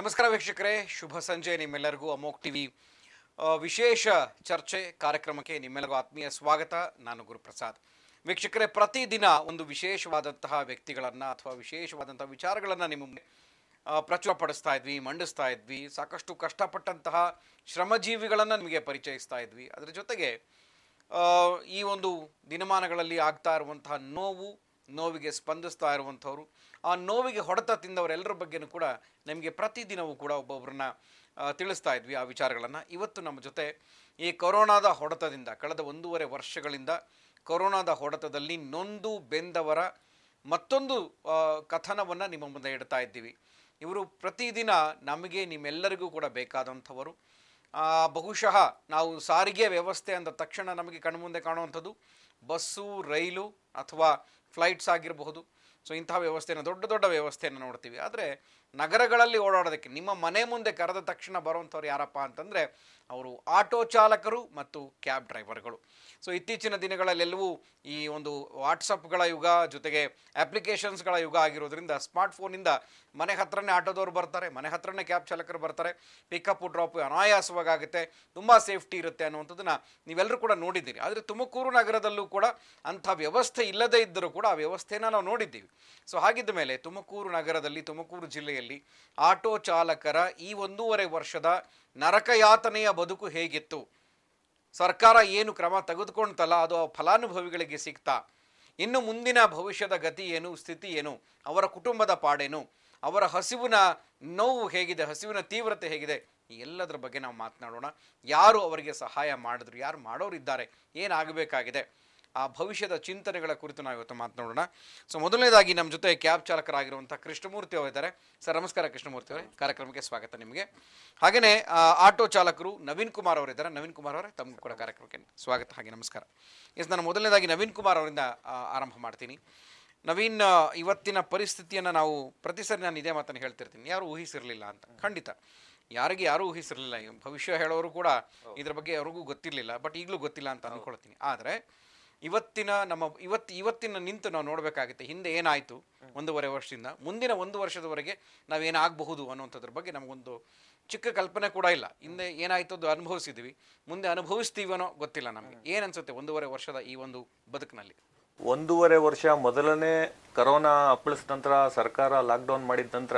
ನಮಸ್ಕಾರ ವೀಕ್ಷಕರೇ ಶುಭ ಸಂಜೆ ನಿಮ್ಮೆಲ್ಲರಿಗೂ ಅಮೋಕ್ ಟಿವಿ ಆ, ವಿಶೇಷ ಚರ್ಚೆ ಕಾರ್ಯಕ್ರಮಕ್ಕೆ ನಿಮ್ಮೆಲ್ಲರಿಗೂ ಆತ್ಮೀಯ ಸ್ವಾಗತ ನಾನು ಗುರುಪ್ರಸಾದ್ ವೀಕ್ಷಕರೇ ಪ್ರತಿದಿನ ಒಂದು ವಿಶೇಷವಾದಂತಹ ವ್ಯಕ್ತಿಗಳನ್ನು ಅಥವಾ ವಿಶೇಷವಾದಂತಹ ವಿಚಾರಗಳನ್ನು ನಿಮ್ಮ ಮುಂದೆ ಆ, ಪ್ರಚುರಪಡಿಸ್ತಾ ಇದ್ವಿ ಮಂಡಿಸ್ತಾ ಇದ್ವಿ ಸಾಕಷ್ಟು ಕಷ್ಟಪಟ್ಟಂತಹ ಶ್ರಮಜೀವಿಗಳನ್ನು ನಿಮಗೆ ಪರಿಚಯಿಸ್ತಾ ಇದ್ವಿ ಅದರ ಜೊತೆಗೆ ಆ, ಈ ಒಂದು ದಿನಮಾನಗಳಲ್ಲಿ ಆಗ್ತಾ ಇರುವಂತಹ ನೋವು ನೋವಿಗೆ ಸ್ಪಂದಿಸ್ತಾ ಇರುವಂಥವ್ರು ಆ ನೋವಿಗೆ ಹೊಡೆತ ತಿಂದವರೆಲ್ಲರ ಬಗ್ಗೆನೂ ಕೂಡ ನಮಗೆ ಪ್ರತಿದಿನವೂ ಕೂಡ ಒಬ್ಬೊಬ್ಬರನ್ನ ಆ, ತಿಳಿಸ್ತಾ ಇದ್ವಿ ಆ ವಿಚಾರಗಳನ್ನು ಇವತ್ತು ನಮ್ಮ ಜೊತೆ ಈ ಕೊರೋನಾದ ಹೊಡೆತದಿಂದ ಕಳೆದ ಒಂದೂವರೆ ವರ್ಷಗಳಿಂದ ಕೊರೋನಾದ ಹೊಡೆತದಲ್ಲಿ ನೊಂದು ಬೆಂದವರ ಮತ್ತೊಂದು ಕಥನವನ್ನು ನಿಮ್ಮ ಮುಂದೆ ಇಡ್ತಾ ಇದ್ದೀವಿ ಇವರು ಪ್ರತಿದಿನ ನಮಗೆ ನಿಮ್ಮೆಲ್ಲರಿಗೂ ಕೂಡ ಬೇಕಾದಂಥವರು ಆ, ಬಹುಶಃ ನಾವು ಸಾರಿಗೆ ವ್ಯವಸ್ಥೆ ಅಂದ ತಕ್ಷಣ ನಮಗೆ ಕಣ್ಮುಂದೆ ಕಾಣುವಂಥದ್ದು ಬಸ್ಸು ರೈಲು ಅಥವಾ ಫ್ಲೈಟ್ಸ್ ಆಗಿರಬಹುದು ಸೊ ಇಂತಹ ವ್ಯವಸ್ಥೆಯನ್ನು ದೊಡ್ಡ ದೊಡ್ಡ ವ್ಯವಸ್ಥೆಯನ್ನು ನೋಡ್ತೀವಿ ಆದರೆ ನಗರಗಳಲ್ಲಿ ಓಡಾಡೋದಕ್ಕೆ ನಿಮ್ಮ ಮನೆ ಮುಂದೆ ಕರೆದ ತಕ್ಷಣ ಬರುವಂಥವ್ರು ಯಾರಪ್ಪ ಅಂತಂದರೆ ಅವರು ಆಟೋ ಚಾಲಕರು ಮತ್ತು ಕ್ಯಾಬ್ ಡ್ರೈವರ್ಗಳು ಸೊ ಇತ್ತೀಚಿನ ದಿನಗಳಲ್ಲೆಲ್ಲವೂ ಈ ಒಂದು ವಾಟ್ಸಪ್ಗಳ ಯುಗ ಜೊತೆಗೆ ಅಪ್ಲಿಕೇಶನ್ಸ್ಗಳ ಯುಗ ಆಗಿರೋದ್ರಿಂದ ಸ್ಮಾರ್ಟ್ಫೋನಿಂದ ಮನೆ ಹತ್ರನೇ ಆಟೋದವ್ರು ಬರ್ತಾರೆ ಮನೆ ಹತ್ರನೇ ಕ್ಯಾಬ್ ಚಾಲಕರು ಬರ್ತಾರೆ ಪಿಕಪ್ ಡ್ರಾಪ್ ಅನಾಯಾಸವಾಗಿ ಆಗುತ್ತೆ ತುಂಬ ಸೇಫ್ಟಿ ಇರುತ್ತೆ ಅನ್ನುವಂಥದ್ದನ್ನ ನೀವೆಲ್ಲರೂ ಕೂಡ ನೋಡಿದ್ದೀರಿ ಆದರೆ ತುಮಕೂರು ನಗರದಲ್ಲೂ ಕೂಡ ಅಂಥ ವ್ಯವಸ್ಥೆ ಇಲ್ಲದೇ ಇದ್ದರೂ ಕೂಡ ಆ ವ್ಯವಸ್ಥೆನ ನಾವು ನೋಡಿದ್ದೀವಿ ಸೊ ಹಾಗಿದ್ದ ಮೇಲೆ ತುಮಕೂರು ನಗರದಲ್ಲಿ ತುಮಕೂರು ಜಿಲ್ಲೆಯಲ್ಲಿ ಆಟೋ ಚಾಲಕರ ಈ ಒಂದೂವರೆ ವರ್ಷದ ನರಕಯಾತನೆಯ ಬದುಕು ಹೇಗಿತ್ತು ಸರ್ಕಾರ ಏನು ಕ್ರಮ ತೆಗೆದುಕೊಂಡ್ತಲ್ಲ ಅದು ಆ ಫಲಾನುಭವಿಗಳಿಗೆ ಸಿಗ್ತಾ ಇನ್ನು ಮುಂದಿನ ಭವಿಷ್ಯದ ಗತಿ ಏನು ಸ್ಥಿತಿ ಏನು ಅವರ ಕುಟುಂಬದ ಪಾಡೇನು ಅವರ ಹಸಿವಿನ ನೋವು ಹೇಗಿದೆ ಹಸಿವಿನ ತೀವ್ರತೆ ಹೇಗಿದೆ ಈ ಎಲ್ಲದರ ಬಗ್ಗೆ ನಾವು ಮಾತನಾಡೋಣ ಯಾರು ಅವರಿಗೆ ಸಹಾಯ ಮಾಡಿದ್ರು ಯಾರು ಮಾಡೋರಿದ್ದಾರೆ ಏನಾಗಬೇಕಾಗಿದೆ ಆ ಭವಿಷ್ಯದ ಚಿಂತನೆಗಳ ಕುರಿತು ನಾವು ಇವತ್ತು ಮಾತನಾಡೋಣ ಸೊ ಮೊದಲನೇದಾಗಿ ನಮ್ಮ ಜೊತೆ ಕ್ಯಾಬ್ ಚಾಲಕರಾಗಿರುವಂಥ ಕೃಷ್ಣಮೂರ್ತಿ ಅವರಿದ್ದಾರೆ ಸರ್ ನಮಸ್ಕಾರ ಕೃಷ್ಣಮೂರ್ತಿ ಅವರೇ ಕಾರ್ಯಕ್ರಮಕ್ಕೆ ಸ್ವಾಗತ ನಿಮಗೆ ಹಾಗೆಯೇ ಆ, ಆಟೋ ಚಾಲಕರು ನವೀನ್ ಕುಮಾರ್ ಅವರಿದ್ದಾರೆ ನವೀನ್ ಕುಮಾರ್ ಅವರೇ ತಮಗೂ ಕೂಡ ಕಾರ್ಯಕ್ರಮಕ್ಕೆ ಸ್ವಾಗತ ಹಾಗೆ ನಮಸ್ಕಾರ ಎಸ್ ನಾನು ಮೊದಲನೇದಾಗಿ ನವೀನ್ ಕುಮಾರ್ ಅವರಿಂದ ಆ, ಆರಂಭ ಮಾಡ್ತೀನಿ ನವೀನ್ ಆ, ಇವತ್ತಿನ ಪರಿಸ್ಥಿತಿಯನ್ನು ನಾವು ಪ್ರತಿ ಸರಿ ನಾನು ಇದೇ ಮಾತನ್ನು ಹೇಳ್ತಿರ್ತೀನಿ ಯಾರು ಊಹಿಸಿರಲಿಲ್ಲ ಅಂತ ಖಂಡಿತ ಯಾರಿಗೆ ಯಾರೂ ಊಹಿಸಿರಲಿಲ್ಲ ಈ ಭವಿಷ್ಯ ಹೇಳೋರು ಕೂಡ ಇದ್ರ ಬಗ್ಗೆ ಅವ್ರಿಗೂ ಗೊತ್ತಿರಲಿಲ್ಲ ಬಟ್ ಈಗಲೂ ಗೊತ್ತಿಲ್ಲ ಅಂತ ಅಂದ್ಕೊಳ್ತೀನಿ ಆದರೆ ಇವತ್ತಿನ ನಮ್ಮ ಇವತ್ತು ಇವತ್ತಿನ ನಿಂತು ನಾವು ನೋಡಬೇಕಾಗುತ್ತೆ ಹಿಂದೆ ಏನಾಯಿತು ಒಂದೂವರೆ ವರ್ಷದಿಂದ ಮುಂದಿನ ಒಂದು ವರ್ಷದವರೆಗೆ ನಾವೇನಾಗಬಹುದು ಅನ್ನುವಂಥದ್ರ ಬಗ್ಗೆ ನಮಗೊಂದು ಚಿಕ್ಕ ಕಲ್ಪನೆ ಕೂಡ ಇಲ್ಲ ಹಿಂದೆ ಏನಾಯ್ತು ಅದು ಅನುಭವಿಸಿದ್ವಿ ಮುಂದೆ ಅನುಭವಿಸ್ತೀವನೋ ಗೊತ್ತಿಲ್ಲ ನಮಗೆ ಏನು ಅನ್ಸುತ್ತೆ ಒಂದೂವರೆ ವರ್ಷದ ಈ ಒಂದು ಬದುಕಿನಲ್ಲಿ ಒಂದೂವರೆ ವರ್ಷ ಮೊದಲನೇ ಕರೋನಾ ಅಪ್ಪಳಿಸಿದ ನಂತರ ಸರ್ಕಾರ ಲಾಕ್ಡೌನ್ ಮಾಡಿದ ನಂತರ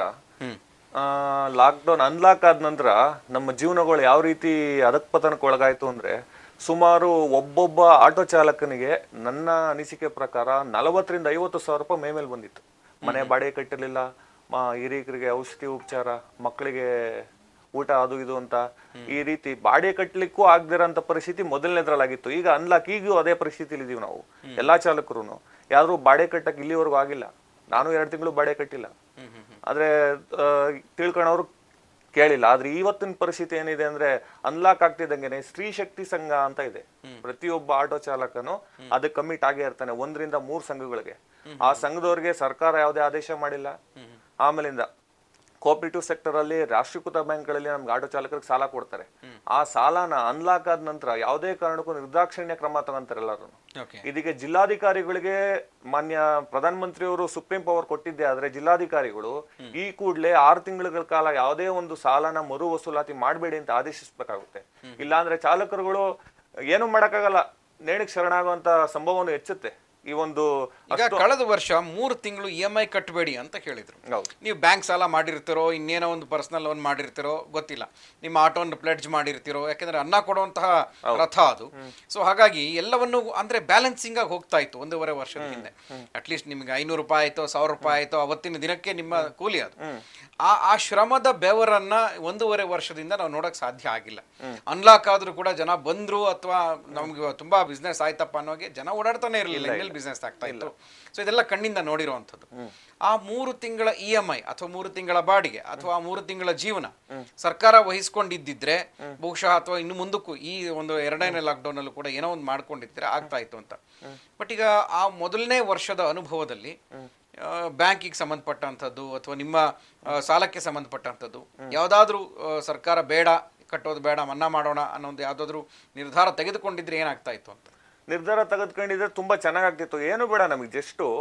ಲಾಕ್ಡೌನ್ ಅನ್ಲಾಕ್ ಆದ ನಂತರ ನಮ್ಮ ಜೀವನಗಳು ಯಾವ ರೀತಿ ಅಧಕ್ಪತನಕ್ಕೆ ಒಳಗಾಯ್ತು ಅಂದ್ರೆ ಸುಮಾರು ಒಬ್ಬೊಬ್ಬ ಆಟೋ ಚಾಲಕನಿಗೆ ನನ್ನ ಅನಿಸಿಕೆ ಪ್ರಕಾರ ನಲವತ್ತರಿಂದ ಐವತ್ತು ಸಾವಿರ ರೂಪಾಯಿ ಮೇ ಮೇಲೆ ಬಂದಿತ್ತು ಮನೆ ಬಾಡಿಗೆ ಕಟ್ಟಿರ್ಲಿಲ್ಲ ಮ ಹಿರಿಯರಿಗೆ ಔಷಧಿ ಉಪಚಾರ ಮಕ್ಕಳಿಗೆ ಊಟ ಅದು ಇದು ಅಂತ ಈ ರೀತಿ ಬಾಡಿಗೆ ಕಟ್ಟಲಿಕ್ಕೂ ಆಗದಿರೋಂಥ ಪರಿಸ್ಥಿತಿ ಮೊದಲನೇದ್ರಲ್ಲಾಗಿತ್ತು ಈಗ ಅನ್ಲಾಕ್ ಈಗೂ ಅದೇ ಪರಿಸ್ಥಿತಿಲಿ ಇದೀವಿ ನಾವು ಎಲ್ಲಾ ಚಾಲಕರು ಯಾರು ಬಾಡಿಗೆ ಕಟ್ಟಕ್ಕೆ ಇಲ್ಲಿವರೆಗೂ ಆಗಿಲ್ಲ ನಾನು ಎರಡು ತಿಂಗಳು ಬಾಡಿಗೆ ಕಟ್ಟಿಲ್ಲ ಆದ್ರೆ ಆ, ತಿಳ್ಕೊಳೋರು ಕೇಳಿಲ್ಲ ಆದ್ರೆ ಇವತ್ತಿನ ಪರಿಸ್ಥಿತಿ ಏನಿದೆ ಅಂದ್ರೆ ಅನ್ಲಾಕ್ ಆಗ್ತಿದ್ದಂಗೆನೆ ಸ್ತ್ರೀ ಶಕ್ತಿ ಸಂಘ ಅಂತ ಇದೆ ಪ್ರತಿಯೊಬ್ಬ ಆಟೋ ಚಾಲಕನು ಅದಕ್ಕೆ ಕಮಿಟ್ ಆಗೇ ಇರ್ತಾನೆ ಒಂದರಿಂದ ಮೂರ್ ಸಂಘಗಳಿಗೆ ಆ ಸಂಘದವ್ರಿಗೆ ಸರ್ಕಾರ ಯಾವುದೇ ಆದೇಶ ಮಾಡಿಲ್ಲ ಆಮೇಲಿಂದ ಕೋಆಪರೇಟಿವ್ ಸೆಕ್ಟರ್ ಅಲ್ಲಿ ರಾಷ್ಟ್ರೀಕೃತ ಬ್ಯಾಂಕ್ಗಳಲ್ಲಿ ನಮ್ಗೆ ಆಟೋ ಚಾಲಕರಿಗೆ ಸಾಲ ಕೊಡ್ತಾರೆ ಆ ಸಾಲನ ಅನ್ಲಾಕ್ ಆದ ನಂತರ ಯಾವುದೇ ಕಾರಣಕ್ಕೂ ನಿರ್ದಾಕ್ಷಿಣ್ಯ ಕ್ರಮ ತಗೊಂತಾರೆ ಎಲ್ಲರೂ ಓಕೆ ಇದಕ್ಕೆ ಜಿಲ್ಲಾಧಿಕಾರಿಗಳಿಗೆ ಮಾನ್ಯ ಪ್ರಧಾನ ಮಂತ್ರಿಯವರು ಸುಪ್ರೀಂ ಪವರ್ ಕೊಟ್ಟಿದ್ದೆ ಆದ್ರೆ ಜಿಲ್ಲಾಧಿಕಾರಿಗಳು ಈ ಕೂಡಲೇ ಆರು ತಿಂಗಳ ಕಾಲ ಯಾವುದೇ ಒಂದು ಸಾಲನ ಮರು ವಸೂಲಾತಿ ಮಾಡಬೇಡಿ ಅಂತ ಆದೇಶಿಸಬೇಕಾಗುತ್ತೆ ಇಲ್ಲಾಂದ್ರೆ ಚಾಲಕರುಗಳು ಏನು ಮಾಡಕ್ಕಾಗಲ್ಲ ನೇಣಿಗೆ ಶರಣಾಗುವಂತ ಸಂಭವನು ಹೆಚ್ಚುತ್ತೆ ಈ ಒಂದು ಈಗ ಕಳೆದ ವರ್ಷ ಮೂರು ತಿಂಗಳು ಇ ಎಮ್ ಐ ಕಟ್ಟಬೇಡಿ ಅಂತ ಹೇಳಿದ್ರು ಹೌದು ನೀವು ಬ್ಯಾಂಕ್ ಸಾಲ ಮಾಡಿರ್ತೀರೋ ಇನ್ನೇನೋ ಒಂದು ಪರ್ಸನಲ್ ಲೋನ್ ಮಾಡಿರ್ತೀರೋ ಗೊತ್ತಿಲ್ಲ ನಿಮ್ಮ ಆಟೋವನ್ನು ಪ್ಲೆಡ್ಜ್ ಮಾಡಿರ್ತೀರೋ ಯಾಕೆಂದ್ರೆ ಅನ್ನ ಕೊಡುವಂತಹ ರಥ ಅದು ಸೊ ಹಾಗಾಗಿ ಎಲ್ಲವನ್ನು ಅಂದ್ರೆ ಬ್ಯಾಲೆನ್ಸಿಂಗ್ ಆಗಿ ಹೋಗ್ತಾ ಇತ್ತು ಒಂದೂವರೆ ವರ್ಷದ ಹಿಂದೆ ಅಟ್ಲೀಸ್ಟ್ ನಿಮ್ಗೆ ಐನೂರು ರೂಪಾಯಿ ಆಯ್ತೋ ಸಾವಿರ ರೂಪಾಯಿ ಆಯ್ತೋ ಅವತ್ತಿನ ದಿನಕ್ಕೆ ನಿಮ್ಮ ಕೂಲಿ ಅದು ಆ ಆ ಶ್ರಮದ ಬೆವರನ್ನ ಒಂದೂವರೆ ವರ್ಷದಿಂದ ನಾವು ನೋಡಕ್ ಸಾಧ್ಯ ಆಗಿಲ್ಲ ಅನ್ಲಾಕ್ ಆದ್ರೂ ಕೂಡ ಜನ ಬಂದ್ರು ಅಥವಾ ನಮ್ಗೆ ತುಂಬಾ ಬಿಸ್ನೆಸ್ ಆಯ್ತಪ್ಪ ಅನ್ನೋಗೆ ಜನ ಓಡಾಡ್ತಾನೆ ಇರಲಿಲ್ಲ ಇನ್ನೆಲ್ಲಿ ಬಿಸ್ನೆಸ್ ಆಗ್ತಾ ಇತ್ತು ಸೊ ಇದೆಲ್ಲ ಕಣ್ಣಿಂದ ನೋಡಿರುವಂಥದ್ದು ಆ ಮೂರು ತಿಂಗಳ ಇ ಎಂ ಐ ಅಥವಾ ಮೂರು ತಿಂಗಳ ಬಾಡಿಗೆ ಅಥವಾ ಆ ಮೂರು ತಿಂಗಳ ಜೀವನ ಸರ್ಕಾರ ವಹಿಸ್ಕೊಂಡಿದ್ದಿದ್ರೆ ಬಹುಶಃ ಅಥವಾ ಇನ್ನು ಮುಂದಕ್ಕೂ ಈ ಒಂದು ಎರಡನೇ ಲಾಕ್ಡೌನ್ ಅಲ್ಲೂ ಕೂಡ ಏನೋ ಒಂದು ಮಾಡ್ಕೊಂಡಿದ್ರೆ ಆಗ್ತಾ ಇತ್ತು ಅಂತ ಬಟ್ ಈಗ ಆ ಮೊದಲನೇ ವರ್ಷದ ಅನುಭವದಲ್ಲಿ ಬ್ಯಾಂಕಿಗೆ ಸಂಬಂಧಪಟ್ಟಂಥದ್ದು ಅಥವಾ ನಿಮ್ಮ ಆ, ಸಾಲಕ್ಕೆ ಸಂಬಂಧಪಟ್ಟಂಥದ್ದು ಯಾವುದಾದ್ರೂ ಸರ್ಕಾರ ಬೇಡ ಕಟ್ಟೋದು ಬೇಡ ಮನ್ನಾ ಮಾಡೋಣ ಅನ್ನೋ ಒಂದು ಯಾವುದಾದ್ರೂ ನಿರ್ಧಾರ ತೆಗೆದುಕೊಂಡಿದ್ರೆ ಏನಾಗ್ತಾ ಇತ್ತು ಅಂತ ನಿರ್ಧಾರ ತೆಗೆದುಕೊಂಡಿದ್ರೆ ತುಂಬಾ ಚೆನ್ನಾಗಾಗ್ತಿತ್ತು ಏನು ಬೇಡ ನಮಗೆ ಜಸ್ಟ್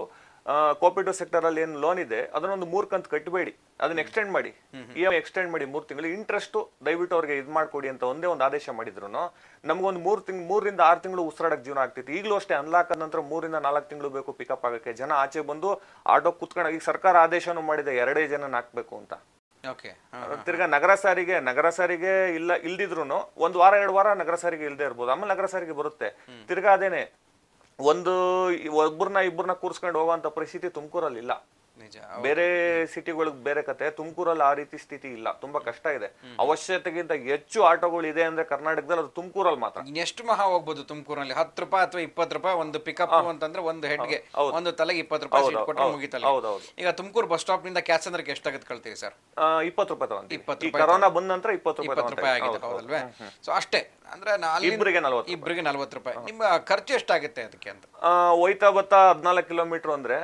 ಕೋಪರೇಟಿವ್ ಸೆಕ್ಟರ್ ಅಲ್ಲಿ ಏನು ಲೋನ್ ಇದೆ ಅದನ್ನೊಂದು ಮೂರ್ ಕಂತು ಕಟ್ಟಬೇಡಿ ಅದನ್ನ ಎಕ್ಸ್ಟೆಂಡ್ ಮಾಡಿ ಇ ಎಮ್ ಎಕ್ಸ್ಟೆಂಡ್ ಮಾಡಿ ಮೂರ್ ತಿಂಗಳು ಇಂಟ್ರೆಸ್ಟ್ ದಯವಿಟ್ಟು ಅವ್ರಿಗೆ ಇದು ಮಾಡ್ಕೊಡಿ ಅಂತ ಒಂದೇ ಒಂದು ಆದೇಶ ಮಾಡಿದ್ರು ನಮ್ಗೊಂದು ಮೂರ್ ತಿಂಗ್ ಮೂರರಿಂದ ಆರು ತಿಂಗಳು ಉಸಿರಾಡಕ್ ಜೀವನ ಆಗ್ತಿತ್ತು ಈಗಲೂ ಅಷ್ಟೇ ಅನ್ಲಾಕ್ ಆದ ನಂತರ ಮೂರಿಂದ ನಾಲ್ಕು ತಿಂಗಳು ಬೇಕು ಪಿಕಪ್ ಆಗಕ್ಕೆ ಜನ ಆಚೆ ಬಂದು ಆಟೋ ಕುತ್ಕೊಂಡು ಈಗ ಸರ್ಕಾರ ಆದೇಶನೂ ಮಾಡಿದೆ ಎರಡೇ ಜನ ಹಾಕ್ಬೇಕು ಅಂತ ಓಕೆ ತಿರ್ಗಾ ನಗರ ಸಾರಿಗೆ ನಗರ ಸಾರಿಗೆ ಇಲ್ಲ ಇಲ್ದಿದ್ರು ಒಂದು ವಾರ ಎರಡು ವಾರ ನಗರ ಸಾರಿಗೆ ಇಲ್ದೇ ಇರ್ಬೋದು ಆಮೇಲೆ ನಗರ ಸಾರಿಗೆ ಬರುತ್ತೆ ತಿರ್ಗಾ ಅದೇನೆ ಒಂದು ಒಬ್ಬರನ್ನ ಇಬ್ಬರನ್ನ ಕೂರ್ಸ್ಕೊಂಡು ಹೋಗುವಂತ ಪರಿಸ್ಥಿತಿ ತುಮಕೂರಲ್ಲಿ ಇಲ್ಲ ನಿಜ ಬೇರೆ ಸಿಟಿಗಳಿಗೆ ಬೇರೆ ಕತೆ ತುಮಕೂರಲ್ಲಿ ಆ ರೀತಿ ಸ್ಥಿತಿ ಇಲ್ಲ ತುಂಬಾ ಕಷ್ಟ ಇದೆ ಅವಶ್ಯಕತೆಗಿಂತ ಹೆಚ್ಚು ಆಟೋಗಳು ಇದೆ ಅಂದ್ರೆ ಕರ್ನಾಟಕದಲ್ಲಿ ಅದು ತುಮಕೂರಲ್ಲಿ ಮಾತ್ರ ಎಷ್ಟು ಮಹಾ ಹೋಗ್ಬೋದು ತುಮಕೂರಲ್ಲಿ ಹತ್ತು ರೂಪಾಯಿ ಅಥವಾ ಇಪ್ಪತ್ತು ರೂಪಾಯಿ ಒಂದು ಪಿಕಪ್ ಅಂತಂದ್ರೆ ಒಂದು ಹೆಡ್ಗೆ ಒಂದು ತಲೆಗೆ ಇಪ್ಪತ್ತು ರೂಪಾಯಿ ಸೀಟ್ ಕೊಟ್ಟರೆ ಮುಗಿತಲ್ಲ ಹೌದೌದು ಈಗ ತುಮಕೂರು ಬಸ್ ಸ್ಟಾಪ್ ನಿಂದ ಕ್ಯಾತ್ಸಂದ್ರಕ್ಕೆ ಎಷ್ಟು ತೆಗೆದುಕೊಳ್ತೀವಿ ಸರ್ ಇಪ್ಪತ್ತು ರೂಪಾಯಿ ತಗೊಂತೀವಿ ಇಪ್ಪತ್ತು ಈ ಕರೋನಾ ಬಂದ ನಂತರ ಇಪ್ಪತ್ತು ರೂಪಾಯಿ ಇಪ್ಪತ್ತು ರೂಪಾಯಿ ತಗೊಂತೀವಿ. ಆಗಿದೆ ಹೌದಲ್ವೇ ಸೊ ಅಷ್ಟೇ ಅಂದ್ರೆ ನಾ ಅಲ್ಲಿ ಇಬ್ರಿಗೆ ನಲ್ವತ್ತು ಇಬ್ಬರಿಗೆ ನಲ್ವತ್ತು ರೂಪಾಯಿ ನಿಮ್ಮ ಖರ್ಚು ಎಷ್ಟಾಗುತ್ತೆ ಅದಕ್ಕೆ ಅಂತ ಆ, ಹೋಯ್ತಾ ಬತ್ತಾ ಹದಿನಾಲ್ಕು ಕಿಲೋಮೀಟರ್ ಅಂದ್ರೆ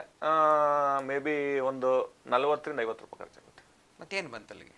ಮೇ ಬಿ ಒಂದು ನಲವತ್ತರಿಂದ ಐವತ್ತು ರೂಪಾಯಿ ಖರ್ಚಾಗುತ್ತೆ ಮತ್ತೇನು ಬಂತು ಅಲ್ಲಿಗೆ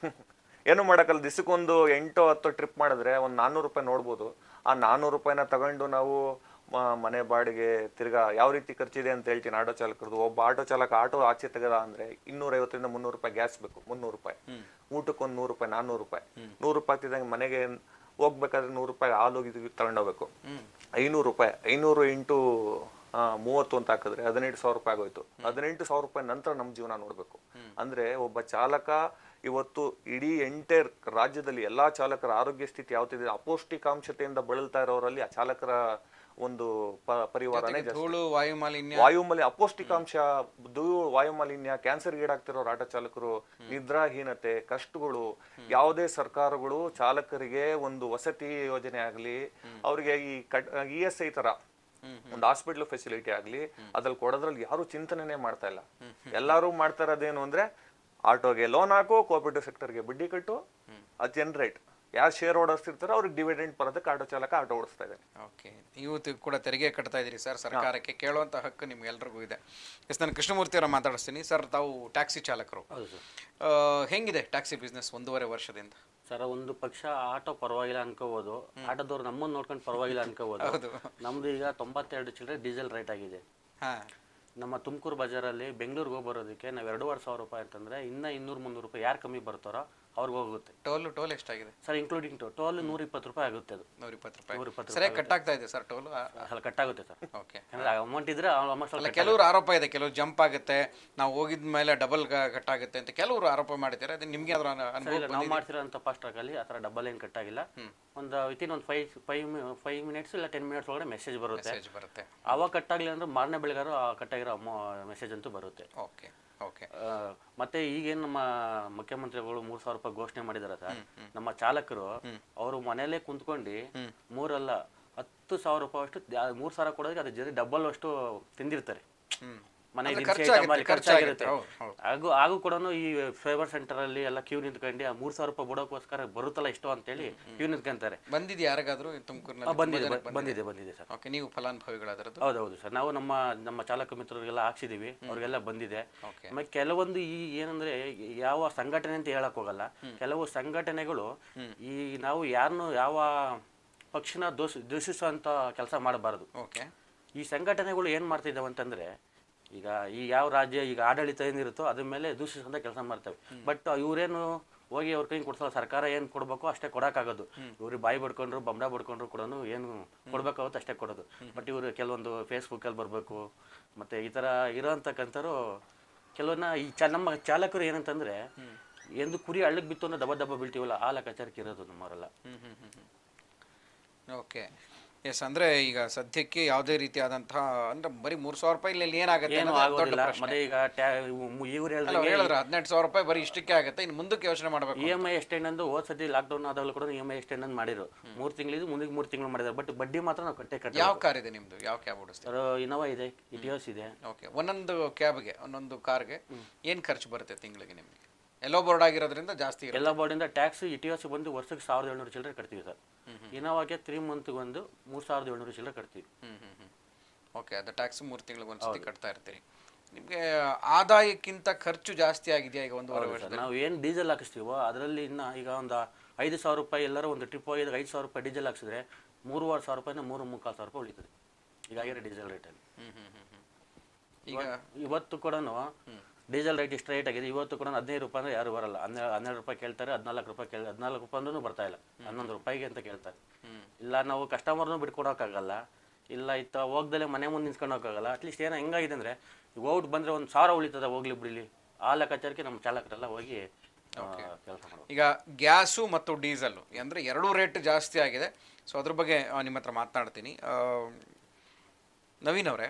ಏನು ಮಾಡಕ್ಕಲ್ಲ ದಿಸಕ್ಕೊಂದು ಎಂಟು ಹತ್ತು ಟ್ರಿಪ್ ಮಾಡಿದ್ರೆ ಒಂದು ನಾನ್ನೂರು ರೂಪಾಯಿ ನೋಡ್ಬೋದು ಆ ನಾನ್ನೂರು ರೂಪಾಯಿನ ತಗೊಂಡು ನಾವು ಮ- ಮನೆ ಬಾಡಿಗೆ ತಿರ್ಗಾ ಯಾವ ರೀತಿ ಖರ್ಚಿದೆ ಅಂತ ಹೇಳ್ತೀನಿ ಆಟೋ ಚಾಲಕರದು ಒಬ್ಬ ಆಟೋ ಚಾಲಕ ಆಟೋ ಆಚೆ ತೆಗೆದ ಅಂದ್ರೆ ಇನ್ನೂರೈವತ್ತರಿಂದ ಮುನ್ನೂರು ರೂಪಾಯಿ ಗ್ಯಾಸ್ ಬೇಕು ಮುನ್ನೂರು ರೂಪಾಯಿ ಊಟಕ್ಕೆ ಒಂದು ನೂರು ರೂಪಾಯಿ ನಾನ್ನೂರು ರೂಪಾಯಿ ನೂರು ರೂಪಾಯಿ ಆಗ್ತಿದ್ದಂಗೆ ಮನೆಗೆ ಹೋಗ್ಬೇಕಾದ್ರೆ ನೂರು ರೂಪಾಯಿ ಹಾಲು ಇದು ತಗೊಂಡೋಗ್ಬೇಕು ಐನೂರು ರೂಪಾಯಿ ಐನೂರು ಇಂಟು ಆ, ಮೂವತ್ತು ಅಂತ ಹಾಕಿದ್ರೆ ಹದಿನೆಂಟು ಸಾವಿರ ರೂಪಾಯಿ ಆಗೋಯ್ತು ಹದಿನೆಂಟು ಸಾವಿರ ರೂಪಾಯಿ ನಂತರ ನಮ್ಮ ಜೀವನ ನೋಡ್ಬೇಕು ಅಂದ್ರೆ ಒಬ್ಬ ಚಾಲಕ ಇವತ್ತು ಇಡೀ ಎಂಟೈರ್ ರಾಜ್ಯದಲ್ಲಿ ಎಲ್ಲಾ ಚಾಲಕರ ಆರೋಗ್ಯ ಸ್ಥಿತಿ ಯಾವ್ತಿದೆ ಅಪೌಷ್ಟಿಕಾಂಶತೆಯಿಂದ ಬಳಲ್ತಾ ಇರೋರಲ್ಲಿ ಆ ಚಾಲಕರ ಒಂದು ಪ- ಪರಿವಾರನೇ ಜಾಸ್ತಿ ಧೂಳು ವಾಯು ಮಾಲಿನ್ಯ ವಾಯುಮಾಲಿ ಅಪೌಷ್ಟಿಕಾಂಶ ಧೂಳು ವಾಯುಮಾಲಿನ್ಯ ಕ್ಯಾನ್ಸರ್ ಗೀಡಾಗ್ತಿರೋ ಆಟೋ ಚಾಲಕರು ನಿದ್ರಾಹೀನತೆ ಕಷ್ಟಗಳು ಯಾವುದೇ ಸರ್ಕಾರಗಳು ಚಾಲಕರಿಗೆ ಒಂದು ವಸತಿ ಯೋಜನೆ ಆಗಲಿ ಅವರಿಗೆ ಈ ಇ ಎಸ್ ಐ ತರ ಒಂದು ಹಾಸ್ಪಿಟಲ್ ಫೆಸಿಲಿಟಿ ಆಗಲಿ ಅದ್ರಲ್ಲಿ ಕೊಡೋದ್ರಲ್ಲಿ ಯಾರು ಚಿಂತನೆನೇ ಮಾಡ್ತಾ ಇಲ್ಲ ಎಲ್ಲರೂ ಮಾಡ್ತಾ ಇರೋದೇನು ಅಂದ್ರೆ ಆಟೋಗೆ ಲೋನ್ ಹಾಕು ಕೋಪರೇಟಿವ್ ಸೆಕ್ಟರ್ಗೆ ಬಡ್ಡಿ ಕಟ್ಟು ಅದು ಜನರೇಟ್ ಯಾರು ಶೇರ್ ಓಡಿಸ್ತಿರ್ತಾರೋ ಅವ್ರಿಗೆ ಡಿವಿಡೆಂಟ್ ಬರೋದಕ್ಕೆ ಆಟೋ ಚಾಲಕ ಆಟೋ ಓಡಿಸ್ತಾ ಇದ್ದಾನೆ ಓಕೆ ನೀವು ತಿ- ಕೂಡ ತೆರಿಗೆ ಕಟ್ತಾ ಇದ್ದೀರಿ ಸರ್ ಸರ್ಕಾರಕ್ಕೆ ಕೇಳುವಂತ ಹಕ್ಕು ನಿಮ್ಗೆಲ್ರಿಗೂ ಇದೆ ಎಸ್ ನಾನು ಕೃಷ್ಣಮೂರ್ತಿ ಅವರ ಮಾತಾಡಿಸ್ತೀನಿ ಸರ್ ತಾವು ಟ್ಯಾಕ್ಸಿ ಚಾಲಕರು ಹೌದು ಸರ್ ಆ, ಹೆಂಗಿದೆ ಟ್ಯಾಕ್ಸಿ ಬಿಸ್ನೆಸ್ ಒಂದೂವರೆ ವರ್ಷದಿಂದ ಸರ್ ಒಂದು ಪಕ್ಷ ಆಟೋ ಪರವಾಗಿಲ್ಲ ಅನ್ಕೋಬೋದು ಆಟೋದವ್ರು ನಮ್ಮನ್ನ ನೋಡ್ಕೊಂಡು ಪರವಾಗಿಲ್ಲ ಅನ್ಕೋಬೋದು ನಮ್ದು ಈಗ ತೊಂಬತ್ತೆರಡು ಚಿಲ್ಲರೆ ಡೀಸೆಲ್ ರೇಟ್ ಆಗಿದೆ ಹಾ ನಮ್ಮ ತುಮಕೂರು ಬಜಾರಲ್ಲಿ ಬೆಂಗಳೂರಿಗೆ ಹೋಗಿ ಬರೋದಕ್ಕೆ ನಾವು ಎರಡೂವರೆ ಸಾವಿರ ರೂಪಾಯಿ ಅಂತಂದ್ರೆ ಇನ್ನ ಇನ್ನೂರು ಮುನ್ನೂರು ರೂಪಾಯಿ ಯಾರು ಕಮ್ಮಿ ಬರ್ತಾರೋ ಅವ್ರಿಗೆ ಹೋಗುತ್ತೆ ಟೋಲ್ ಟೋಲ್ ಎಷ್ಟಾಗಿದೆ ಸರ್ ಇನ್ಕ್ಲೂಡಿಂಗ್ ಟೋ ಟೋಲ್ ನೂರ ಇಪ್ಪತ್ತು ರೂಪಾಯಿ ಆಗುತ್ತೆ ಅದು ನೂರ ಇಪ್ಪತ್ತು ರೂಪಾಯಿ ನೂರ ಇಪ್ಪತ್ತು ಸರಿಯಾಗಿ ಕಟ್ಟಾಗ್ತಾ ಇದೆ ಸರ್ ಟೋಲ್ ಅಲ್ಲ ಕಟ್ಟಾಗುತ್ತೆ ಸರ್ ಓಕೆ ಯಾಕಂದ್ರೆ ಅಮೌಂಟ್ ಇದ್ರೆ ಆಲ್ಮೋಸ್ಟ್ ಅಲ್ಲ ಕೆಲವರು ಆರೋಪ ಇದೆ ಕೆಲವರು ಜಂಪ್ ಆಗುತ್ತೆ ನಾವು ಹೋಗಿದ ಮೇಲೆ ಡಬಲ್ ಕಟ್ಟಾಗುತ್ತೆ ಅಂತ ಕೆಲವರು ಆರೋಪ ಮಾಡಿದ್ದಾರೆ ಅದು ನಿಮ್ಗೆ ಏನಾದ್ರು ಅನು- ಅನುಭವ ಇಲ್ಲ ನಾವು ಮಾಡ್ತಿರೋಂಥ ಫಾಸ್ಟ್ ಟ್ರಾಕಲ್ಲಿ ಆ ಥರ ಡಬಲ್ ಏನು ಕಟ್ಟಾಗಿಲ್ಲ ಒಂದು ವಿತಿನ್ ಒಂದು ಫೈವ್ ಫೈವ್ ಫೈವ್ ಮಿನಿಟ್ಸ್ ಇಲ್ಲ ಟೆನ್ ಮಿನಿಟ್ಸ್ ಒಳಗಡೆ ಮೆಸೇಜ್ ಬರುತ್ತೆ ಮೆಸೇಜ್ ಬರುತ್ತೆ ಅವಾಗ ಕಟ್ಟಾಗಲಿಲ್ಲ ಅಂದ್ರೆ ಮಾರನೇ ಬೆಳಗಾರು ಆ ಕಟ್ಟಾಗಿರೋ ಮೆಸೇಜ್ ಅಂತೂ ಬರುತ್ತೆ ಓಕೆ ಓಕೆ ಆ, ಮತ್ತೆ ಈಗೇನು ನಮ್ಮ ಮುಖ್ಯಮಂತ್ರಿಗಳು ಮೂರ್ ಸಾವಿರ ರೂಪಾಯಿ ಘೋಷಣೆ ಮಾಡಿದಾರೆ ಸರ್ ನಮ್ಮ ಚಾಲಕರು ಅವರು ಮನೆಯಲ್ಲೇ ಕುಂತ್ಕೊಂಡು ಮೂರಲ್ಲ ಹತ್ತು ಸಾವಿರ ರೂಪಾಯಿ ಅಷ್ಟು ದ್ಯಾ- ಮೂರ್ ಸಾವಿರ ಕೊಡೋದಕ್ಕೆ ಅದ್ರ ಜೊತೆ ಡಬಲ್ ಅಷ್ಟು ತಿಂದಿರ್ತಾರೆ ಹ್ಮ್ ಮನೆ ಅಂದ್ರೆ ದಿನಸಿ ಖರ್ಚಾಗುತ್ತೆ, item ಅಲ್ಲಿ ಖರ್ಚಾಗುತ್ತೆ, ಖರ್ಚಾಗಿರುತ್ತೆ ಹೌದು, ಹೌದು. ಹಾಗೂ ಹಾಗೂ ಕೂಡ ಈ ಫೇವರ್ ಸೆಂಟರ್ ಅಲ್ಲಿ ಎಲ್ಲ ಕ್ಯೂ ನಿಂತ್ಕೊಂಡು ಆ ಮೂರ್ ಸಾವಿರ ರೂಪಾಯಿ ಬಿಡೋಕ್ಕೋಸ್ಕರ ಬರುತ್ತಲ್ಲ ಇಷ್ಟು ಅಂತೇಳಿ ಕ್ಯೂ ನಿಂತ್ಕೊಂತಾರೆ ಬಂದಿದೆ ಯಾರಿಗಾದ್ರೂ ಆ, ತುಮಕೂರಿನಲ್ಲಿ ಬಂದಿದೆ ಬ- ಬಂದಿದೆ ಬಂದಿದೆ ಸರ್ ಓಕೆ ನೀವು ಫಲಾನುಭವಿಗಳಾದ್ರದ್ದು ಹೌದೌದು ಸರ್ ನಾವು ನಮ್ಮ ನಮ್ಮ ಚಾಲಕ ಮಿತ್ರರಿಗೆಲ್ಲ ಹಾಕ್ಸಿದೀವಿ ಅವ್ರಿಗೆಲ್ಲ ಬಂದಿದೆ ಓಕೆ ಆಮೇಲೆ ಕೆಲವೊಂದು ಈ ಏನಂದ್ರೆ ಯಾವ ಸಂಘಟನೆ ಅಂತ ಹೇಳಕ್ ಹೋಗಲ್ಲ ಕೆಲವು ಸಂಘಟನೆಗಳು ಈ ನಾವು ಯಾರನ್ನು ಯಾವ ಪಕ್ಷನ ದೋಷ ದೂಷಿಸುವಂತ ಕೆಲಸ ಮಾಡಬಾರದು ಓಕೆ ಈ ಸಂಘಟನೆಗಳು ಏನ್ ಮಾಡ್ತಿದ್ದಾವೆ ಅಂತಂದ್ರೆ ಈಗ ಈ ಯಾವ ರಾಜ್ಯ ಈಗ ಆಡಳಿತ ಏನಿರುತ್ತೋ ಅದ್ರ ಮೇಲೆ ದೂಷಿಸುವಂತ ಕೆಲಸ ಮಾಡ್ತವೆ ಬಟ್ ಇವರೇನು ಹೋಗಿ ಅವ್ರ ಕೈ ಕೊಡ್ಸಲ್ಲ ಸರ್ಕಾರ ಏನ್ ಕೊಡ್ಬೇಕು ಅಷ್ಟೇ ಕೊಡಕ್ಕಾಗೋದು ಇವ್ರಿಗೆ ಬಾಯಿ ಬಡ್ಕೊಂಡ್ರು ಬಂಬಡ ಬಡ್ಕೊಂಡ್ರು ಕೂಡ ಏನು ಕೊಡ್ಬೇಕಾಗುತ್ತೆ ಅಷ್ಟೇ ಕೊಡೋದು ಬಟ್ ಇವರು ಕೆಲವೊಂದು ಫೇಸ್ಬುಕ್ ಅಲ್ಲಿ ಬರ್ಬೇಕು ಮತ್ತೆ ಈ ತರ ಇರೋಂತಕ್ಕಂಥವ್ರು ಕೆಲವನ್ನ ಈ ಚ ನಮ್ಮ ಚಾಲಕರು ಏನಂತಂದ್ರೆ ಎಂದು ಕುರಿ ಹಳ್ಳಕ್ ಬಿತ್ತು ಅಂದ್ರೆ ದಬ್ಬ ದಬ್ಬ ಬೀಳ್ತೀವಲ್ಲ ಆ ಲೆಕ್ಕಾಚಾರಕ್ಕೆ ಇರೋದು ನಮ್ಮವರೆಲ್ಲ ಹ್ಮ್ ಹ್ಮ್ ಹ್ಮ್ ಹ್ಮ್ ಓಕೆ ಎಸ್ ಅಂದ್ರೆ ಈಗ ಸದ್ಯಕ್ಕೆ ಯಾವುದೇ ರೀತಿಯಾದಂತಹ ಅಂದ್ರೆ ಬರೀ ಮೂರ್ ಸಾವಿರ ರೂಪಾಯಿ ಇಲ್ಲಿ ಏನಾಗುತ್ತೆ ಏನು ಅನ್ನೋದೇ ದೊಡ್ಡ ಆಗೋದಿಲ್ಲ ಪ್ರಶ್ನೆ. ಮತ್ತೆ ಈಗ ಟ್ಯಾ- ಇವು- ಇವ್ರು ಅಲ್ಲ, ಹೇಳಿದ್ರೆ ಅವ್ರು ಹೇಳಿದ್ರು ಹದಿನೆಂಟು ಸಾವಿರ ರೂಪಾಯಿ ಬರೀ ಇಷ್ಟಕ್ಕೆ ಆಗುತ್ತೆ ಇನ್ನು ಮುಂದಕ್ಕೆ ಯೋಚನೆ ಮಾಡಬೇಕು ಇ ಎಮ್ ಐ ಎಕ್ಸ್ಟೆಂಡ್ ಅಂದು ಹೋದ್ ಸತಿ ಲಾಕ್ಡೌನ್ ಆದಾಗಲೂ ಕೂಡ ಇ ಎಮ್ ಐ ಎಕ್ಸ್ಟೆಂಡ್ ಅಂತ ಮಾಡಿದ್ರು ಮೂರು ತಿಂಗಳಿದ್ದು ಮುಂದಿಗೆ ಮೂರು ತಿಂಗಳು ಮಾಡಿದ್ರು ಬಟ್ ಬಡ್ಡಿ ಮಾತ್ರ ನಾವು ಕಟ್ಟೆ ಕಟ್ಟ ಯಾವ ಕಾರ್ ಇದೆ ನಿಮ್ದು ಯಾವ ಕ್ಯಾಬ್ ಓಡಿಸ್ತೀವಿ ಸರ್ ಇನೋವಾ ಇದೆ ಇಟಿಯೋಸ್ ಇದೆ ಓಕೆ ಒಂದೊಂದು ಕ್ಯಾಬ್ಗೆ ಒಂದೊಂದು ಕಾರ್ಗೆ ಏನು ಖರ್ಚು ಬರುತ್ತೆ ತಿಂಗಳಿಗೆ ನಿಮಗೆ ಎಲ್ಲೋ ಬೋರ್ಡ್ ಆಗಿರೋದ್ರಿಂದ ಜಾಸ್ತಿ ಇರುತ್ತೆ ಎಲ್ಲ ಬೋರ್ಡಿಂದ ಟ್ಯಾಕ್ಸ್ ಇಟಿಯೋಸ್ ಬಂದು ವರ್ಷಕ್ಕೆ ಸಾವಿರದ ಏಳ್ನೂರು ಚಿಲ್ಲರೆ ಕಟ್ತೀವಿ ಸರ್ ಇನೋವಾಗೆ ತ್ರೀ ಮಂತ್ಗೆ ಒಂದು ಮೂರು ಸಾವಿರದ ಏಳ್ನೂರು ಚಿಲ್ಲರೆ ಕಟ್ತೀವಿ ಹ್ಮ್ ಹ್ಮ್ ಹ್ಮ್ ಓಕೆ ಅದು ಟ್ಯಾಕ್ಸ್ ಮೂರು ತಿಂಗಳಿಗೆ ಒಂದ್ಸತಿ ಕಟ್ತಾ ಇರ್ತೀರಿ ನಿಮಗೆ ಆದಾಯಕ್ಕಿಂತ ಖರ್ಚು ಜಾಸ್ತಿ ಆಗಿದೆಯಾ ಈಗ ಒಂದೂವರೆ ವರ್ಷ ಸರ್ ನಾವು ಏನು ಡೀಸೆಲ್ ಹಾಕಿಸ್ತೀವೋ ಅದರಲ್ಲಿ ಇನ್ನು ಈಗ ಒಂದು ಐದು ಸಾವಿರ ರೂಪಾಯಿ ಎಲ್ಲರೂ ಒಂದು ಟ್ರಿಪ್ ಹೋಗಿದಾಗ ಐದು ಸಾವಿರ ರೂಪಾಯಿ ಡೀಸೆಲ್ ಹಾಕ್ಸಿದ್ರೆ ಮೂರುವರೆ ಸಾವಿರ ರೂಪಾಯಿನ ಮೂರು ಮುಕ್ಕಾಲು ಸಾವಿರ ರೂಪಾಯಿ ಉಳಿತದೆ ಈಗ ಆಗಿರೋ ಡೀಸೆಲ್ ರೇಟಲ್ಲಿ ಹ್ಮ್ ಹ್ಮ್ ಹ್ಮ್ ಹ್ಮ್ ಈಗ ಇವತ್ತು ಕೂಡ ಡೀಸೆಲ್ ರೇಟ್ ಇಷ್ಟು ರೇಟ್ ಆಗಿದೆ ಇವತ್ತು ಕೂಡ ಹದಿನೈದು ರೂಪಾಯಿ ಅಂದ್ರೆ ಯಾರು ಬರಲ್ಲ ಹನ್ನೆರಡು ಹನ್ನೆರಡು ರೂಪಾಯಿ ಕೇಳ್ತಾರೆ ಹದಿನಾಲ್ಕು ರೂಪಾಯಿ ಕೇಳಿ ಹದಿನಾಲ್ಕು ರೂಪಾಯಿ ಅಂದ್ರೂ ಬರ್ತಾ ಇಲ್ಲ ಹನ್ನೊಂದು ರೂಪಾಯಿಗೆ ಅಂತ ಕೇಳ್ತಾರೆ ಇಲ್ಲ ನಾವು ಕಸ್ಟಮರ್ನು ಬಿಟ್ಕೊಡೋಕ್ಕಾಗಲ್ಲ ಇಲ್ಲ ಇತ್ತ ಹೋಗ್ದಲೆ ಮನೆ ಮುಂದೆ ನಿಂತ್ಕೊಂಡು ಹೋಗಕ್ಕಾಗಲ್ಲ ಅಟ್ಲೀಸ್ಟ್ ಏನೋ ಹೆಂಗಾಗಿದೆ ಅಂದರೆ ಈಗ ಔಟ್ ಬಂದರೆ ಒಂದು ಸಾವಿರ ಉಳಿತದೆ ಹೋಗ್ಲಿ ಬಿಡಲಿ ಆ ಲೆಕ್ಕಾಚಾರಕ್ಕೆ ನಮ್ಮ ಚಾಲಕರೆಲ್ಲ ಹೋಗಿ ಕೆಲಸ ಮಾಡೋದು ಈಗ ಗ್ಯಾಸು ಮತ್ತು ಡೀಸೆಲ್ಲು ಅಂದರೆ ಎರಡೂ ರೇಟ್ ಜಾಸ್ತಿ ಆಗಿದೆ ಸೊ ಅದ್ರ ಬಗ್ಗೆ ಆ, ನಿಮ್ಮ ಹತ್ರ ಮಾತನಾಡ್ತೀನಿ ಆ, ನವೀನ್ ಅವರೇ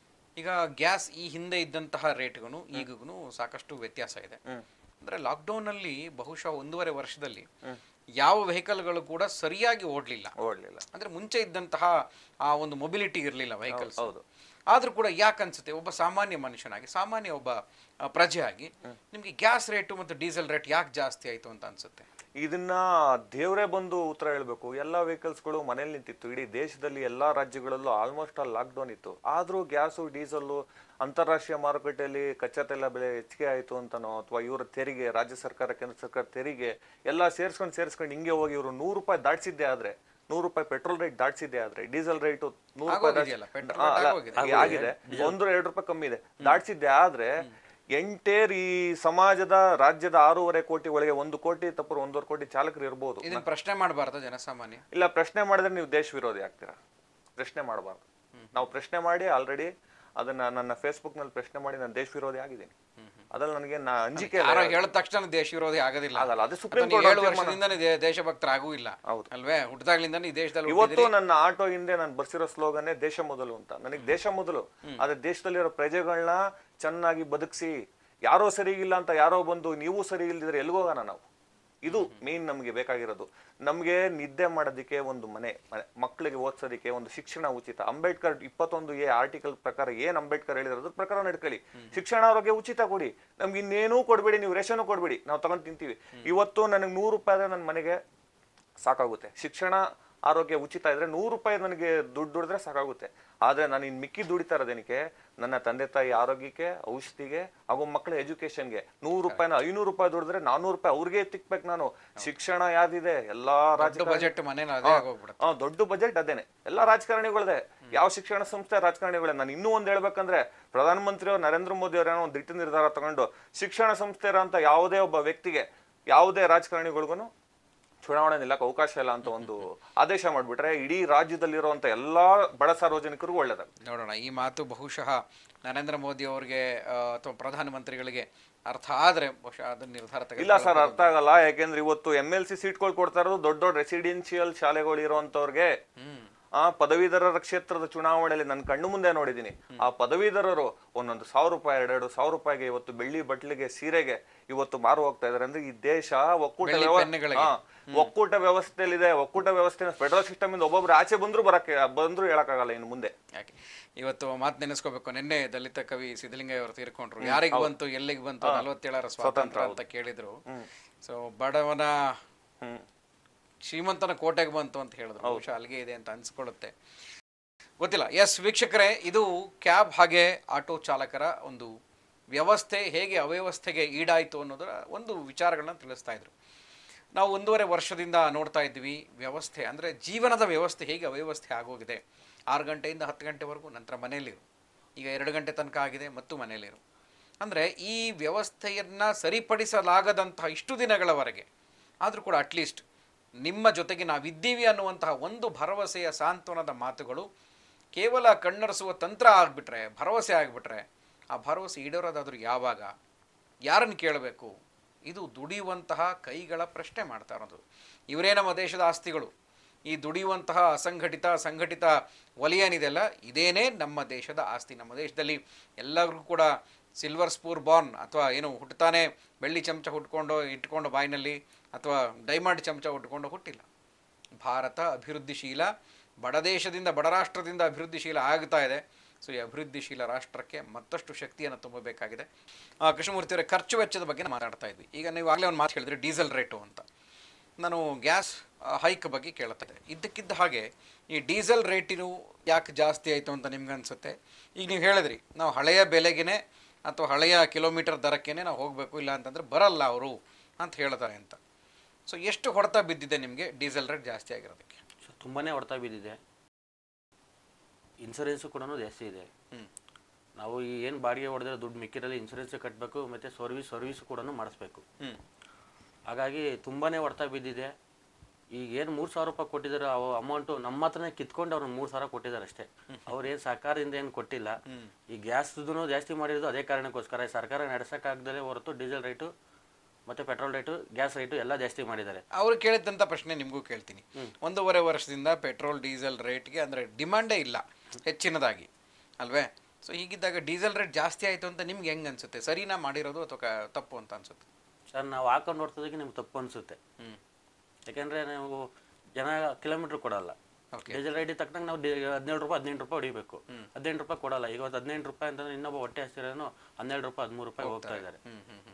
ಈಗ ಗ್ಯಾಸ್ ಈ ಹಿಂದೆ ಇದ್ದಂತಹ ರೇಟ್ಗೂ ಈಗೂ ಸಾಕಷ್ಟು ವ್ಯತ್ಯಾಸ ಇದೆ ಅಂದರೆ ಲಾಕ್ಡೌನಲ್ಲಿ ಬಹುಶಃ ಒಂದೂವರೆ ವರ್ಷದಲ್ಲಿ ಯಾವ ವೆಹಿಕಲ್ಗಳು ಕೂಡ ಸರಿಯಾಗಿ ಓಡಲಿಲ್ಲ ಓಡ್ಲಿಲ್ಲ ಅಂದ್ರೆ ಮುಂಚೆ ಇದ್ದಂತಹ ಆ ಒಂದು ಮೊಬಿಲಿಟಿ ಇರಲಿಲ್ಲ ವೆಹಿಕಲ್ಸ್ ಹೌದು. ಆದ್ರೂ ಕೂಡ ಯಾಕೆ ಅನ್ಸುತ್ತೆ ಒಬ್ಬ ಸಾಮಾನ್ಯ ಮನುಷ್ಯನಾಗಿ ಸಾಮಾನ್ಯ ಒಬ್ಬ ಆ, ಪ್ರಜೆಯಾಗಿ ನಿಮ್ಗೆ ಗ್ಯಾಸ್ ರೇಟು ಮತ್ತು ಡೀಸೆಲ್ ರೇಟ್ ಯಾಕೆ ಜಾಸ್ತಿ ಆಯ್ತು ಅಂತ ಅನ್ಸುತ್ತೆ ಇದನ್ನ ದೇವರೇ ಬಂದು ಉತ್ತರ ಹೇಳ್ಬೇಕು ಎಲ್ಲಾ ವೆಹಿಕಲ್ಸ್ಗಳು ಮನೇಲಿ ನಿಂತಿತ್ತು ಇಡೀ ದೇಶದಲ್ಲಿ ಎಲ್ಲಾ ರಾಜ್ಯಗಳಲ್ಲೂ ಆಲ್ಮೋಸ್ಟ್ ಆಲ್ ಲಾಕ್ಡೌನ್ ಇತ್ತು ಆದ್ರೂ ಗ್ಯಾಸು ಡೀಸೆಲ್ಲು ಅಂತಾರಾಷ್ಟ್ರೀಯ ಮಾರುಕಟ್ಟೆಯಲ್ಲಿ ಕಚ್ಚಾ ತೈಲ ಬೆಲೆ ಹೆಚ್ಚಿಗೆ ಆಯಿತು ಅಂತನೋ ಅಥವಾ ಇವರ ತೆರಿಗೆ ರಾಜ್ಯ ಸರ್ಕಾರ ಕೇಂದ್ರ ಸರ್ಕಾರ ತೆರಿಗೆ ಎಲ್ಲ ಸೇರ್ಸ್ಕೊಂಡು ಸೇರ್ಸ್ಕೊಂಡು ಹಿಂಗೆ ಹೋಗಿ ಇವರು ನೂರು ರೂಪಾಯಿ ದಾಟಿಸಿದ್ದೆ ಆದ್ರೆ ನೂರು ರೂಪಾಯಿ ಪೆಟ್ರೋಲ್ ರೇಟ್ ದಾಟಿಸಿದ್ದೆ ಆದ್ರೆ ಡೀಸೆಲ್ ರೇಟ್ ನೂರು ರೂಪಾಯಿ ಆಗೋಗಿದೆಯಲ್ಲ, ದಾಟ್ಸಿ- petrol ಆ, rate ಅಲ್ಲ, ಆಗೋಗಿದೆ. ಆಗಿದೆ ಒಂದು ಎರಡು ರೂಪಾಯಿ ಕಮ್ಮಿ ಇದೆ ದಾಟಿಸಿದ್ದೆ ಆದ್ರೆ ಎಂಟೇರ್ ಈ ಸಮಾಜದ ರಾಜ್ಯದ ಆರೂವರೆ ಕೋಟಿ ಒಳಗೆ ಒಂದು ಕೋಟಿ ತಪ್ಪರು ಒಂದೂವರೆ ಕೋಟಿ ಚಾಲಕರು ಇರ್ಬೋದು ಇದನ್ನ ಪ್ರಶ್ನೆ ಮಾಡಬಾರ್ದ ಜನಸಾಮಾನ್ಯ ಇಲ್ಲ ಪ್ರಶ್ನೆ ಮಾಡಿದ್ರೆ ನೀವು ದೇಶ ವಿರೋಧಿ ಆಗ್ತೀರಾ ಪ್ರಶ್ನೆ ಮಾಡಬಾರ್ದು ನಾವು ಪ್ರಶ್ನೆ ಮಾಡಿ ಆಲ್ರೆಡಿ ಅದನ್ನ ನನ್ನ ಫೇಸ್ಬುಕ್ ನಲ್ಲಿ ಪ್ರಶ್ನೆ ಮಾಡಿ ನಾನು ದೇಶ ವಿರೋಧಿ ಆಗಿದ್ದೀನಿ ಅದ್ರಲ್ಲಿ ನನಗೆ ನಾ ಅಂಜಿಕೆ ಇಲ್ಲ. ಯಾರೋ ಹೇಳಿದ ತಕ್ಷಣ ದೇಶ ವಿರೋಧಿ ಆಗೋದಿಲ್ಲ ಆಗಲ್ಲ. ಅದು ಸುಪ್ರೀಂ ಅಥವಾ ನೀವು ಕೋರ್ಟ್ ಏಳು ತೀರ್ಮಾನ. ವರ್ಷದಿಂದಾನೇ ದೇ- ದೇಶಭಕ್ತರಾಗೂ ಇಲ್ಲ ಹೌದು. ಅಲ್ವೇ ಹುಟ್ಟದಾಗ್ಲಿಂದಾನೇ ಈ ದೇಶದಲ್ಲಿ ಇವತ್ತು ನನ್ನ ಆಟೋ ಹಿಂದೆ ನಾನು ಬರ್ಸಿರೋ ಸ್ಲೋಗನ್ನೇ ದೇಶ ಮೊದಲು ಅಂತ ನನಗೆ ದೇಶ ಮೊದಲು ಆದ್ರೆ ದೇಶದಲ್ಲಿರೋ ಪ್ರಜೆಗಳನ್ನ ಚೆನ್ನಾಗಿ ಬದುಕಿಸಿ ಯಾರೋ ಸರಿ ಇಲ್ಲ ಅಂತ ಯಾರೋ ಬಂದು ನೀವು ಸರಿ ಇಲ್ದಿದ್ರೆ ಎಲ್ಗೋಗೋಣ ನಾವು ಇದು ಮೇನ್ ನಮಗೆ ಬೇಕಾಗಿರೋದು ನಮಗೆ ನಿದ್ದೆ ಮಾಡೋದಕ್ಕೆ ಒಂದು ಮನೆ ಮನೆ ಮಕ್ಕಳಿಗೆ ಓದ್ಸೋದಕ್ಕೆ ಒಂದು ಶಿಕ್ಷಣ ಉಚಿತ ಅಂಬೇಡ್ಕರ್ ಇಪ್ಪತ್ತೊಂದು ಎ ಆರ್ಟಿಕಲ್ ಪ್ರಕಾರ ಏನ್ ಅಂಬೇಡ್ಕರ್ ಹೇಳಿರೋದ್ರ ಪ್ರಕಾರ ನಡ್ಕೊಳ್ಳಿ ಶಿಕ್ಷಣ ಆರೋಗ್ಯ ಉಚಿತ ಕೊಡಿ ನಮ್ಗೆ ಇನ್ನೇನೂ ಕೊಡ್ಬೇಡಿ ನೀವು ರೇಷನ್ ಕೊಡ್ಬೇಡಿ ನಾವು ತಗೊಂಡ್ ತಿಂತೀವಿ ಇವತ್ತು ನನಗೆ ನೂರು ರೂಪಾಯಿ ಆದ್ರೆ ನನ್ನ ಮನೆಗೆ ಸಾಕಾಗುತ್ತೆ ಶಿಕ್ಷಣ ಆರೋಗ್ಯ ಉಚಿತ ಇದ್ರೆ ನೂರು ರೂಪಾಯಿ ನನಗೆ ದುಡ್ಡು ದುಡಿದ್ರೆ ಸಾಕಾಗುತ್ತೆ ಆದ್ರೆ ನಾನು ಇನ್ ಮಿಕ್ಕಿ ದುಡಿತಾ ಇರೋದೇನಕ್ಕೆ ನನ್ನ ತಂದೆ ತಾಯಿ ಆರೋಗ್ಯಕ್ಕೆ ಔಷಧಿಗೆ ಹಾಗೂ ಮಕ್ಕಳ ಎಜುಕೇಶನ್ಗೆ ನೂರು ರೂಪಾಯಿನ ಐನೂರು ರೂಪಾಯಿ ದುಡಿದ್ರೆ ನಾನೂರು ರೂಪಾಯಿ ಅವ್ರಿಗೆ ತಿಕ್ಬೇಕು ನಾನು ಶಿಕ್ಷಣ ಯಾವ್ದಿದೆ ಎಲ್ಲಾ ರಾಜಕಾರಣ ಬಜೆಟ್ ಮನೇಲಿ ಅದೇ ಆಗೋಗ್ಬಿಡುತ್ತೆ ಹಾ ದೊಡ್ಡ ಬಜೆಟ್ ಅದೇನೆ ಎಲ್ಲಾ ರಾಜಕಾರಣಿಗಳದೆ ಯಾವ ಶಿಕ್ಷಣ ಸಂಸ್ಥೆ ರಾಜಕಾರಣಿಗಳೇ ನಾನು ಇನ್ನೂ ಒಂದ್ ಹೇಳ್ಬೇಕಂದ್ರೆ ಪ್ರಧಾನಮಂತ್ರಿ ಅವ್ರು ನರೇಂದ್ರ ಮೋದಿ ಅವ್ರ ಏನೋ ಒಂದು ದಿಟ್ಟ ನಿರ್ಧಾರ ತಗೊಂಡು ಶಿಕ್ಷಣ ಸಂಸ್ಥೆ ಅಂತ ಯಾವುದೇ ಒಬ್ಬ ವ್ಯಕ್ತಿಗೆ ಯಾವುದೇ ರಾಜಕಾರಣಿಗಳಿಗೂ ಚುನಾವಣೆ ನಿಲ್ಲಕ್ಕೆ ಅವಕಾಶ ಇಲ್ಲ ಅಂತ ಒಂದು ಆದೇಶ ಮಾಡ್ಬಿಟ್ರೆ ಇಡೀ ರಾಜ್ಯದಲ್ಲಿರುವಂತ ಎಲ್ಲಾ ಬಡ ಸಾರ್ವಜನಿಕರಿಗೂ ಒಳ್ಳೇದಾಗ ನೋಡೋಣ ಈ ಮಾತು ಬಹುಶಃ ನರೇಂದ್ರ ಮೋದಿ ಅವರಿಗೆ ಆ, ಅಥವಾ ಪ್ರಧಾನಮಂತ್ರಿಗಳಿಗೆ ಅರ್ಥ ಆದ್ರೆ ಬಹುಶಃ ಅದನ್ನ ನಿರ್ಧಾರ ಇಲ್ಲ ತೆಗೆದುಕೊಳ್ಳೋದು ಸರ್ ಅರ್ಥ ಆಗಲ್ಲ ಯಾಕೆಂದ್ರೆ ಇವತ್ತು ಎಂ ಎಲ್ ಸಿ ಸೀಟ್ಗಳು ಕೊಡ್ತಾ ಇರೋದು ದೊಡ್ಡ ದೊಡ್ಡ ರೆಸಿಡೆನ್ಶಿಯಲ್ ಶಾಲೆಗಳು ಇರುವಂತವ್ರಿಗೆ ಆ ಪದವೀಧರರ ಕ್ಷೇತ್ರದ ಚುನಾವಣೆಯಲ್ಲಿ ನನ್ನ ಕಣ್ಣು ಮುಂದೆ ನೋಡಿದೀನಿ ಆ ಪದವೀಧರರು ಒಂದೊಂದು ಸಾವಿರ ರೂಪಾಯಿ ಎರಡೆರಡು ಸಾವಿರ ರೂಪಾಯಿಗೆ ಇವತ್ತು ಬೆಳ್ಳಿ ಬಟ್ಲಿಗೆ ಸೀರೆಗೆ ಇವತ್ತು ಮಾರು ಹೋಗ್ತಾ ಇದಾರೆ ಅಂದ್ರೆ ಈ ದೇಶ ಒಕ್ಕೂಟ ಬೆಳ್ಳಿ ವ್ಯವ- ಪೆನ್ನುಗಳಿಗೆ. ಹಾ, ಒಕ್ಕೂಟ ವ್ಯವಸ್ಥೆಯಲ್ಲಿದೆ ಒಕ್ಕೂಟ ವ್ಯವಸ್ಥೆ ಫೆಡರಲ್ ಸಿಸ್ಟಮ್ ಇಂದ ಒಬ್ಬೊಬ್ರು ಆಚೆ ಬಂದ್ರು ಬರಕ್ಕೆ ಬಂದ್ರು ಹೇಳಕ್ಕಾಗಲ್ಲ ಇನ್ನು ಮುಂದೆ ಯಾಕೆ ಇವತ್ತು ಮಾತು ನೆನೆಸ್ಕೋಬೇಕು ನಿನ್ನೆ ದಲಿತ ಕವಿ ಸಿದ್ದಲಿಂಗಯ್ಯ ಅವರು ತೀರ್ಕೊಂಡ್ರು ಯಾರಿಗೆ ಬಂತು ಎಲ್ಲಿಗೆ ಬಂತು ನಲವತ್ತೇಳರ ಸ್ವಾತಂತ್ರ್ಯ ಅಂತ ಕೇಳಿದ್ರು ಸೊ ಬಡವನ ಹ್ಮ್ ಶ್ರೀಮಂತನ ಕೋಟೆಗೆ ಬಂತು ಅಂತ ಹೇಳಿದ್ರು ಬಹುಶಃ ಅಲ್ಲಿಗೆ ಇದೆ ಅಂತ ಅನ್ಸ್ಕೊಳ್ಳುತ್ತೆ ಗೊತ್ತಿಲ್ಲ ಎಸ್ ವೀಕ್ಷಕರೇ ಇದು ಕ್ಯಾಬ್ ಹಾಗೆ ಆಟೋ ಚಾಲಕರ ಒಂದು ವ್ಯವಸ್ಥೆ ಹೇಗೆ ಅವ್ಯವಸ್ಥೆಗೆ ಈಡಾಯಿತು ಅನ್ನೋದರ ಒಂದು ವಿಚಾರಗಳನ್ನ ತಿಳಿಸ್ತಾ ಇದ್ರು ನಾವು ಒಂದೂವರೆ ವರ್ಷದಿಂದ ನೋಡ್ತಾ ಇದ್ವಿ ವ್ಯವಸ್ಥೆ ಅಂದರೆ ಜೀವನದ ವ್ಯವಸ್ಥೆ ಹೇಗೆ ಅವ್ಯವಸ್ಥೆ ಆಗೋಗಿದೆ ಆರು ಗಂಟೆಯಿಂದ ಹತ್ತು ಗಂಟೆವರೆಗೂ ನಂತರ ಮನೆಯಲ್ಲಿರು ಈಗ ಎರಡು ಗಂಟೆ ತನಕ ಆಗಿದೆ ಮತ್ತು ಮನೆಯಲ್ಲಿರು ಅಂದರೆ ಈ ವ್ಯವಸ್ಥೆಯನ್ನು ಸರಿಪಡಿಸಲಾಗದಂತಹ ಇಷ್ಟು ದಿನಗಳವರೆಗೆ ಆದರೂ ಕೂಡ ಅಟ್ಲೀಸ್ಟ್ ನಿಮ್ಮ ಜೊತೆಗೆ ನಾವಿದ್ದೀವಿ ಅನ್ನುವಂತಹ ಒಂದು ಭರವಸೆಯ ಸಾಂತ್ವನದ ಮಾತುಗಳು ಕೇವಲ ಕಣ್ಣರಿಸುವ ತಂತ್ರ ಆಗಿಬಿಟ್ರೆ ಭರವಸೆ ಆಗಿಬಿಟ್ರೆ ಆ ಭರವಸೆ ಈಡೇರೋದಾದರೂ ಯಾವಾಗ ಯಾರನ್ನು ಕೇಳಬೇಕು ಇದು ದುಡಿಯುವಂತಹ ಕೈಗಳ ಪ್ರಶ್ನೆ ಮಾಡ್ತಾ ಇರೋದು ಇವರೇ ನಮ್ಮ ದೇಶದ ಆಸ್ತಿಗಳು ಈ ದುಡಿಯುವಂತಹ ಅಸಂಘಟಿತ ಸಂಘಟಿತ ವಲಯ ಏನಿದೆಯಲ್ಲ ಇದೇನೇ ನಮ್ಮ ದೇಶದ ಆಸ್ತಿ ನಮ್ಮ ದೇಶದಲ್ಲಿ ಎಲ್ಲರಿಗೂ ಕೂಡ ಸಿಲ್ವರ್ ಸ್ಪೂರ್ ಬಾರ್ನ್ ಅಥವಾ ಏನು ಹುಟ್ಟುತ್ತಾನೆ ಬೆಳ್ಳಿ ಚಮಚ ಹುಟ್ಕೊಂಡು ಇಟ್ಕೊಂಡು ಬಾಯಿನಲ್ಲಿ ಅಥವಾ ಡೈಮಂಡ್ ಚಮಚ ಹುಟ್ಕೊಂಡು ಹುಟ್ಟಿಲ್ಲ ಭಾರತ ಅಭಿವೃದ್ಧಿಶೀಲ ಬಡ ದೇಶದಿಂದ ಬಡ ರಾಷ್ಟ್ರದಿಂದ ಅಭಿವೃದ್ಧಿಶೀಲ ಆಗ್ತಾ ಇದೆ ಸೊ ಈ ಅಭಿವೃದ್ಧಿಶೀಲ ರಾಷ್ಟ್ರಕ್ಕೆ ಮತ್ತಷ್ಟು ಶಕ್ತಿಯನ್ನು ತುಂಬಬೇಕಾಗಿದೆ ಆ, ಕೃಷ್ಣಮೂರ್ತಿ ಅವರೇ ಖರ್ಚು ವೆಚ್ಚದ ಬಗ್ಗೆ ನಾವು ಮಾತಾಡ್ತಾ ಇದ್ವಿ ಈಗ ನೀವು ಆಗಲೇ ಒಂದು ಮಾತು ಹೇಳಿದ್ರಿ ಡೀಸೆಲ್ ರೇಟು ಅಂತ ನಾನು ಗ್ಯಾಸ್ ಹೈಕ್ ಬಗ್ಗೆ ಕೇಳ್ತಾ ಇದ್ದೆ ಇದ್ದಕ್ಕಿದ್ದ ಹಾಗೆ ಈ ಡೀಸೆಲ್ ರೇಟಿನು ಯಾಕೆ ಜಾಸ್ತಿ ಆಯಿತು ಅಂತ ನಿಮ್ಗೆ ಅನಿಸುತ್ತೆ ಈಗ ನೀವು ಹೇಳಿದ್ರಿ ನಾವು ಹಳೆಯ ಬೆಲೆಗೇ ಅಥವಾ ಹಳೆಯ ಕಿಲೋಮೀಟರ್ ದರಕ್ಕೇ ನಾವು ಹೋಗಬೇಕು ಇಲ್ಲ ಅಂತಂದರೆ ಬರಲ್ಲ ಅವರು ಅಂತ ಹೇಳ್ತಾರೆ ಅಂತ ಸೊ ಎಷ್ಟು ಹೊಡೆತ ಬಿದ್ದಿದೆ ನಿಮಗೆ ಡೀಸೆಲ್ ರೇಟ್ ಜಾಸ್ತಿ ಆಗಿರೋದಕ್ಕೆ ಸೊ ತುಂಬಾ ಹೊಡೆತ ಬಿದ್ದಿದೆ ಇನ್ಸೂರೆನ್ಸು ಕೂಡ ಜಾಸ್ತಿ ಇದೆ ಹ್ಮ್. ನಾವು ಈ ಏನು ಬಾಡಿಗೆ ಹೊಡೆದ್ರೆ ದುಡ್ಡು ಮಿಕ್ಕಿರಲ್ಲಿ ಇನ್ಸೂರೆನ್ಸ್ ಕಟ್ಟಬೇಕು ಮತ್ತು ಸರ್ವಿಸ್ ಸರ್ವಿಸ್ ಕೂಡ ಮಾಡಿಸ್ಬೇಕು ಹ್ಮ್ ಹಾಗಾಗಿ ತುಂಬಾ ಹೊಡ್ತಾ ಬಿದ್ದಿದೆ ಈಗ ಏನು ಮೂರು ಸಾವಿರ ರೂಪಾಯಿ ಕೊಟ್ಟಿದ್ದಾರೆ ಅವು ಅಮೌಂಟು ನಮ್ಮ ಹತ್ರನೇ ಕಿತ್ಕೊಂಡು ಅವ್ರು ಮೂರು ಸಾವಿರ ಕೊಟ್ಟಿದ್ದಾರೆ ಅಷ್ಟೇ ಅವ್ರು ಏನು ಸರ್ಕಾರದಿಂದ ಏನು ಕೊಟ್ಟಿಲ್ಲ ಈ ಗ್ಯಾಸ್ದು ಜಾಸ್ತಿ ಮಾಡಿರೋದು ಅದೇ ಕಾರಣಕ್ಕೋಸ್ಕರ ಈ ಸರ್ಕಾರ ನಡೆಸೋಕ್ಕಾಗ್ದಲೇ ಹೊರತು ಡೀಸೆಲ್ ರೇಟು ಮತ್ತು ಪೆಟ್ರೋಲ್ ರೇಟು ಗ್ಯಾಸ್ ರೇಟು ಎಲ್ಲ ಜಾಸ್ತಿ ಮಾಡಿದ್ದಾರೆ ಅವ್ರು ಕೇಳಿದಂಥ ಪ್ರಶ್ನೆ ನಿಮಗೂ ಕೇಳ್ತೀನಿ ಒಂದೂವರೆ ವರ್ಷದಿಂದ ಪೆಟ್ರೋಲ್ ಡೀಸೆಲ್ ರೇಟ್ಗೆ ಅಂದರೆ ಡಿಮಾಂಡೇ ಇಲ್ಲ ಹೆಚ್ಚಿನದಾಗಿ ಅಲ್ವೇ ಸೊ ಹೀಗಿದ್ದಾಗ ಡೀಸೆಲ್ ರೇಟ್ ಜಾಸ್ತಿ ಆಯಿತು ಅಂತ ನಿಮ್ಗೆ ಹೆಂಗೆ ಅನ್ಸುತ್ತೆ ಸರಿನಾ ಮಾಡಿರೋದು ಅಥವಾ ಕ- ತಪ್ಪು ಅಂತ ಅನ್ಸುತ್ತೆ ಸರ್ ನಾವು ಹಾಕೊಂಡು ನೋಡ್ತದಕ್ಕೆ ನಿಮ್ಗೆ ತಪ್ಪು ಅನಿಸುತ್ತೆ ಹ್ಞೂ ಯಾಕೆಂದರೆ ನಾವು ಜನ ಕಿಲೋಮೀಟ್ರ್ ಕೊಡಲ್ಲ Okay. ಡೀಸೆಲ್ ರೇಟ್ ತಕ್ಕಂಗೆ ನಾವು ಡಿ- ಹದಿನೇಳು ರೂಪಾಯಿ ಹದಿನೆಂಟು ರೂಪಾಯಿ ಹೊಡಿಬೇಕು ಹದಿನೆಂಟು ರೂಪಾಯಿ ಕೊಡಲ್ಲ ಇವತ್ತು ಹದಿನೆಂಟು ರೂಪಾಯಿ ಅಂತಂದ್ರೆ ಇನ್ನೊಬ್ಬ ಹೊಟ್ಟೆ ಹಸಿರೋನು ಹನ್ನೆರಡು ರೂಪಾಯಿ ಹದಿಮೂರು ರೂಪಾಯಿ ಹೋಗ್ತಾ ಇದ್ದಾರೆ ಹ್ಞೂ ಹ್ಞೂ ಹ್ಞೂ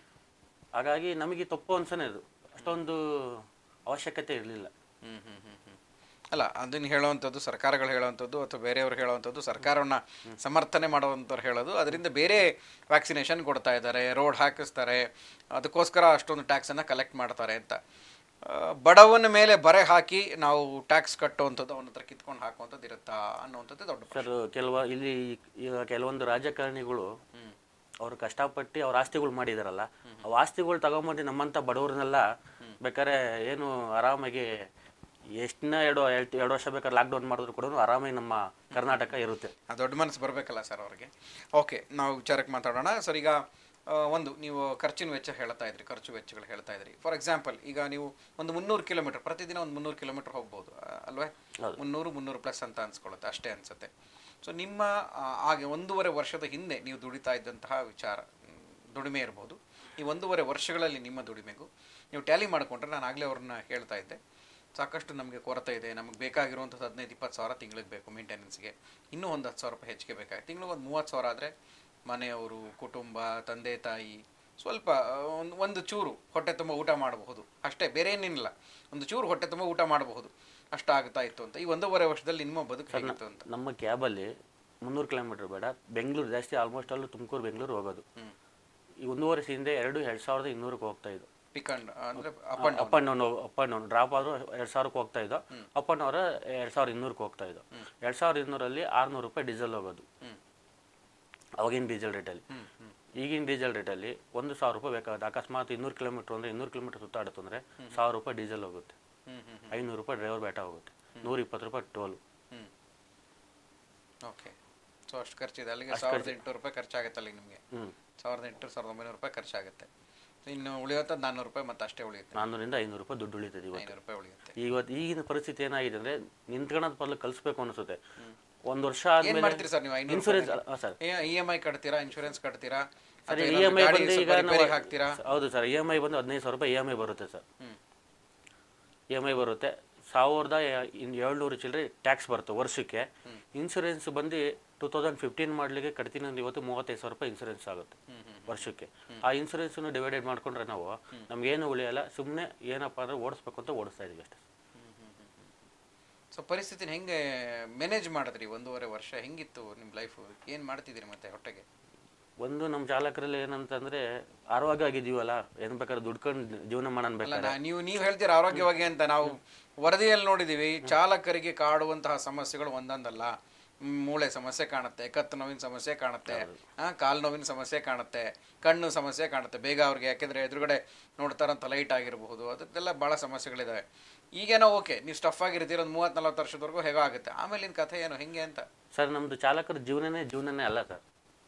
ಹಾಗಾಗಿ ನಮಗೆ ತಪ್ಪು ಅನ್ಸನೇ ಇದು ಅಷ್ಟೊಂದು ಅವಶ್ಯಕತೆ ಇರಲಿಲ್ಲ ಹ್ಮ್ ಹ್ಮ್ ಹ್ಮ್ ಹ್ಮ್. ಅಲ್ಲ ಅದನ್ನ ಹೇಳುವಂಥದ್ದು ಸರ್ಕಾರಗಳು ಹೇಳುವಂಥದ್ದು ಅಥವಾ ಬೇರೆಯವರು ಹೇಳುವಂಥದ್ದು ಸರ್ಕಾರವನ್ನ ಸಮರ್ಥನೆ ಮಾಡುವಂಥವ್ರು ಹೇಳೋದು ಅದರಿಂದ ಬೇರೆ ವ್ಯಾಕ್ಸಿನೇಷನ್ ಕೊಡ್ತಾ ಇದ್ದಾರೆ ರೋಡ್ ಹಾಕಿಸ್ತಾರೆ ಅದಕ್ಕೋಸ್ಕರ ಅಷ್ಟೊಂದು ಟ್ಯಾಕ್ಸನ್ನು ಕಲೆಕ್ಟ್ ಮಾಡ್ತಾರೆ ಅಂತ ಆ, ಬಡವನ ಮೇಲೆ ಬರೆ ಹಾಕಿ ನಾವು ಟ್ಯಾಕ್ಸ್ ಕಟ್ಟುವಂಥದ್ದು ಅವನ ಹತ್ರ ಕಿತ್ಕೊಂಡು ಹಾಕುವಂಥದ್ದು ಇರುತ್ತಾ ಅನ್ನುವಂಥದ್ದು ದೊಡ್ಡ ಪ್ರಶ್ನೆ. ಸರ್ ಕೆಲವ ಇಲ್ಲಿ ಈಗ ಕೆಲವೊಂದು ರಾಜಕಾರಣಿಗಳು ಅವ್ರು ಕಷ್ಟಪಟ್ಟು ಅವ್ರ ಆಸ್ತಿಗಳು ಮಾಡಿದಾರಲ್ಲ ಅವು ಆಸ್ತಿಗಳು ತಗೊಂಬಂದು ನಮ್ಮಂಥ ಬಡವ್ರನ್ನೆಲ್ಲ ಬೇಕಾದ್ರೆ ಏನು ಆರಾಮಾಗಿ ಎಷ್ಟನ್ನ ಎರಡು ಎರಡು ಎರಡು ವರ್ಷ ಬೇಕಾದ್ರೆ ಲಾಕ್ಡೌನ್ ಮಾಡಿದ್ರು ಕೂಡ ಆರಾಮಾಗಿ ನಮ್ಮ ಕರ್ನಾಟಕ ಇರುತ್ತೆ ಆ ದೊಡ್ಡ ಮನಸ್ಸು ಬರಬೇಕಲ್ಲ ಸರ್ ಅವ್ರಿಗೆ ಓಕೆ ನಾವು ವಿಚಾರಕ್ಕೆ ಮಾತಾಡೋಣ ಸರ್ ಈಗ ಆ, ಒಂದು ನೀವು ಖರ್ಚಿನ ವೆಚ್ಚ ಹೇಳ್ತಾ ಇದ್ರಿ ಖರ್ಚು ವೆಚ್ಚಗಳು ಹೇಳ್ತಾ ಇದ್ರಿ ಫಾರ್ ಎಕ್ಸಾಂಪಲ್ ಈಗ ನೀವು ಒಂದು ಮುನ್ನೂರು ಕಿಲೋಮೀಟರ್ ಪ್ರತಿದಿನ ಒಂದು ಮುನ್ನೂರು ಕಿಲೋಮೀಟರ್ ಹೋಗ್ಬೋದು ಆ, ಅಲ್ವೇ ಮುನ್ನೂರು ಮುನ್ನೂರು ಪ್ಲಸ್ ಅಂತ ಅನ್ಸ್ಕೊಳ್ಳುತ್ತೆ ಅಷ್ಟೇ ಅನ್ಸುತ್ತೆ ಸೊ ನಿಮ್ಮ ಆ, ಹಾಗೆ ಒಂದೂವರೆ ವರ್ಷದ ಹಿಂದೆ ನೀವು ದುಡಿತಾ ಇದ್ದಂತಹ ವಿಚಾರ ಮ್, ದುಡಿಮೆ ಇರ್ಬೋದು ಈ ಒಂದೂವರೆ ವರ್ಷಗಳಲ್ಲಿ ನಿಮ್ಮ ದುಡಿಮೆಗೂ ನೀವು ಟ್ಯಾಲಿ ಮಾಡಿಕೊಂಡ್ರೆ ನಾನು ಆಗಲೇ ಅವ್ರನ್ನ ಹೇಳ್ತಾ ಇದ್ದೆ ಸಾಕಷ್ಟು ನಮಗೆ ಕೊರತೆ ಇದೆ ನಮಗೆ ಬೇಕಾಗಿರುವಂಥದ್ದು ಹದಿನೈದು ಇಪ್ಪತ್ತು ಸಾವಿರ ತಿಂಗಳಿಗೆ ಬೇಕು ಮೇಂಟೆನೆನ್ಸ್ಗೆ ಇನ್ನೂ ಒಂದು ಹತ್ತು ಸಾವಿರ ರೂಪಾಯಿ ಹೆಚ್ಚಿಗೆ ಬೇಕಾಗುತ್ತೆ ತಿಂಗಳಿಗೆ ಒಂದು ಮೂವತ್ತು ಸಾವಿರ ಆದರೆ ಮನೆಯವರು ಕುಟುಂಬ ತಂದೆ ತಾಯಿ ಸ್ವಲ್ಪ ಒಂದು ಒಂದು ಚೂರು ಹೊಟ್ಟೆ ತುಂಬ ಊಟ ಮಾಡಬಹುದು ಅಷ್ಟೇ ಬೇರೆ ಏನೇನಿಲ್ಲ ಒಂದು ಚೂರು ಹೊಟ್ಟೆ ತುಂಬ ಊಟ ಮಾಡಬಹುದು ಅಷ್ಟಾಗ್ತಾ ಇತ್ತು ಅಂತ ಈ ಒಂದೂವರೆ ವರ್ಷದಲ್ಲಿ ನಿಮ್ಮ ಬದುಕು ಹೇಗಿತ್ತು ಅಂತ ನಮ್ಮ ಕ್ಯಾಬಲ್ಲಿ ಮುನ್ನೂರು ಕಿಲೋಮೀಟರ್ ಬೇಡ ಬೆಂಗಳೂರು ಜಾಸ್ತಿ ಆಲ್ಮೋಸ್ಟ್ ಅಲ್ಲೂ ತುಮಕೂರು ಬೆಂಗಳೂರು ಹೋಗೋದು ಈ ಒಂದೂವರೆ ವರ್ಷ ಹಿಂದೆ ಎರಡು ಎರಡು ಸಾವಿರದ ಇನ್ನೂರಕ್ಕೆ ಹೋಗ್ತಾ ಇದ್ದು ಪಿಕ್ ಅಂಡ್ ಅಂದರೆ up and up and down up and down drop ಆದರೂ ಎರಡು ಸಾವಿರಕ್ಕೆ ಹೋಗ್ತಾ ಇದ್ದೋ ಅಪ್ ಆ್ಯಂಡ್ ಅವರ ಎರಡು ಸಾವಿರದ ಇನ್ನೂರಕ್ಕೆ ಹೋಗ್ತಾ ಇದ್ದೋ ಎರಡು ಸಾವಿರದ ಇನ್ನೂರಲ್ಲಿ ಆರುನೂರು ರೂಪಾಯಿ ಡೀಸೆಲ್ ಹೋಗೋದು ಅವಾಗಿನ ಡೀಸೆಲ್ ರೇಟಲ್ಲಿ ಈಗಿನ ಡೀಸೆಲ್ ರೇಟಲ್ಲಿ ಒಂದು ಸಾವಿರ ರೂಪಾಯಿ ಬೇಕಾಗುತ್ತೆ ಅಕಸ್ಮಾತ್ ಇನ್ನೂರು ಕಿಲೋಮೀಟ್ರ್ ಅಂದರೆ ಇನ್ನೂರು ಕಿಲೋಮೀಟ್ರ್ ಸುತ್ತಾಡುತ್ತೆ ಅಂದರೆ ಸಾವಿರ ರೂಪಾಯಿ ಡೀಸೆಲ್ ಹೋಗುತ್ತೆ ಹ್ಮ್ ಹ್ಮ್ ಐನೂರು ರೂಪಾಯಿ ಡ್ರೈವರ್ ಬೇಟ ಹೋಗುತ್ತೆ ನೂರ ಇಪ್ಪತ್ತು ರೂಪಾಯಿ ಟೋಲು ಹ್ಞೂ ಓಕೆ ಸೊ ಅಷ್ಟು ಖರ್ಚಿದೆ ಅಲ್ಲಿಗೆ ಸಾವಿರದ ಎಂಟುನೂರು ರೂಪಾಯಿ ಖರ್ಚಾಗುತ್ತೆ ಅಲ್ಲಿಗೆ ನಿಮಗೆ ಹ್ಞೂ ಸಾವಿರದ ಎಂಟು ಸಾವಿರದ ಒಂಬೈನೂರು ರೂಪಾಯಿ ಖರ್ಚಾಗುತ್ತೆ ಇನ್ನು ಉಳಿಯುವಂಥದ್ದು ನಾನ್ನೂರು ರೂಪಾಯಿ ಮತ್ತೆ ಅಷ್ಟೇ ಉಳಿಯುತ್ತೆ ನಾನ್ನೂರಿಂದ ಐನೂರು ರೂಪಾಯಿ ದುಡ್ಡು ಉಳಿತದೆ ಇವತ್ತು ಐನೂರು ರೂಪಾಯಿ ಉಳಿಯುತ್ತೆ ಇವತ್ತು ಈಗಿನ ಪರಿಸ್ಥಿತಿ ಏನಾಗಿದೆ ಅಂದರೆ ನಿಂತ್ಕೊಳ್ಳೋದು ಬದಲು ಕಲಿಸ್ಬೇಕು ಅನಿಸುತ್ತೆ ಒಂದು ವರ್ಷ ಏನ್ ಆದ್ಮೇಲೆ ಮಾಡ್ತೀರಿ ಸರ್ ನೀವು ಐನೂರು insurance sir E M I ಕಟ್ತೀರಾ ಇನ್ಶೂರೆನ್ಸ್ ಕಟ್ತೀರಾ ಸರ್ ಅಥವಾ ಇ ಎಮ್ ಐ ಏನಾದ್ರು ಗಾಡಿ ಬಂದು ಸ್ವಲ್ಪ ಈಗ ರಿಪೇರಿಗೆ ನಾವು- ಹಾಕ್ತೀರಾ ಹೌದು ಸರ್ ಇ ಎಮ್ ಐ ಬಂದು ಹದಿನೈದು ಸಾವಿರ ರೂಪಾಯಿ ಇ ಎಮ್ ಐ ಬರುತ್ತೆ ಸರ್ ಹ್ಮ್ ಇ ಎಮ್ ಐ ಬರುತ್ತೆ ಸಾವಿರದ ಇನ್ ಏಳ್ನೂರು ಚಿಲ್ಲರೆ ಟ್ಯಾಕ್ಸ್ ಬರುತ್ತೆ ವರ್ಷಕ್ಕೆ ಇನ್ಸೂರೆನ್ಸ್ ಬಂದು ಟೂ ತೌಸಂಡ್ ಫಿಫ್ಟೀನ್ ಮಾಡಲಿಕ್ಕೆ ಕಟ್ತೀನಿ ಅಂದ್ರೆ ಇವತ್ತು ಮೂವತ್ತೈದು ಸಾವಿರ ರೂಪಾಯಿ ಇನ್ಸೂರೆನ್ಸ್ ಆಗುತ್ತೆ ವರ್ಷಕ್ಕೆ ಆ ಇನ್ಸೂರೆನ್ಸನ್ನು ಡಿವೈಡೆಡ್ ಮಾಡ್ಕೊಂಡ್ರೆ ನಾವು ನಮಗೇನು ಉಳಿಯಲ್ಲ ಸುಮ್ಮನೆ ಏನಪ್ಪ ಅಂದ್ರೆ ಓಡಿಸ್ಬೇಕು ಅಂತ ಓಡಿಸ್ತಾ ಇದೀವಿ ಅಷ್ಟೇ ಸೊ ಪರಿಸ್ಥಿತಿನ ಹೆಂಗೆ ಮ್ಯಾನೇಜ್ ಮಾಡಿದ್ರಿ ಒಂದೂವರೆ ವರ್ಷ ಹೆಂಗಿತ್ತು ನಿಮ್ಮ ಲೈಫು ಏನು ಮಾಡ್ತಿದ್ದೀರಿ ಮತ್ತೆ ಹೊಟ್ಟೆಗೆ ಒಂದು ನಮ್ಮ ಚಾಲಕರಲ್ಲಿ ಏನಂತಂದ್ರೆ ಆರೋಗ್ಯ ಆಗಿದೀವಲ್ಲ ಏನ್ ಬೇಕಾದ್ರೆ ದುಡ್ಕೊಂಡು ಜೀವನ ಮಾಡೋಣ ಅಲ್ಲ ಬೇಕಾದ್ರೆ ನಾ- ನೀವು ನೀವು ಹೇಳ್ತೀರ ಆರೋಗ್ಯವಾಗಿ ಅಂತ ನಾವು ವರದಿಯಲ್ಲಿ ನೋಡಿದೀವಿ ಚಾಲಕರಿಗೆ ಕಾಡುವಂತಹ ಸಮಸ್ಯೆಗಳು ಒಂದೊಂದಲ್ಲ ಮ್, ಮೂಳೆ ಸಮಸ್ಯೆ ಕಾಣುತ್ತೆ ಕತ್ತು ನೋವಿನ ಸಮಸ್ಯೆ ಕಾಣುತ್ತೆ ಆ, ಕಾಲು ನೋವಿನ ಸಮಸ್ಯೆ ಕಾಣುತ್ತೆ ಕಣ್ಣು ಸಮಸ್ಯೆ ಕಾಣುತ್ತೆ ಬೇಗ ಅವ್ರಿಗೆ ಯಾಕೆಂದ್ರೆ ಎದುರುಗಡೆ ನೋಡ್ತಾರಂತ ಲೈಟ್ ಆಗಿರಬಹುದು ಅದಕ್ಕೆಲ್ಲ ಭಾಳ ಸಮಸ್ಯೆಗಳಿದಾವೆ ಈಗೇನೋ ಓಕೆ ನೀವು ಸ್ಟಫ್ ಆಗಿರ್ತೀರ ಒಂದು ಮೂವತ್ತು ನಲ್ವತ್ತು ವರ್ಷದವರೆಗೂ ಹೇಗೋ ಆಗುತ್ತೆ ಆಮೇಲಿನ ಕಥೆ ಏನು ಹೆಂಗೆ ಅಂತ ಸರ್ ನಮ್ದು ಚಾಲಕರ ಜೀವನನೇ ಜೀವನನೇ ಅಲ್ಲ ಸರ್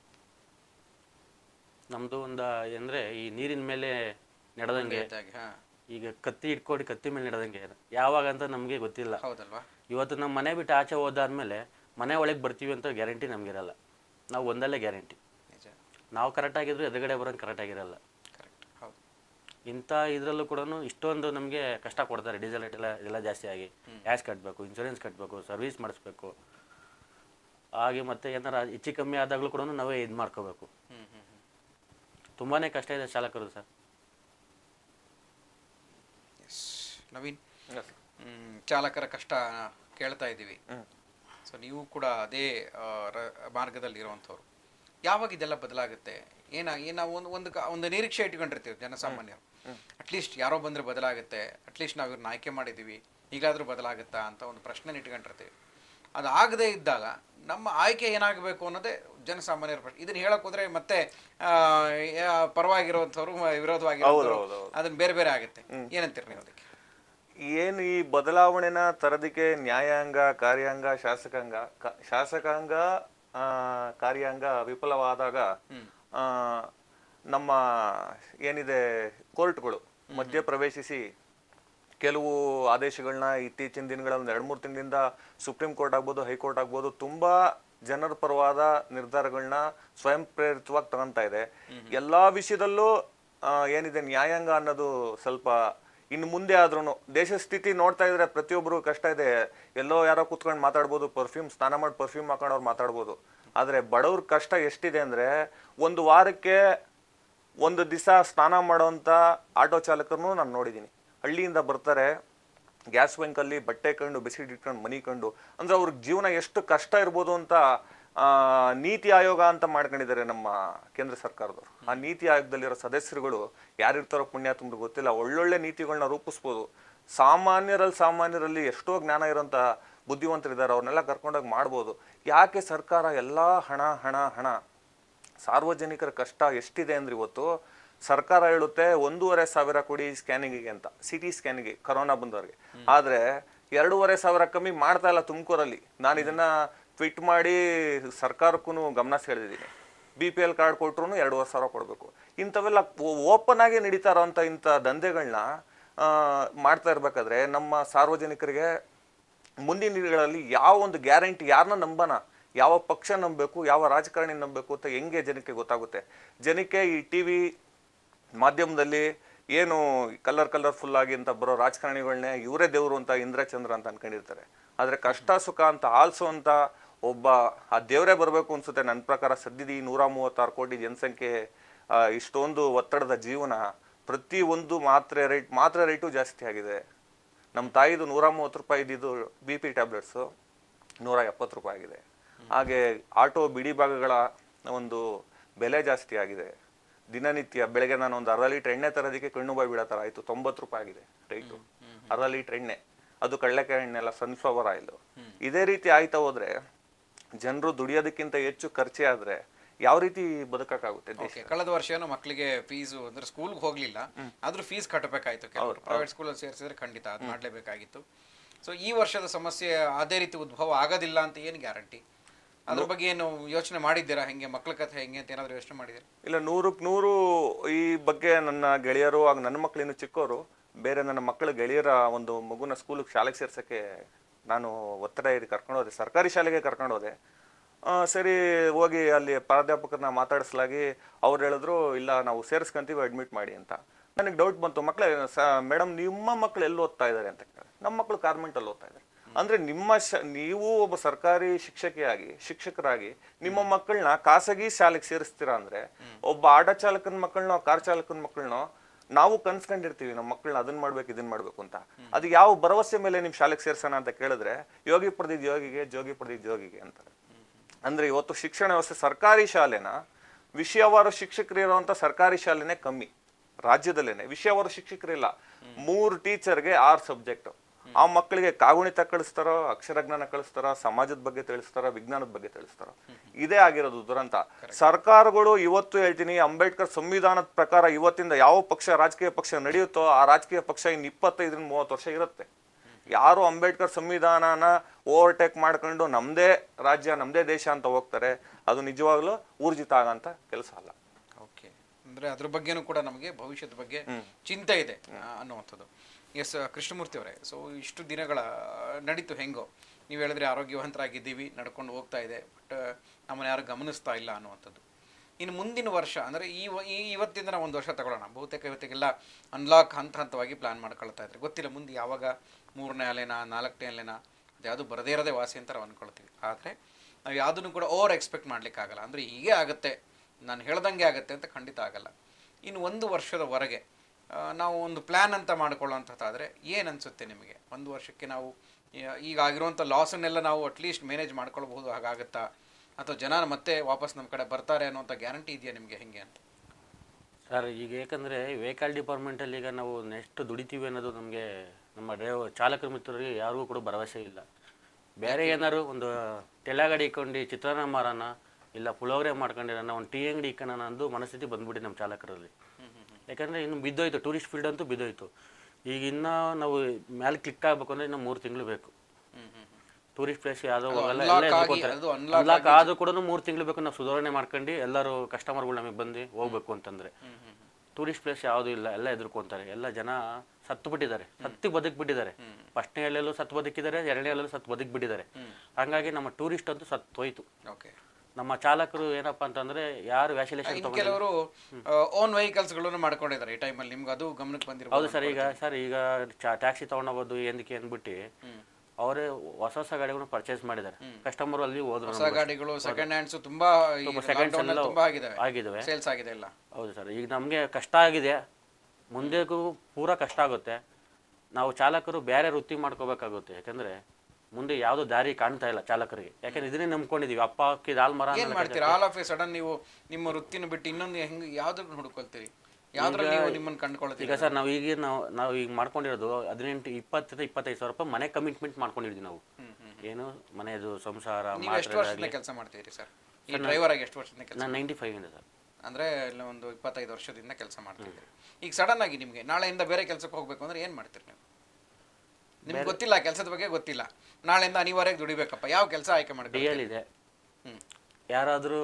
ನಮ್ದು ಒಂದು ಅಂದ್ರೆ ಈ ನೀರಿನ ಮೇಲೆ ನಡೆದಂಗೆ ಇದ್ದಾಗೆ, ಹಾ ಈಗ ಕತ್ತಿ ಇಟ್ಕೊಂಡು ಕತ್ತಿ ಮೇಲೆ ನಡೆದಂಗೆ ಯಾವಾಗ ಅಂತ ನಮಗೆ ಗೊತ್ತಿಲ್ಲ ಹೌದಲ್ವಾ ಇವತ್ತು ನಮ್ಮ ಮನೆ ಬಿಟ್ಟು ಆಚೆ ಹೋದಾದ್ಮೇಲೆ ಮನೆ ಒಳಗೆ ಬರ್ತೀವಿ ಅಂತ ಗ್ಯಾರಂಟಿ ನಮಗಿರಲ್ಲ ನಾವು ಒಂದಲ್ಲೇ ಗ್ಯಾರಂಟಿ ನಿಜ ನಾವು ಕರೆಕ್ಟಾಗಿದ್ರು ಎದುರುಗಡೆ ಬರೋಂಗೆ ಕರೆಕ್ಟಾಗಿರಲ್ಲ ಕರೆಕ್ಟ್ ಹೌದು ಇಂಥ ಇದರಲ್ಲೂ ಕೂಡ ಇಷ್ಟೊಂದು ನಮಗೆ ಕಷ್ಟ ಕೊಡ್ತಾರೆ ಡೀಸೆಲ್ ರೇಟ್ ಎಲ್ಲ ಎಲ್ಲ ಜಾಸ್ತಿ ಆಗಿ ಗ್ಯಾಸ್ ಕಟ್ಟಬೇಕು ಇನ್ಶೂರೆನ್ಸ್ ಕಟ್ಟಬೇಕು ಸರ್ವಿಸ್ ಮಾಡಿಸ್ಬೇಕು ಹಾಗೆ ಮತ್ತೆ ಏನಾರ ಹೆಚ್ಚು ಕಮ್ಮಿ ಆದಾಗಲೂ ಕೂಡ ನಾವೇ ಇದು ಮಾಡ್ಕೋಬೇಕು ಹ್ಮ್ ಹ್ಮ್ ಹ್ಮ್ ತುಂಬಾ ಕಷ್ಟ ಇದೆ ಚಾಲಕರು ಸರ್ ಎಸ್ ನವೀನ್ ಹ್ಮ್, ಚಾಲಕರ ಕಷ್ಟ ಕೇಳ್ತಾ ಇದ್ದೀವಿ ಸೊ ನೀವು ಕೂಡ ಅದೇ ಆ, ರ- ಮಾರ್ಗದಲ್ಲಿ ಇರುವಂಥವ್ರು ಯಾವಾಗ ಇದೆಲ್ಲ ಬದಲಾಗುತ್ತೆ ಏನ ಏನ ಒಂದು ಒಂದು ಕ- ಒಂದು ನಿರೀಕ್ಷೆ ಇಟ್ಕೊಂಡಿರ್ತೀವಿ ಜನಸಾಮಾನ್ಯರು ಅಟ್ಲೀಸ್ಟ್ ಯಾರೋ ಬಂದ್ರೆ ಬದಲಾಗುತ್ತೆ ಅಟ್ಲೀಸ್ಟ್ ನಾವು ಇವ್ರನ್ನ ಆಯ್ಕೆ ಮಾಡಿದ್ದೀವಿ ಈಗಾದರೂ ಬದಲಾಗುತ್ತಾ ಅಂತ ಒಂದು ಪ್ರಶ್ನೆ ಇಟ್ಕೊಂಡಿರ್ತೀವಿ ಅದು ಆಗದೇ ಇದ್ದಾಗ ನಮ್ಮ ಆಯ್ಕೆ ಏನಾಗಬೇಕು ಅನ್ನೋದೇ ಜನಸಾಮಾನ್ಯರ ಪ್ರಶ್ನೆ ಇದನ್ನ ಹೇಳಕ್ ಹೋದ್ರೆ ಮತ್ತೆ ಆ, ಯಾ- ಪರವಾಗಿರುವಂಥವ್ರು ವಿರೋಧವಾಗಿರೋರು ಅದನ್ನ ಬೇರೆ ಬೇರೆ ಆಗುತ್ತೆ ಏನಂತೀರಿ ನೀವು ಅದಕ್ಕೆ ಏನು ಈ ಬದಲಾವಣೆನ ತರದಿಕ್ಕೆ ನ್ಯಾಯಾಂಗ ಕಾರ್ಯಾಂಗ ಶಾಸಕಾಂಗ ಕ- ಶಾಸಕಾಂಗ ಆ, ಕಾರ್ಯಾಂಗ ವಿಫಲವಾದಾಗ ಆ, ನಮ್ಮ ಏನಿದೆ ಕೋರ್ಟ್ಗಳು ಮಧ್ಯ ಪ್ರವೇಶಿಸಿ ಕೆಲವು ಆದೇಶಗಳನ್ನ ಇತ್ತೀಚಿನ ದಿನಗಳಲ್ಲಿ ಒಂದು ಎರಡು ಮೂರು ತಿಂಗಳಿಂದ ಸುಪ್ರೀಂ ಕೋರ್ಟ್ ಆಗ್ಬೋದು ಹೈಕೋರ್ಟ್ ಆಗ್ಬೋದು ತುಂಬಾ ಜನರ ಪರವಾದ ನಿರ್ಧಾರಗಳನ್ನ ಸ್ವಯಂ ಪ್ರೇರಿತವಾಗಿ ತಗೊಂತಾ ಇದೆ ಎಲ್ಲಾ ವಿಷಯದಲ್ಲೂ ಆ, ಏನಿದೆ ನ್ಯಾಯಾಂಗ ಅನ್ನೋದು ಸ್ವಲ್ಪ ಇನ್ನು ಮುಂದೆ ಆದ್ರೂ ದೇಶ ಸ್ಥಿತಿ ನೋಡ್ತಾ ಇದ್ರೆ ಪ್ರತಿಯೊಬ್ಬರು ಕಷ್ಟ ಇದೆ ಎಲ್ಲೋ ಯಾರೋ ಕುತ್ಕೊಂಡು ಮಾತಾಡ್ಬೋದು ಪರ್ಫ್ಯೂಮ್ ಸ್ನಾನ ಮಾಡಿ ಪರ್ಫ್ಯೂಮ್ ಹಾಕೊಂಡವ್ರು ಮಾತಾಡ್ಬೋದು ಆದ್ರೆ ಬಡವ್ರ ಕಷ್ಟ ಎಷ್ಟಿದೆ ಅಂದ್ರೆ ಒಂದು ವಾರಕ್ಕೆ ಒಂದು ದಿವಸ ಸ್ನಾನ ಮಾಡೋಂಥ ಆಟೋ ಚಾಲಕರನ್ನು ನಾನು ನೋಡಿದ್ದೀನಿ ಹಳ್ಳಿಯಿಂದ ಬರ್ತಾರೆ ಗ್ಯಾಸ್ ಬಂಕಲ್ಲಿ ಬಟ್ಟೆ ಕಂಡು ಬಿಸಿಡ್ ಇಟ್ಕೊಂಡು ಮನಿ ಕಂಡು ಅಂದ್ರೆ ಅವ್ರಿಗೆ ಜೀವನ ಎಷ್ಟು ಕಷ್ಟ ಇರ್ಬೋದು ಅಂತ ಆ, ನೀತಿ ಆಯೋಗ ಅಂತ ಮಾಡ್ಕೊಂಡಿದ್ದಾರೆ ನಮ್ಮ ಕೇಂದ್ರ ಸರ್ಕಾರದವರು ಆ ನೀತಿ ಆಯೋಗದಲ್ಲಿರೋ ಸದಸ್ಯರುಗಳು ಯಾರಿರ್ತಾರೋ ಪುಣ್ಯ ತುಂಬ ಗೊತ್ತಿಲ್ಲ ಒಳ್ಳೊಳ್ಳೆ ನೀತಿಗಳನ್ನ ರೂಪಿಸ್ಬೋದು ಸಾಮಾನ್ಯರಲ್ಲಿ ಸಾಮಾನ್ಯರಲ್ಲಿ ಎಷ್ಟೋ ಜ್ಞಾನ ಇರೋಂಥ ಬುದ್ಧಿವಂತರಿದ್ದಾರೆ ಅವ್ರನ್ನೆಲ್ಲ ಕರ್ಕೊಂಡೋಗಿ ಮಾಡ್ಬೋದು ಯಾಕೆ ಸರ್ಕಾರ ಎಲ್ಲಾ ಹಣ ಹಣ ಹಣ ಸಾರ್ವಜನಿಕರ ಕಷ್ಟ ಎಷ್ಟಿದೆ ಅಂದ್ರೆ ಇವತ್ತು ಸರ್ಕಾರ ಹೇಳುತ್ತೆ ಒಂದೂವರೆ ಸಾವಿರ ಕೊಡಿ ಸ್ಕ್ಯಾನಿಂಗಿಗೆ ಅಂತ ಸಿಟಿ ಸ್ಕ್ಯಾನಿಂಗ್ಗೆ ಕರೋನಾ ಬಂದವ್ರಿಗೆ ಆದ್ರೆ ಎರಡೂವರೆ ಸಾವಿರ ಕಮ್ಮಿ ಮಾಡ್ತಾ ಇಲ್ಲ ತುಮಕೂರಲ್ಲಿ ನಾನು ಇದನ್ನ ಟ್ವೀಟ್ ಮಾಡಿ ಸರ್ಕಾರಕ್ಕೂ ಗಮನ ಸೆಳೆದಿದ್ದೀನಿ ಬಿ ಪಿ ಎಲ್ ಕಾರ್ಡ್ ಕೊಟ್ರು ಎರಡೂವರೆ ಸಾವಿರ ಕೊಡಬೇಕು ಇಂಥವೆಲ್ಲ ಓಪನ್ ಆಗಿ ನಡೀತಾ ಇರೋಂಥ ಇಂಥ ದಂಧೆಗಳನ್ನ ಮಾಡ್ತಾ ಇರ್ಬೇಕಾದ್ರೆ ನಮ್ಮ ಸಾರ್ವಜನಿಕರಿಗೆ ಮುಂದಿನ ದಿನಗಳಲ್ಲಿ ಯಾವ ಒಂದು ಗ್ಯಾರಂಟಿ ಯಾರನ್ನ ನಂಬನ ಯಾವ ಪಕ್ಷ ನಂಬಬೇಕು ಯಾವ ರಾಜಕಾರಣಿ ನಂಬಬೇಕು ಅಂತ ಹೆಂಗೆ ಜನಕ್ಕೆ ಗೊತ್ತಾಗುತ್ತೆ ಜನಕ್ಕೆ ಈ ಟಿವಿ ಮಾಧ್ಯಮದಲ್ಲಿ ಏನು ಕಲರ್ ಕಲರ್ಫುಲ್ ಆಗಿ ಅಂತ ಬರೋ ರಾಜಕಾರಣಿಗಳನ್ನೇ ಇವರೇ ದೇವರು ಅಂತ ಇಂದ್ರಚಂದ್ರ ಅಂತ ಅನ್ಕೊಂಡಿರ್ತಾರೆ ಆದ್ರೆ ಕಷ್ಟ ಸುಖ ಅಂತ ಆಲ್ಸುವಂತ ಒಬ್ಬ ಆ ದೇವರೇ ಬರಬೇಕು ಅನ್ಸುತ್ತೆ ನನ್ನ ಪ್ರಕಾರ ಸದ್ಯದ ಈ ನೂರ ಮೂವತ್ತಾರು ಕೋಟಿ ಜನಸಂಖ್ಯೆ ಆ, ಇಷ್ಟೊಂದು ಒತ್ತಡದ ಜೀವನ ಪ್ರತಿ ಒಂದು ಮಾತ್ರೆ ರೇಟ್ ಮಾತ್ರೆ ರೇಟು ಜಾಸ್ತಿ ಆಗಿದೆ ನಮ್ಮ ತಾಯಿದು ನೂರ ಮೂವತ್ತು ರೂಪಾಯಿ ಇದ್ದಿದ್ದು ಬಿ ಪಿ ಟ್ಯಾಬ್ಲೆಟ್ಸು ನೂರ ಎಪ್ಪತ್ತು ರೂಪಾಯಿ ಆಗಿದೆ ಹಾಗೆ ಆಟೋ ಬಿಡಿ ಭಾಗಗಳ ಒಂದು ಬೆಲೆ ಜಾಸ್ತಿ ಆಗಿದೆ ದಿನನಿತ್ಯ ಬೆಳಗ್ಗೆ ನಾನು ಒಂದು ಅರ್ಧ ಲೀಟರ್ ಎಣ್ಣೆ ತರೋದಕ್ಕೆ ಕಣ್ಣು ಬಾಯಿ ಬಿಡೋ ಥರ ಆಯಿತು ತೊಂಬತ್ತು ರೂಪಾಯಿ ಆಗಿದೆ ರೈಟು ಅರ್ಧ ಲೀಟರ್ ಎಣ್ಣೆ ಅದು ಕಡಲೆಕಾಯಿ ಎಣ್ಣೆ ಎಲ್ಲ ಸನ್ಫ್ಲವರ್ ಆಯಿಲ್ ಇದೇ ರೀತಿ ಆಯ್ತಾ ಹೋದ್ರೆ ಜನರು ದುಡಿಯೋದಕ್ಕಿಂತ ಹೆಚ್ಚು ಖರ್ಚೆ ಆದ್ರೆ ಯಾವ ರೀತಿ ಬದುಕಕ್ಕಾಗುತ್ತೆ ದೇಶ ಓಕೆ ಕಳೆದ ವರ್ಷ ಏನೋ ಮಕ್ಕಳಿಗೆ ಫೀಸು ಅಂದ್ರೆ ಸ್ಕೂಲ್ಗೆ ಹೋಗ್ಲಿಲ್ಲ ಆದ್ರೂ ಫೀಸ್ ಕಟ್ಟಬೇಕಾಯ್ತು ಕೆಲವರು ಪ್ರೈವೇಟ್ ಸ್ಕೂಲಲ್ಲಿ ಸೇರಿಸಿದ್ರೆ ಖಂಡಿತ ಅದು ಮಾಡಲೇಬೇಕಾಗಿತ್ತು ಸೊ ಈ ವರ್ಷದ ಸಮಸ್ಯೆ ಅದೇ ರೀತಿ ಉದ್ಭವ ಆಗೋದಿಲ್ಲ ಅಂತ ಏನು ಗ್ಯಾರಂಟಿ ಅದ್ರ ಬಗ್ಗೆ ಏನು ಯೋಚನೆ ಮಾಡಿದ್ದೀರಾ ಹೆಂಗೆ ಮಕ್ಳ ಕಥೆ ಹೆಂಗೆ ಅಂತ ಏನಾದ್ರು ಯೋಚನೆ ಮಾಡಿದ್ದೀರಾ ಇಲ್ಲ ನೂರಕ್ಕೆ ನೂರು ಈ ಬಗ್ಗೆ ನನ್ನ ಗೆಳೆಯರು ಆಗ ನನ್ನ ಮಕ್ಳು ಇನ್ನು ಚಿಕ್ಕವರು ಬೇರೆ ನನ್ನ ಮಕ್ಕಳ ಗೆಳೆಯರ ಒಂದು ಮಗುನ ಸ್ಕೂಲಿಗೆ ಶಾಲೆಗೆ ಸೇರ್ಸಕ್ಕೆ ನಾನು ಒತ್ತಡ ಇದ್ದು ಕರ್ಕೊಂಡು ಹೋದೆ ಸರ್ಕಾರಿ ಶಾಲೆಗೆ ಕರ್ಕೊಂಡು ಹೋದೆ ಆ, ಸರಿ ಹೋಗಿ ಅಲ್ಲಿ ಪ್ರಾಧ್ಯಾಪಕರನ್ನ ಮಾತಾಡಿಸಲಾಗಿ ಅವ್ರು ಹೇಳಿದ್ರು ಇಲ್ಲ ನಾವು ಸೇರಿಸ್ಕೊಂತೀವಿ ಅಡ್ಮಿಟ್ ಮಾಡಿ ಅಂತ ನನಗೆ ಡೌಟ್ ಬಂತು ಮಕ್ಕಳೇ ಮೇಡಮ್ ನಿಮ್ಮ ಮಕ್ಕಳು ಎಲ್ಲಿ ಓದ್ತಾ ಇದ್ದಾರೆ ಅಂತ ಕೇಳಿದೆ ನಮ್ಮ ಮಕ್ಕಳು ಕಾನ್ವೆಂಟಲ್ಲಿ ಓದ್ತಾ ಇದ್ದಾರೆ ಅಂದ್ರೆ ನಿಮ್ಮ ಶ ನೀವು ಒಬ್ಬ ಸರ್ಕಾರಿ ಶಿಕ್ಷಕಿಯಾಗಿ ಶಿಕ್ಷಕರಾಗಿ ನಿಮ್ಮ ಮಕ್ಕಳನ್ನ ಖಾಸಗಿ ಶಾಲೆಗೆ ಸೇರಿಸ್ತೀರಾ ಅಂದ್ರೆ ಒಬ್ಬ ಆಟೋ ಚಾಲಕನ ಮಕ್ಕಳನ್ನೋ ಕಾರ್ ಚಾಲಕನ ಮಕ್ಕಳನ್ನೋ ನಾವು ಕನ್ಸ್ಕೊಂಡಿರ್ತೀವಿ ನಮ್ಮ ಮಕ್ಕಳನ್ನ ಅದನ್ನ ಮಾಡ್ಬೇಕು ಇದನ್ನ ಮಾಡ್ಬೇಕು ಅಂತ ಅದು ಯಾವ ಭರವಸೆ ಮೇಲೆ ನಿಮ್ ಶಾಲೆಗೆ ಸೇರ್ಸೋಣ ಅಂತ ಕೇಳಿದ್ರೆ ಯೋಗಿ ಪಡೆದಿದ್ ಯೋಗಿಗೆ ಜೋಗಿ ಪಡೆದಿದ್ ಜೋಗಿಗೆ ಅಂತಾರೆ ಅಂದ್ರೆ ಇವತ್ತು ಶಿಕ್ಷಣ ವ್ಯವಸ್ಥೆ ಸರ್ಕಾರಿ ಶಾಲೆನ ವಿಷಯವಾರು ಶಿಕ್ಷಕರು ಇರುವಂತ ಸರ್ಕಾರಿ ಶಾಲೆನೇ ಕಮ್ಮಿ ರಾಜ್ಯದಲ್ಲೇನೆ ವಿಷಯವಾರು ಶಿಕ್ಷಕರಿಲ್ಲ ಮೂರು ಟೀಚರ್ಗೆ ಆರು ಸಬ್ಜೆಕ್ಟ್ ಆ ಮಕ್ಕಳಿಗೆ ಕಾಗುಣಿತ ಕಳಿಸ್ತಾರೋ ಅಕ್ಷರಜ್ಞಾನ ಕಳಿಸ್ತಾರ ಸಮಾಜದ ಬಗ್ಗೆ ತಿಳಿಸ್ತಾರ ವಿಜ್ಞಾನದ ಬಗ್ಗೆ ತಿಳಿಸ್ತಾರ ಇದೇ ಆಗಿರೋದು ದುರಂತ ಸರ್ಕಾರಗಳು ಇವತ್ತು ಹೇಳ್ತೀನಿ ಅಂಬೇಡ್ಕರ್ ಸಂವಿಧಾನದ ಪ್ರಕಾರ ಇವತ್ತಿಂದ ಯಾವ ಪಕ್ಷ ರಾಜಕೀಯ ಪಕ್ಷ ನಡೆಯುತ್ತೋ ಆ ರಾಜಕೀಯ ಪಕ್ಷ ಇನ್ನು ಇಪ್ಪತ್ತೈದರಿಂದ ಮೂವತ್ತು ವರ್ಷ ಇರುತ್ತೆ ಯಾರು ಅಂಬೇಡ್ಕರ್ ಸಂವಿಧಾನನ ಓವರ್ಟೇಕ್ ಮಾಡ್ಕೊಂಡು ನಮ್ದೇ ರಾಜ್ಯ ನಮ್ದೇ ದೇಶ ಅಂತ ಹೋಗ್ತಾರೆ ಅದು ನಿಜವಾಗ್ಲೂ ಊರ್ಜಿತ ಆಗಂತ ಕೆಲಸ ಅಲ್ಲ ಓಕೆ ಅಂದ್ರೆ ಅದ್ರ ಬಗ್ಗೆನೂ ಕೂಡ ನಮಗೆ ಭವಿಷ್ಯದ ಬಗ್ಗೆ ಚಿಂತೆ ಇದೆ ಆ, ಅನ್ನುವಂಥದ್ದು ಎಸ್ ಕೃಷ್ಣಮೂರ್ತಿ ಅವರೇ ಸೊ ಇಷ್ಟು ದಿನಗಳ ನಡೀತು ಹೆಂಗೋ ನೀವು ಹೇಳಿದ್ರೆ ಆರೋಗ್ಯವಂತರಾಗಿದ್ದೀವಿ ನಡ್ಕೊಂಡು ಹೋಗ್ತಾ ಇದೆ ಬಟ್ ನಮ್ಮನ್ನ ಯಾರು ಗಮನಿಸ್ತಾ ಇಲ್ಲ ಅನ್ನುವಂಥದ್ದು ಇನ್ನು ಮುಂದಿನ ವರ್ಷ ಅಂದರೆ ಈ ವ- ಈ ಇವತ್ತಿಂದ ನಾವು ಒಂದು ವರ್ಷ ತಗೊಳ್ಳೋಣ ಬಹುತೇಕ ಇವತ್ತಿಗೆಲ್ಲ ಅನ್ಲಾಕ್ ಹಂತ ಹಂತವಾಗಿ ಪ್ಲಾನ್ ಮಾಡ್ಕೊಳ್ತಾ ಇದ್ದಾರೆ ಗೊತ್ತಿಲ್ಲ ಮುಂದೆ ಯಾವಾಗ ಮೂರನೇ ಅಲೆನಾ ನಾಲ್ಕನೇ ಅಲೆನಾ ಅದ್ಯಾವುದು ಬರದೇ ಇರೋದೇ ವಾಸಿ ಅಂತ ನಾವು ಅನ್ಕೊಳ್ತೀವಿ ಆದರೆ ನಾವು ಯಾವುದನ್ನು ಕೂಡ ಓವರ್ ಎಕ್ಸ್ಪೆಕ್ಟ್ ಮಾಡ್ಲಿಕ್ಕಾಗಲ್ಲ ಅಂದರೆ ಹೀಗೆ ಆಗುತ್ತೆ ನಾನು ಹೇಳ್ದಂಗೆ ಆಗುತ್ತೆ ಅಂತ ಖಂಡಿತ ಆಗಲ್ಲ ಇನ್ನು ಒಂದು ವರ್ಷದವರೆಗೆ ಆ, ನಾವು ಒಂದು ಪ್ಲ್ಯಾನ್ ಅಂತ ಮಾಡ್ಕೊಳ್ಳೋಂಥದ್ದಾದರೆ ಏನು ಅನಿಸುತ್ತೆ ನಿಮಗೆ ಒಂದು ವರ್ಷಕ್ಕೆ ನಾವು ಈ- ಈಗ ಆಗಿರುವಂಥ ಲಾಸನ್ನೆಲ್ಲ ನಾವು ಅಟ್ಲೀಸ್ಟ್ ಮ್ಯಾನೇಜ್ ಮಾಡ್ಕೊಳ್ಬಹುದು ಹಾಗಾಗುತ್ತಾ ಅಥವಾ ಜನ ಮತ್ತೆ ವಾಪಸ್ ನಮ್ಮ ಕಡೆ ಬರ್ತಾರೆ ಅನ್ನೋಂಥ ಗ್ಯಾರಂಟಿ ಇದೆಯಾ ನಿಮಗೆ ಹೆಂಗೆ ಅಂತ ಸರ್ ಈಗ ಏಕೆಂದರೆ ವೆಹಿಕಲ್ ಡಿಪಾರ್ಟ್ಮೆಂಟಲ್ಲಿ ಈಗ ನಾವು ನೆಕ್ಸ್ಟ್ ದುಡಿತೀವಿ ಅನ್ನೋದು ನಮಗೆ ನಮ್ಮ ಡ್ರೈವರ್ ಚಾಲಕರ ಮಿತ್ರರಿಗೆ ಯಾರಿಗೂ ಕೂಡ ಭರವಸೆ ಇಲ್ಲ ಬೇರೆ ಏನಾರು ಒಂದು ತೆಳಗಡೆ ಇಟ್ಕೊಂಡು ಚಿತ್ರಾನ್ನ ಮಾರೋಣ ಇಲ್ಲ ಪುಳೋಗರೆ ಮಾಡ್ಕೊಂಡಿರೋಣ ಒಂದು ಟೀ ಅಂಗಡಿ ಇಕ್ಕೋಣ ಅಂದು ಮನಸ್ಥಿತಿ ಬಂದ್ಬಿಡಿ ನಮ್ಮ ಚಾಲಕರಲ್ಲಿ ಯಾಕಂದರೆ ಇನ್ನು ಬಿದ್ದೋಯ್ತು ಟೂರಿಸ್ಟ್ ಫೀಲ್ಡ್ ಅಂತೂ ಬಿದ್ದೋಯ್ತು ಈಗ ಇನ್ನೂ ನಾವು ಮೇಲೆ ಕ್ಲಿಕ್ ಆಗಬೇಕು ಅಂದರೆ ಇನ್ನು ಮೂರು ತಿಂಗಳು ಬೇಕು ಟೂರಿಸ್ಟ್ ಪ್ಲೇಸ್ ಯಾವುದೋ ಹೋಗಲ್ಲ ಎಲ್ಲ unlock ಆಗಿ, ಎದ್ರುಕೊಂತಾರೆ ಅದು unlock ಅನ್ಲಾಕ್ ಆದ್ರೂ ಕೂಡ ಮೂರು ತಿಂಗಳು ಬೇಕು ನಾವು ಸುಧಾರಣೆ ಮಾಡ್ಕೊಂಡು ಎಲ್ಲರೂ ಕಸ್ಟಮರ್ಗಳು ನಮಗೆ ಬಂದು ಹೋಗ್ಬೇಕು ಅಂತಂದ್ರೆ ಟೂರಿಸ್ಟ್ ಪ್ಲೇಸ್ ಯಾವುದೂ ಇಲ್ಲ ಎಲ್ಲ ಎದುರ್ಕೊಂತಾರೆ ಎಲ್ಲ ಜನ ಸತ್ತು ಬಿಟ್ಟಿದ್ದಾರೆ ಸತ್ತು ಬದುಕ್ಬಿಟ್ಟಿದ್ದಾರೆ ಫಸ್ಟ್ನೇ ಎಲ್ಲೆಲ್ಲೂ ಸತ್ತು ಬದುಕಿದ್ದಾರೆ ಎರಡನೇ ಎಲ್ಲೆಲ್ಲೂ ಸತ್ತು ಬದುಕ್ಬಿಟ್ಟಿದ್ದಾರೆ ಹಂಗಾಗಿ ನಮ್ಮ ಟೂರಿಸ್ಟ್ ಅಂತೂ ಸತ್ತು ಹೋಯ್ತು ಓಕೆ ನಮ್ಮ ಚಾಲಕರು ಏನಪ್ಪಾ ಅಂತಂದ್ರೆ ಯಾರು ವ್ಯಾಕ್ಸಿನೇಷನ್ ಇನ್ನು ಕೆಲವರು ಓನ್ ವೆಹಿಕಲ್ಸ್ಗಳನ್ನು ಮಾಡ್ಕೊಂಡಿದ್ದಾರೆ ಈ ಟೈಮಲ್ಲಿ ನಿಮ್ಗೆ ಅದು ಗಮನಕ್ಕೆ ಬಂದಿರಬಹುದು ಹೌದು ಸರ್ ಈಗ ಸರ್ ಈಗ ಟ್ಯಾಕ್ಸಿ ತಗೊಂಡೋಗೋದು ಏನಕ್ಕೆ ಅಂದ್ಬಿಟ್ಟು ಅವರೇ ಹೊಸ ಹೊಸ ಗಾಡಿಗಳನ್ನ ಪರ್ಚೇಸ್ ಮಾಡಿದ್ದಾರೆ ಕಸ್ಟಮರ್ ಅಲ್ಲಿ ಹೋದ್ರು ಹೊಸ ಗಾಡಿಗಳು ಸೆಕೆಂಡ್ ಹ್ಯಾಂಡ್ಸ್ ತುಂಬಾ ಈ seconds lockdown ಅಲ್ಲಿ ಎಲ್ಲ ತುಂಬಾ ಆಗಿದಾವೆ ಆಗಿದಾವೆ. ಸೇಲ್ಸ್ ಆಗಿದೆ ಎಲ್ಲ ಹೌದು ಸರ್ ಈಗ ನಮಗೆ ಕಷ್ಟ ಆಗಿದೆ ಮುಂದೆಗೂ ಪೂರಾ ಕಷ್ಟ ಆಗುತ್ತೆ ನಾವು ಚಾಲಕರು ಬೇರೆ ವೃತ್ತಿ ಮಾಡ್ಕೋಬೇಕಾಗುತ್ತೆ ಯಾಕಂದ್ರೆ ಮುಂದೆ ಯಾವುದು ದಾರಿ ಕಾಣ್ತಾ ಇಲ್ಲ ಚಾಲಕರಿಗೆ ಯಾಕಂದ್ರೆ ಇದನ್ನೇ ನಂಬ್ಕೊಂಡಿದೀವಿ ಅಪ್ಪ ಹಾಕಿದ ಹಾಲ್ ಮರ ಏನ್ ಮಾಡ್ತೀರಾ ಆಲ್ ಆಫ್ ಎ ಸಡನ್ ನೀವು ನಿಮ್ಮ ವೃತ್ತಿನ ಬಿಟ್ಟು ಇನ್ನೊಂದು ಹೆಂಗ್ ಯಾವ್ದ್ರ ಹುಡುಕೊಳ್ತೀರಿ ಯಾವ್ದ್ರಲ್ಲಿ ನೀವು ನಿಮ್ಮನ್ನ ಕಂಡುಕೊಳ್ತೀರಿ ಈಗ ಸರ್ ನಾವು ಈಗ ನಾವು ನಾವು ಈಗ ಮಾಡ್ಕೊಂಡಿರೋದು ಹದಿನೆಂಟು ಇಪ್ಪತ್ತರಿಂದ ಇಪ್ಪತ್ತೈದು ಸಾವಿರ ರೂಪಾಯಿ ಮನೆ ಕಮಿಟ್ಮೆಂಟ್ ಮಾಡ್ಕೊಂಡಿದ್ವಿ ನಾವು ಏನು ಮನೆಯದು ಸಂಸಾರ ನೀವು ಎಷ್ಟು ವರ್ಷದಿಂದ ಕೆಲಸ ಮಾಡ್ತೀರಿ ಸರ್ ಈ ಡ್ರೈವರ್ ಆಗಿ ಎಷ್ಟು ವರ್ಷದಿಂದ ಕೆಲಸ ನಾನು ನೈಂಟಿ ಫೈವ್ ಇಂದ ಸರ್ ಅಂದ್ರೆ ಇಲ್ಲ ಒಂದು ಇಪ್ಪತ್ತೈದು ವರ್ಷದಿಂದ ಕೆಲಸ ಮಾಡ್ತಿದ್ದೀರಿ ಈಗ ಸಡನ್ ಆಗಿ ನಿಮ್ಗೆ ನಾಳೆಯಿಂದ ಬೇರೆ ಕೆಲಸಕ್ಕೆ ಹೋಗ್ಬೇಕು ಅಂದ್ರೆ ಏನ್ ಮಾಡ್ತೀರಿ ನೀವು ನಿಮ್ಗೆ ಗೊತ್ತಿಲ್ಲ ಕೆಲಸದ ಬಗ್ಗೆ ಗೊತ್ತಿಲ್ಲ ನಾಳೆಯಿಂದ ಅನಿವಾರ್ಯವಾಗಿ ದುಡಿಬೇಕಪ್ಪ ಯಾವ ಕೆಲಸ ಆಯ್ಕೆ ಡಿ ಮಾಡಿ ಎಲ್ ಇದೆ ಹ್ಮ್ ಯಾರಾದರೂ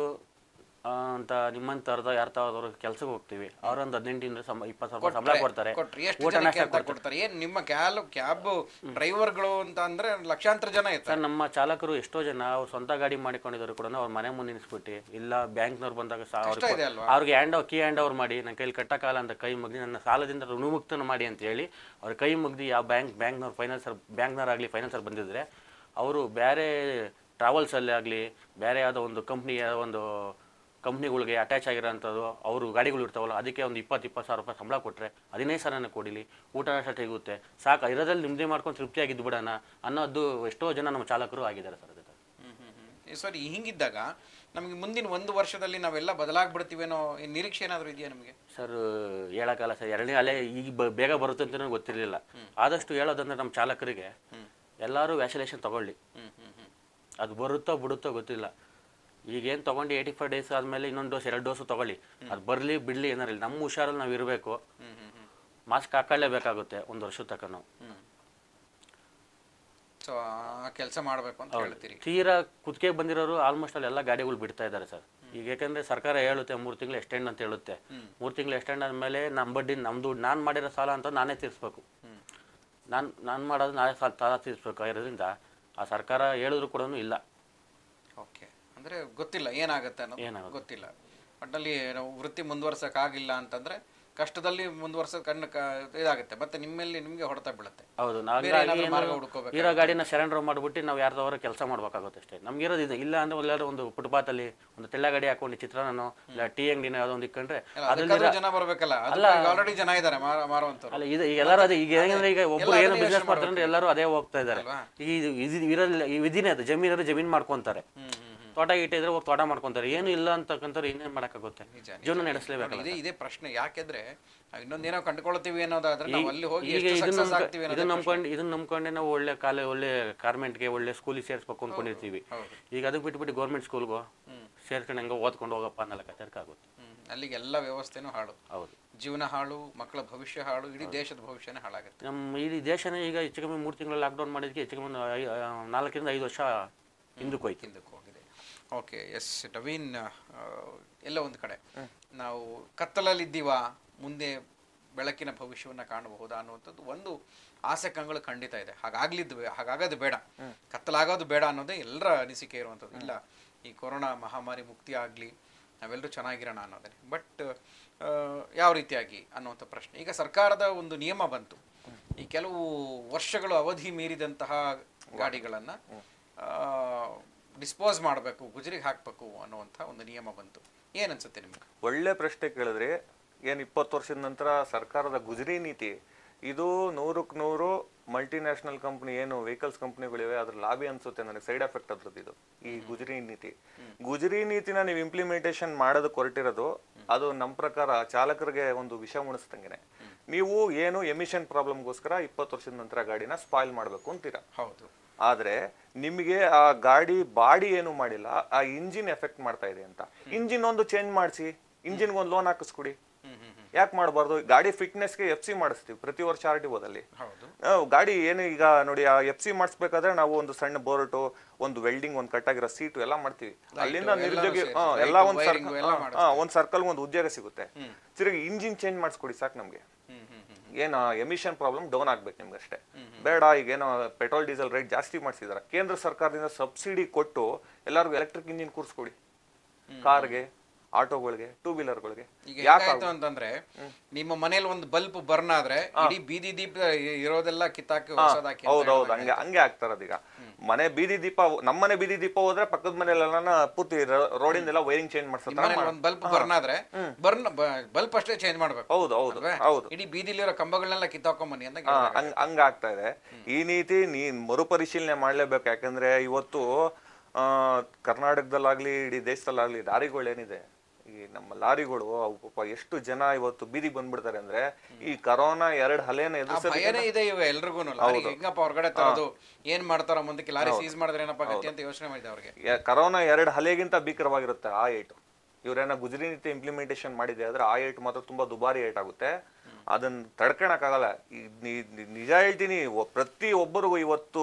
ಅಂತ ನಿಮ್ಮಂಥವ್ರದ್ದು ಯಾರ ತರದವ್ರು ಕೆಲ್ಸಕ್ಕೆ ಹೋಗ್ತೀವಿ ಅವ್ರೊಂದು ಹದಿನೆಂಟಿಂದ ಸಮ ಇಪ್ಪತ್ತು ಸಾವಿರ ರೂಪಾಯಿ ಸಂಬಳ ಕೊಡ್ತಾರೆ ಕೊಟ್ರಿ ಎಷ್ಟು ಊಟ ಜನಕ್ಕೆ ನಾಷ್ಟ ಅಂತ ಕೊಡ್ತಾರೆ ಏನ್ ನಿಮ್ಮ ಕ್ಯಾಲ್ ಕ್ಯಾಬ್ ಡ್ರೈವರ್ಗಳು ಅಂತ ಅಂದ್ರೆ ಲಕ್ಷಾಂತರ ಜನ ಇರ್ತಾರೆ ಸರ್ ನಮ್ಮ ಚಾಲಕರು ಎಷ್ಟೋ ಜನ ಅವ್ರು ಸ್ವಂತ ಗಾಡಿ ಮಾಡಿಕೊಂಡಿದ್ರು ಕೂಡ ಅವ್ರ ಮನೆ ಮುಂದೆ ನಿಲ್ಲಿಸ್ಬಿಟ್ಟು ಇಲ್ಲ ಬ್ಯಾಂಕ್ನವ್ರು ಬಂದಾಗ ಸಾ- ಅವ್ರಿಗೆ ಇದೆ ಅಲ್ವಾ? ಅವ್ರಿಗೆ ಹ್ಯಾಂಡ್ ಕೀ ಹ್ಯಾಂಡ್ ಓವರ್ ಮಾಡಿ ನನ್ನ ಕೈಲಿ ಕಟ್ಟಕ್ಕಾಗಲ್ಲ ಅಂತ ಕೈ ಮುಗ್ದು ನನ್ನ ಸಾಲದಿಂದ ಋಣಮುಕ್ತನ ಮಾಡಿ ಅಂತ ಹೇಳಿ ಅವ್ರ ಕೈ ಮುಗ್ದು ಯಾವ ಬ್ಯಾಂಕ್ ಬ್ಯಾಂಕ್ನವ್ರು ಫೈನಾನ್ಸರ್ ಬ್ಯಾಂಕ್ನವ್ರಾಗಲಿ ಫೈನಾನ್ಸರ್ ಬಂದಿದ್ರೆ ಅವರು ಬೇರೆ ಟ್ರಾವೆಲ್ಸಲ್ಲಿ ಆಗಲಿ ಬೇರೆ ಯಾವುದೋ ಒಂದು ಕಂಪ್ನಿಯ ಒಂದು ಕಂಪ್ನಿಗಳಿಗೆ ಅಟ್ಯಾಚ್ ಆಗಿರೋಂಥದ್ದು ಅವರು ಗಾಡಿಗಳು ಇರ್ತಾವಲ್ಲ ಅದಕ್ಕೆ ಒಂದು ಇಪ್ಪತ್ತು ಇಪ್ಪತ್ತು ಸಾವಿರ ರೂಪಾಯಿ ಸಂಬಳ ಕೊಟ್ಟರೆ ಹದಿನೈದು ಸಾವಿರನ ಕೊಡಿಲಿ ಊಟ ನಾಷ್ಟ ಸಿಗುತ್ತೆ ಸಾಕು ಇರೋದ್ರಲ್ಲಿ ನಿಮ್ಮದೇ ಮಾಡ್ಕೊಂಡು ತೃಪ್ತಿಯಾಗಿದ್ದು ಬಿಡೋಣ ಅನ್ನೋದು ಎಷ್ಟೋ ಜನ ನಮ್ಮ ಚಾಲಕರು ಆಗಿದ್ದಾರೆ ಸರ್ ಅದಕ್ಕೆ ಸರಿ ಹಿಂಗಿದ್ದಾಗ ನಮಗೆ ಮುಂದಿನ ಒಂದು ವರ್ಷದಲ್ಲಿ ನಾವೆಲ್ಲ ಬದಲಾಗ್ಬಿಡ್ತೀವೇನೋ ಏನ್ ನಿರೀಕ್ಷೆ ಏನಾದ್ರು ಇದೆಯಾ ನಮಗೆ ಸರ್ ಹೇಳೋಕ್ಕಲ್ಲ ಸರ್ ಎರಡನೇ ಅಲೆ ಈಗ ಬ- ಬೇಗ ಬರುತ್ತೆ ಅಂತ ಗೊತ್ತಿರಲಿಲ್ಲ ಆದಷ್ಟು ಹೇಳೋದಂದ್ರೆ ನಮ್ಮ ಚಾಲಕರಿಗೆ ಎಲ್ಲರೂ ವ್ಯಾಕ್ಸಿನೇಷನ್ ತಗೊಳ್ಳಿ ಹ್ಮ್ ಹ್ಮ್ ಹ್ಮ್ ಅದು ಬರುತ್ತೋ ಬಿಡುತ್ತೋ ಗೊತ್ತಿಲ್ಲ ಈಗೇನು ತೊಗೊಂಡು ಏಯ್ಟಿ ಫೈವ್ ಡೇಸ್ ಆದಮೇಲೆ ಇನ್ನೊಂದು ಡೋಸ್ ಎರಡು ಡೋಸು ತಗೊಳ್ಳಿ ಅದು ಬರಲಿ ಬಿಡಲಿ ಏನಾರು ಇಲ್ಲ ನಮ್ಮ ಹುಷಾರಲ್ಲಿ ನಾವು ಇರಬೇಕು ಹ್ಮ್ ಹ್ಮ್ ಹ್ಮ್ ಮಾಸ್ಕ್ ಹಾಕೊಳ್ಳೇಬೇಕಾಗುತ್ತೆ ಒಂದು ವರ್ಷದ ತನಕ ನಾವು ಹ್ಮ್ ಸೊ ಆ ಕೆಲಸ ಮಾಡ್ಬೇಕು ಅಂತ ಹೇಳ್ತೀರಿ ತೀರಾ ಕುತ್ತಿಗೆ ಬಂದಿರೋರು ಆಲ್ಮೋಸ್ಟ್ ಅಲ್ಲಿ ಎಲ್ಲ ಗಾಡಿಗಳು ಬಿಡ್ತಾ ಇದ್ದಾರೆ ಸರ್ ಈಗ ಯಾಕಂದ್ರೆ ಸರ್ಕಾರ ಹೇಳುತ್ತೆ ಮೂರು ತಿಂಗಳು ಎಕ್ಸ್ಟೆಂಡ್ ಅಂತ ಹೇಳುತ್ತೆ ಮೂರು ತಿಂಗಳು ಎಕ್ಸ್ಟೆಂಡ್ ಆದಮೇಲೆ ನಮ್ಮ ಬಡ್ಡಿ ನಮ್ಮದು ನಾನು ಮಾಡಿರೋ ಸಾಲ ಅಂತ ನಾನೇ ತೀರಿಸ್ಬೇಕು ಹ್ಮ್ ನಾನು ನಾನು ಮಾಡೋದು ನಾನೇ ಸಾಲ ಸಾಲ ತೀರಿಸ್ಬೇಕು ಇರೋದ್ರಿಂದ ಆ ಸರ್ಕಾರ ಹೇಳಿದ್ರು ಕೂಡ ಇಲ್ಲ ಓಕೆ ಅಂದ್ರೆ ಗೊತ್ತಿಲ್ಲ ಏನಾಗುತ್ತೆ ಅನ್ನೋದು ಏನಾಗುತ್ತೆ. ಗೊತ್ತಿಲ್ಲ ಒಟ್ಟಲ್ಲಿ ನಾವು ವೃತ್ತಿ ಮುಂದುವರ್ಸಕ್ ಆಗಿಲ್ಲ ಅಂತಂದ್ರೆ ಕಷ್ಟದಲ್ಲಿ ಮುಂದುವರ್ಸ ಕಣ್ಣು ಕ- ಇದಾಗುತ್ತೆ ಮತ್ತೆ ನಿಮ್ಮಲ್ಲಿ ನಿಮ್ಗೆ ಹೊಡೆತ ಬೀಳುತ್ತೆ ಹೌದು ಬೇರೆ ನಾವಾಗಿ ಏನಾದ್ರು ಮಾರ್ಗ ಹುಡ್ಕೋಬೇಕು ಇರೋ ಗಾಡಿನ ಸರೆಂಡರ್ ಮಾಡಿಬಿಟ್ಟು ನಾವು ಯಾರ್ದವ್ರ ಕೆಲಸ ಮಾಡ್ಬೇಕಾಗುತ್ತೆ ಅಷ್ಟೇ ನಮ್ಗೆ ಇರೋದು ಇದು ಇಲ್ಲ ಅಂದ್ರೆ ಎಲ್ಲಾದ್ರೂ ಒಂದು ಫುಟ್ಪಾತಲ್ಲಿ ಒಂದು ತೆಳ್ಳ ಗಾಡಿ ಹಾಕೊಂಡು ಚಿತ್ರಾನ್ನೋ ಇಲ್ಲ ಟೀ ಅಂಗಡಿನ ಯಾವುದೋ ಒಂದು ಇಟ್ಕೊಂಡ್ರೆ ಅದ್ರಲ್ಲಿ ಅದಕ್ಕಾದ್ರೂ ಜನ ಬರ್ಬೇಕಲ್ಲ ಅದು ಆಲ್ರೆಡಿ ಜನ ಇದ್ದಾರೆ ಮಾರುವಂತವ್ರು ಅಲ್ಲ ಇದು ಈಗ ಎಲ್ಲರೂ ಅದೇ ಈಗ ಹೆಂಗಂದ್ರೆ ಈಗ ಒಬ್ರು ಎಲ್ಲ ಏನೋ ಅದನ್ನೇ ಬಿಸ್ನೆಸ್ ಯೋಚ್ನೆ ಮಾಡ್ತಾರೆ ಅಂದ್ರೆ ಎಲ್ಲರೂ ಅದೇ ಹೋಗ್ತಾ ಇದ್ದಾರೆ ಅಲ್ವಾ? ಈಗ ಇದು ಇದು ಇರಲ್ಲ ಈ ವಿಧಿನೇ ಅದು ಜಮೀನರು ಜಮೀನ್ ಮಾಡ್ಕೊಂತಾರೆ ಹ್ಮ್ ಹ್ಮ್ ಹ್ಮ್ ತೋಟ ಗೀಟ ಇದ್ರೆ ಹೋಗಿ ತೋಟ ಮಾಡ್ಕೊಂತಾರೆ ಏನು ಇಲ್ಲ ಅಂತಕ್ಕಂಥವ್ರು ಇನ್ನೇನ್ ಮಾಡಕ್ಕಾಗುತ್ತೆ ನಿಜ, ಜೀವನ ನಡೆಸಲೇಬೇಕಲ್ಲ ಇದೇ ಇದೇ ಪ್ರಶ್ನೆ ಯಾಕೆಂದ್ರೆ ನಾವ್ ಇನ್ನೊಂದೇನೋ ಕಂಡುಕೊಳ್ತೀವಿ ಅನ್ನೋದಾದ್ರೆ ನಾವು ಅಲ್ಲಿ ಹೋಗಿ ಈಗ ಎಷ್ಟು ಇದನ್ನ ಸಕ್ಸಸ್ ಆಗ್ತೀವಿ ಅನ್ನೋದೇ ಇದನ್ನ ನಂಬ್ಕೊಂಡು ಇದನ್ನ ನಂಬ್ಕೊಂಡೆ ನಾವು ಒಳ್ಳೆ ಕಾಲೇ ಒಳ್ಳೆ ಕಾರ್ಮೆಂಟ್ಗೆ ಒಳ್ಳೆ ಸ್ಕೂಲಿಗೆ ಸೇರಿಸ್ಬೇಕು ಅನ್ಕೊಂಡಿರ್ತೀವಿ ಹೌದು. ಈಗ ಅದಕ್ಕೆ ಬಿಟ್ಬಿಟ್ಟು ಗೌರ್ಮೆಂಟ್ ಸ್ಕೂಲ್ಗೋ ಸೇರ್ಕೊಂಡು ಹೆಂಗೋ ಓದ್ಕೊಂಡು ಹೋಗಪ್ಪ ಅನ್ನಲ್ಲ ಕಥರ್ಕಾಗುತ್ತೆ ಹ್ಮ್. ಅಲ್ಲಿಗೆ ಎಲ್ಲ ವ್ಯವಸ್ಥೆನೂ ಹಾಳು ಹೌದು ಜೀವನ ಹಾಳು ಮಕ್ಕಳ ಭವಿಷ್ಯ ಹಾಳು ಇಡೀ ದೇಶದ ಭವಿಷ್ಯನೇ ಹಾಳಾಗುತ್ತೆ ನಮ್ಮ ಇಡೀ ದೇಶನೇ ಈಗ ಹೆಚ್ಚು ಕಮ್ಮಿ ಮೂರು ತಿಂಗಳು ಲಾಕ್ಡೌನ್ ಮಾಡಿದ್ದಕ್ಕೆ ಹೆಚ್ಚು ಕಮ್ಮಿ ಒಂದು ಐ- ಆ, ನಾಲ್ಕರಿಂದ ಐದು ವರ್ಷ ಹಿಂದಕ್ಕೆ ಹೋಯ್ತು ಹಿಂದಕ್ಕೆ ಹೋಗಿದೆ ಓಕೆ ಎಸ್ ನವೀನ್ ಆ, ಎಲ್ಲ ಒಂದು ಕಡೆ ನಾವು ಕತ್ತಲಲ್ಲಿದ್ದೀವಾ ಮುಂದೆ ಬೆಳಕಿನ ಭವಿಷ್ಯವನ್ನ ಕಾಣಬಹುದಾ ಅನ್ನುವಂಥದ್ದು ಒಂದು ಆಸೆ ಕಂಗಳು ಖಂಡಿತ ಇದೆ ಹಾಗಾಗ್ಲಿದ್ದು ಬೇ- ಹಾಗಾಗೋದು ಬೇಡ ಕತ್ತಲಾಗೋದು ಬೇಡ ಅನ್ನೋದೇ ಎಲ್ಲರ ಅನಿಸಿಕೆ ಇರುವಂಥದ್ದು ಇಲ್ಲ ಈ ಕೊರೋನಾ ಮಹಾಮಾರಿ ಮುಕ್ತಿ ಆಗಲಿ ನಾವೆಲ್ಲರೂ ಚೆನ್ನಾಗಿರೋಣ ಅನ್ನೋದೇ ಬಟ್ ಯಾವ ರೀತಿಯಾಗಿ ಅನ್ನುವಂಥ ಪ್ರಶ್ನೆ ಈಗ ಸರ್ಕಾರದ ಒಂದು ನಿಯಮ ಬಂತು ಈ ಕೆಲವು ವರ್ಷಗಳು ಅವಧಿ ಮೀರಿದಂತಹ ಗಾಡಿಗಳನ್ನು ಡಿಸ್ಪೋಸ್ ಮಾಡಬೇಕು ಗುಜರಿಗೆ ಹಾಕಬೇಕು ಅನ್ನುವಂಥ ಒಂದು ನಿಯಮ ಬಂತು ಏನನ್ಸುತ್ತೆ ನಿಮ್ಗೆ ಒಳ್ಳೆ ಪ್ರಶ್ನೆ ಕೇಳಿದ್ರಿ ಏನ್ ಇಪ್ಪತ್ತು ವರ್ಷದ ನಂತರ ಸರ್ಕಾರದ ಗುಜರಿ ನೀತಿ ಇದು ನೂರಕ್ಕೆ ನೂರು ಮಲ್ಟಿನ್ಯಾಷನಲ್ ಕಂಪ್ನಿ ಏನು ವೆಹಿಕಲ್ಸ್ ಕಂಪ್ನಿಗಳಿವೆ ಅದ್ರ ಲಾಬಿ ಅನ್ಸುತ್ತೆ ನನಗೆ ಸೈಡ್ ಎಫೆಕ್ಟ್ ಅದ್ರದ್ದು ಇದು ಈ ಗುಜರಿ ನೀತಿ ಗುಜರಿ ನೀತಿನ ನೀವು ಇಂಪ್ಲಿಮೆಂಟೇಷನ್ ಮಾಡೋದಕ್ಕೆ ಹೊರಟಿರೋದು ಅದು ನಮ್ಮ ಪ್ರಕಾರ ಚಾಲಕರಿಗೆ ಒಂದು ವಿಷ ಮುಣಿಸ್ದಂಗೆನೆ ನೀವು ಏನು ಎಮಿಷನ್ ಪ್ರಾಬ್ಲಮ್ಗೋಸ್ಕರ ಇಪ್ಪತ್ತು ವರ್ಷದ ನಂತರ ಗಾಡಿನ ಸ್ಪಾಯ್ಲ್ ಮಾಡಬೇಕು ಅಂತೀರಾ ಹೌದು ಆದ್ರೆ ನಿಮಗೆ ಆ ಗಾಡಿ ಬಾಡಿ ಏನು ಮಾಡಿಲ್ಲ ಆ ಇಂಜಿನ್ ಎಫೆಕ್ಟ್ ಮಾಡ್ತಾ ಇದೆ ಅಂತ ಇಂಜಿನ್ ಒಂದು ಚೇಂಜ್ ಮಾಡಿಸಿ ಇಂಜಿನ್ಗೆ ಒಂದು ಲೋನ್ ಹಾಕಿಸ್ಕೊಡಿ ಯಾಕೆ ಮಾಡಬಾರ್ದು ಗಾಡಿ ಫಿಟ್ನೆಸ್ಗೆ ಎಫ್ ಸಿ ಮಾಡಿಸ್ತೀವಿ ಪ್ರತಿ ವರ್ಷ ಆರ್ ಟಿ ಓದಲ್ಲಿ ಹೌದು ನಾವು ಗಾಡಿ ಏನು ಈಗ ನೋಡಿ ಆ ಎಫ್ ಸಿ ಮಾಡಿಸ್ಬೇಕಾದ್ರೆ ನಾವು ಒಂದು ಸಣ್ಣ ಬೋರ್ಟು ಒಂದು ವೆಲ್ಡಿಂಗ್ ಒಂದು ಕಟ್ಟಾಗಿರೋ ಸೀಟು ಎಲ್ಲ ಮಾಡ್ತೀವಿ ಅಲ್ಲಿಂದ ನಿರುದ್ಯೋಗಿ ಸೇರ್ಸಿ, ಹಾ, light, ಎಲ್ಲ ಒಂದು wiring ಸರ್ಕಲ್ ಎಲ್ಲ ಒಂದು ಸರ್ಕಲ್ ಒಂದು ಉದ್ಯೋಗ ಸಿಗುತ್ತೆ ತಿರುಗಿ ಇಂಜಿನ್ ಚೇಂಜ್ ಮಾಡಿಸ್ಕೊಡಿ ಸಾಕು ನಮಗೆ ಹ್ಮ್ ಹ್ಮ್ ಹ್ಮ್ ಏನು ಎಮಿಷನ್ ಪ್ರಾಬ್ಲಮ್ ಡೌನ್ ಆಗ್ಬೇಕು ನಿಮ್ಗೆ ಅಷ್ಟೇ ಬೇಡ ಈಗ ಏನೋ ಪೆಟ್ರೋಲ್ ಡೀಸೆಲ್ ರೇಟ್ ಜಾಸ್ತಿ ಮಾಡಿಸಿದಾರೆ ಕೇಂದ್ರ ಸರ್ಕಾರದಿಂದ ಸಬ್ಸಿಡಿ ಕೊಟ್ಟು ಎಲ್ಲರಿಗೂ ಎಲೆಕ್ಟ್ರಿಕ್ ಇಂಜಿನ್ ಕೂರಿಸ್ಕೊಡಿ ಕಾರ್ಗೆ ಆಟೋಗಳಿಗೆ ಟೂ ವೀಲರ್ಗಳಿಗೆ ಈಗ ಹೇಗಾಯ್ತು ಅಂತಂದ್ರೆ ನಿಮ್ಮ ಮನೇಲಿ ಒಂದು ಬಲ್ಬ್ ಬರ್ನ್ ಆದ್ರೆ ಇಡೀ ಬೀದಿ ದೀಪ ಇರೋದೆಲ್ಲ ಕಿತ್ತಾಕಿ ಹೊಸದಾಕಿ ಅಂತ ಹೌದೌದು ಹಂಗೆ ಹಂಗೆ ಆಗ್ತಾರದು ಈಗ ಮನೆ ಬೀದಿ ದೀಪ ನಮ್ಮನೆ ಬೀದಿ ದೀಪ ಹೋದ್ರೆ ಪಕ್ಕದ ಮನೆಯಲ್ಲೆಲ್ಲ ಪೂರ್ತಿ ರೋಡಿಂದೆಲ್ಲ ವೈರಿಂಗ್ ಚೇಂಜ್ ಮಾಡ್ಸತ್ತ ಮನೇಲಿ ಒಂದು ಬಲ್ಬ್ ಬರ್ನ್ ಆದ್ರೆ ಬರ್ನ್ ಬಲ್ಬ್ ಅಷ್ಟೇ ಚೇಂಜ್ ಮಾಡ್ಬೇಕು ಹೌದು ಹೌದು ಅಲ್ವೇ? ಹೌದು ಇಡೀ ಬೀದಿಲಿರೋ ಕಂಬಗಳನ್ನೆಲ್ಲ ಕಿತ್ತಾಕೊಂಬನ್ನಿ ಅಂತ ಹಾ, ಕೇಳ್ದಾಗ. ಹಂಗ್ ಹಂಗ ಆಗ್ತಾ ಇದೆ ಈ ನೀತಿ ನೀನ್ ಮರುಪರಿಶೀಲನೆ ಮಾಡ್ಲೇಬೇಕು ಯಾಕಂದ್ರೆ ಇವತ್ತು ಆ ಕರ್ನಾಟಕದಲ್ಲಾಗ್ಲಿ ಇಡೀ ದೇಶದಲ್ಲಾಗ್ಲಿ ಲಾರಿಗಳೇನಿದೆ ಈ ನಮ್ಮ ಲಾರಿಗಳು ಅವು ಪಾಪ ಎಷ್ಟು ಜನ ಇವತ್ತು ಬೀದಿಗೆ ಬಂದ್ಬಿಡ್ತಾರೆ ಅಂದ್ರೆ ಈ ಕರೋನಾ ಎರಡ್ ಹಲೇನ ಆ ಎದುರಿಸೋದು ಭಯನೇ ಇದೆ ಇವ ಎಲ್ರಿಗೂ ಲಾರಿ ಹೆಂಗಪ್ಪ ಹೊರಗಡೆ ತರೋದು ಏನ್ ಮಾಡ್ತಾರ ಮುಂದಕ್ಕೆ ಲಾರಿ ಸೀಸ್ ಮಾಡಿದ್ರೆ ಏನಪ್ಪ ಗತಿ ಅಂತ ಯೋಚನೆ ಮಾಡಿದೆ ಅವ್ರಿಗೆ ಯ- ಕರೋನಾ ಎರಡು ಹಲೆಗಿಂತ ಭೀಕರವಾಗಿರುತ್ತೆ ಆ ಏಟು ಇವ್ರೇನ ಗುಜರಿ ನೀತಿ ಇಂಪ್ಲಿಮೆಂಟೇಷನ್ ಮಾಡಿದೆ ಆದ್ರೆ ಆ ಏಟ್ ಮಾತ್ರ ತುಂಬಾ ದುಬಾರಿ ಏಟ್ ಆಗುತ್ತೆ ಅದನ್ನ ತಡ್ಕೊಳಕ್ಕಾಗಲ್ಲ ಈ ನಿ- ನಿ- ನಿಜ ಹೇಳ್ತೀನಿ ಒ- ಪ್ರತಿ ಒಬ್ಬರಿಗೂ ಇವತ್ತು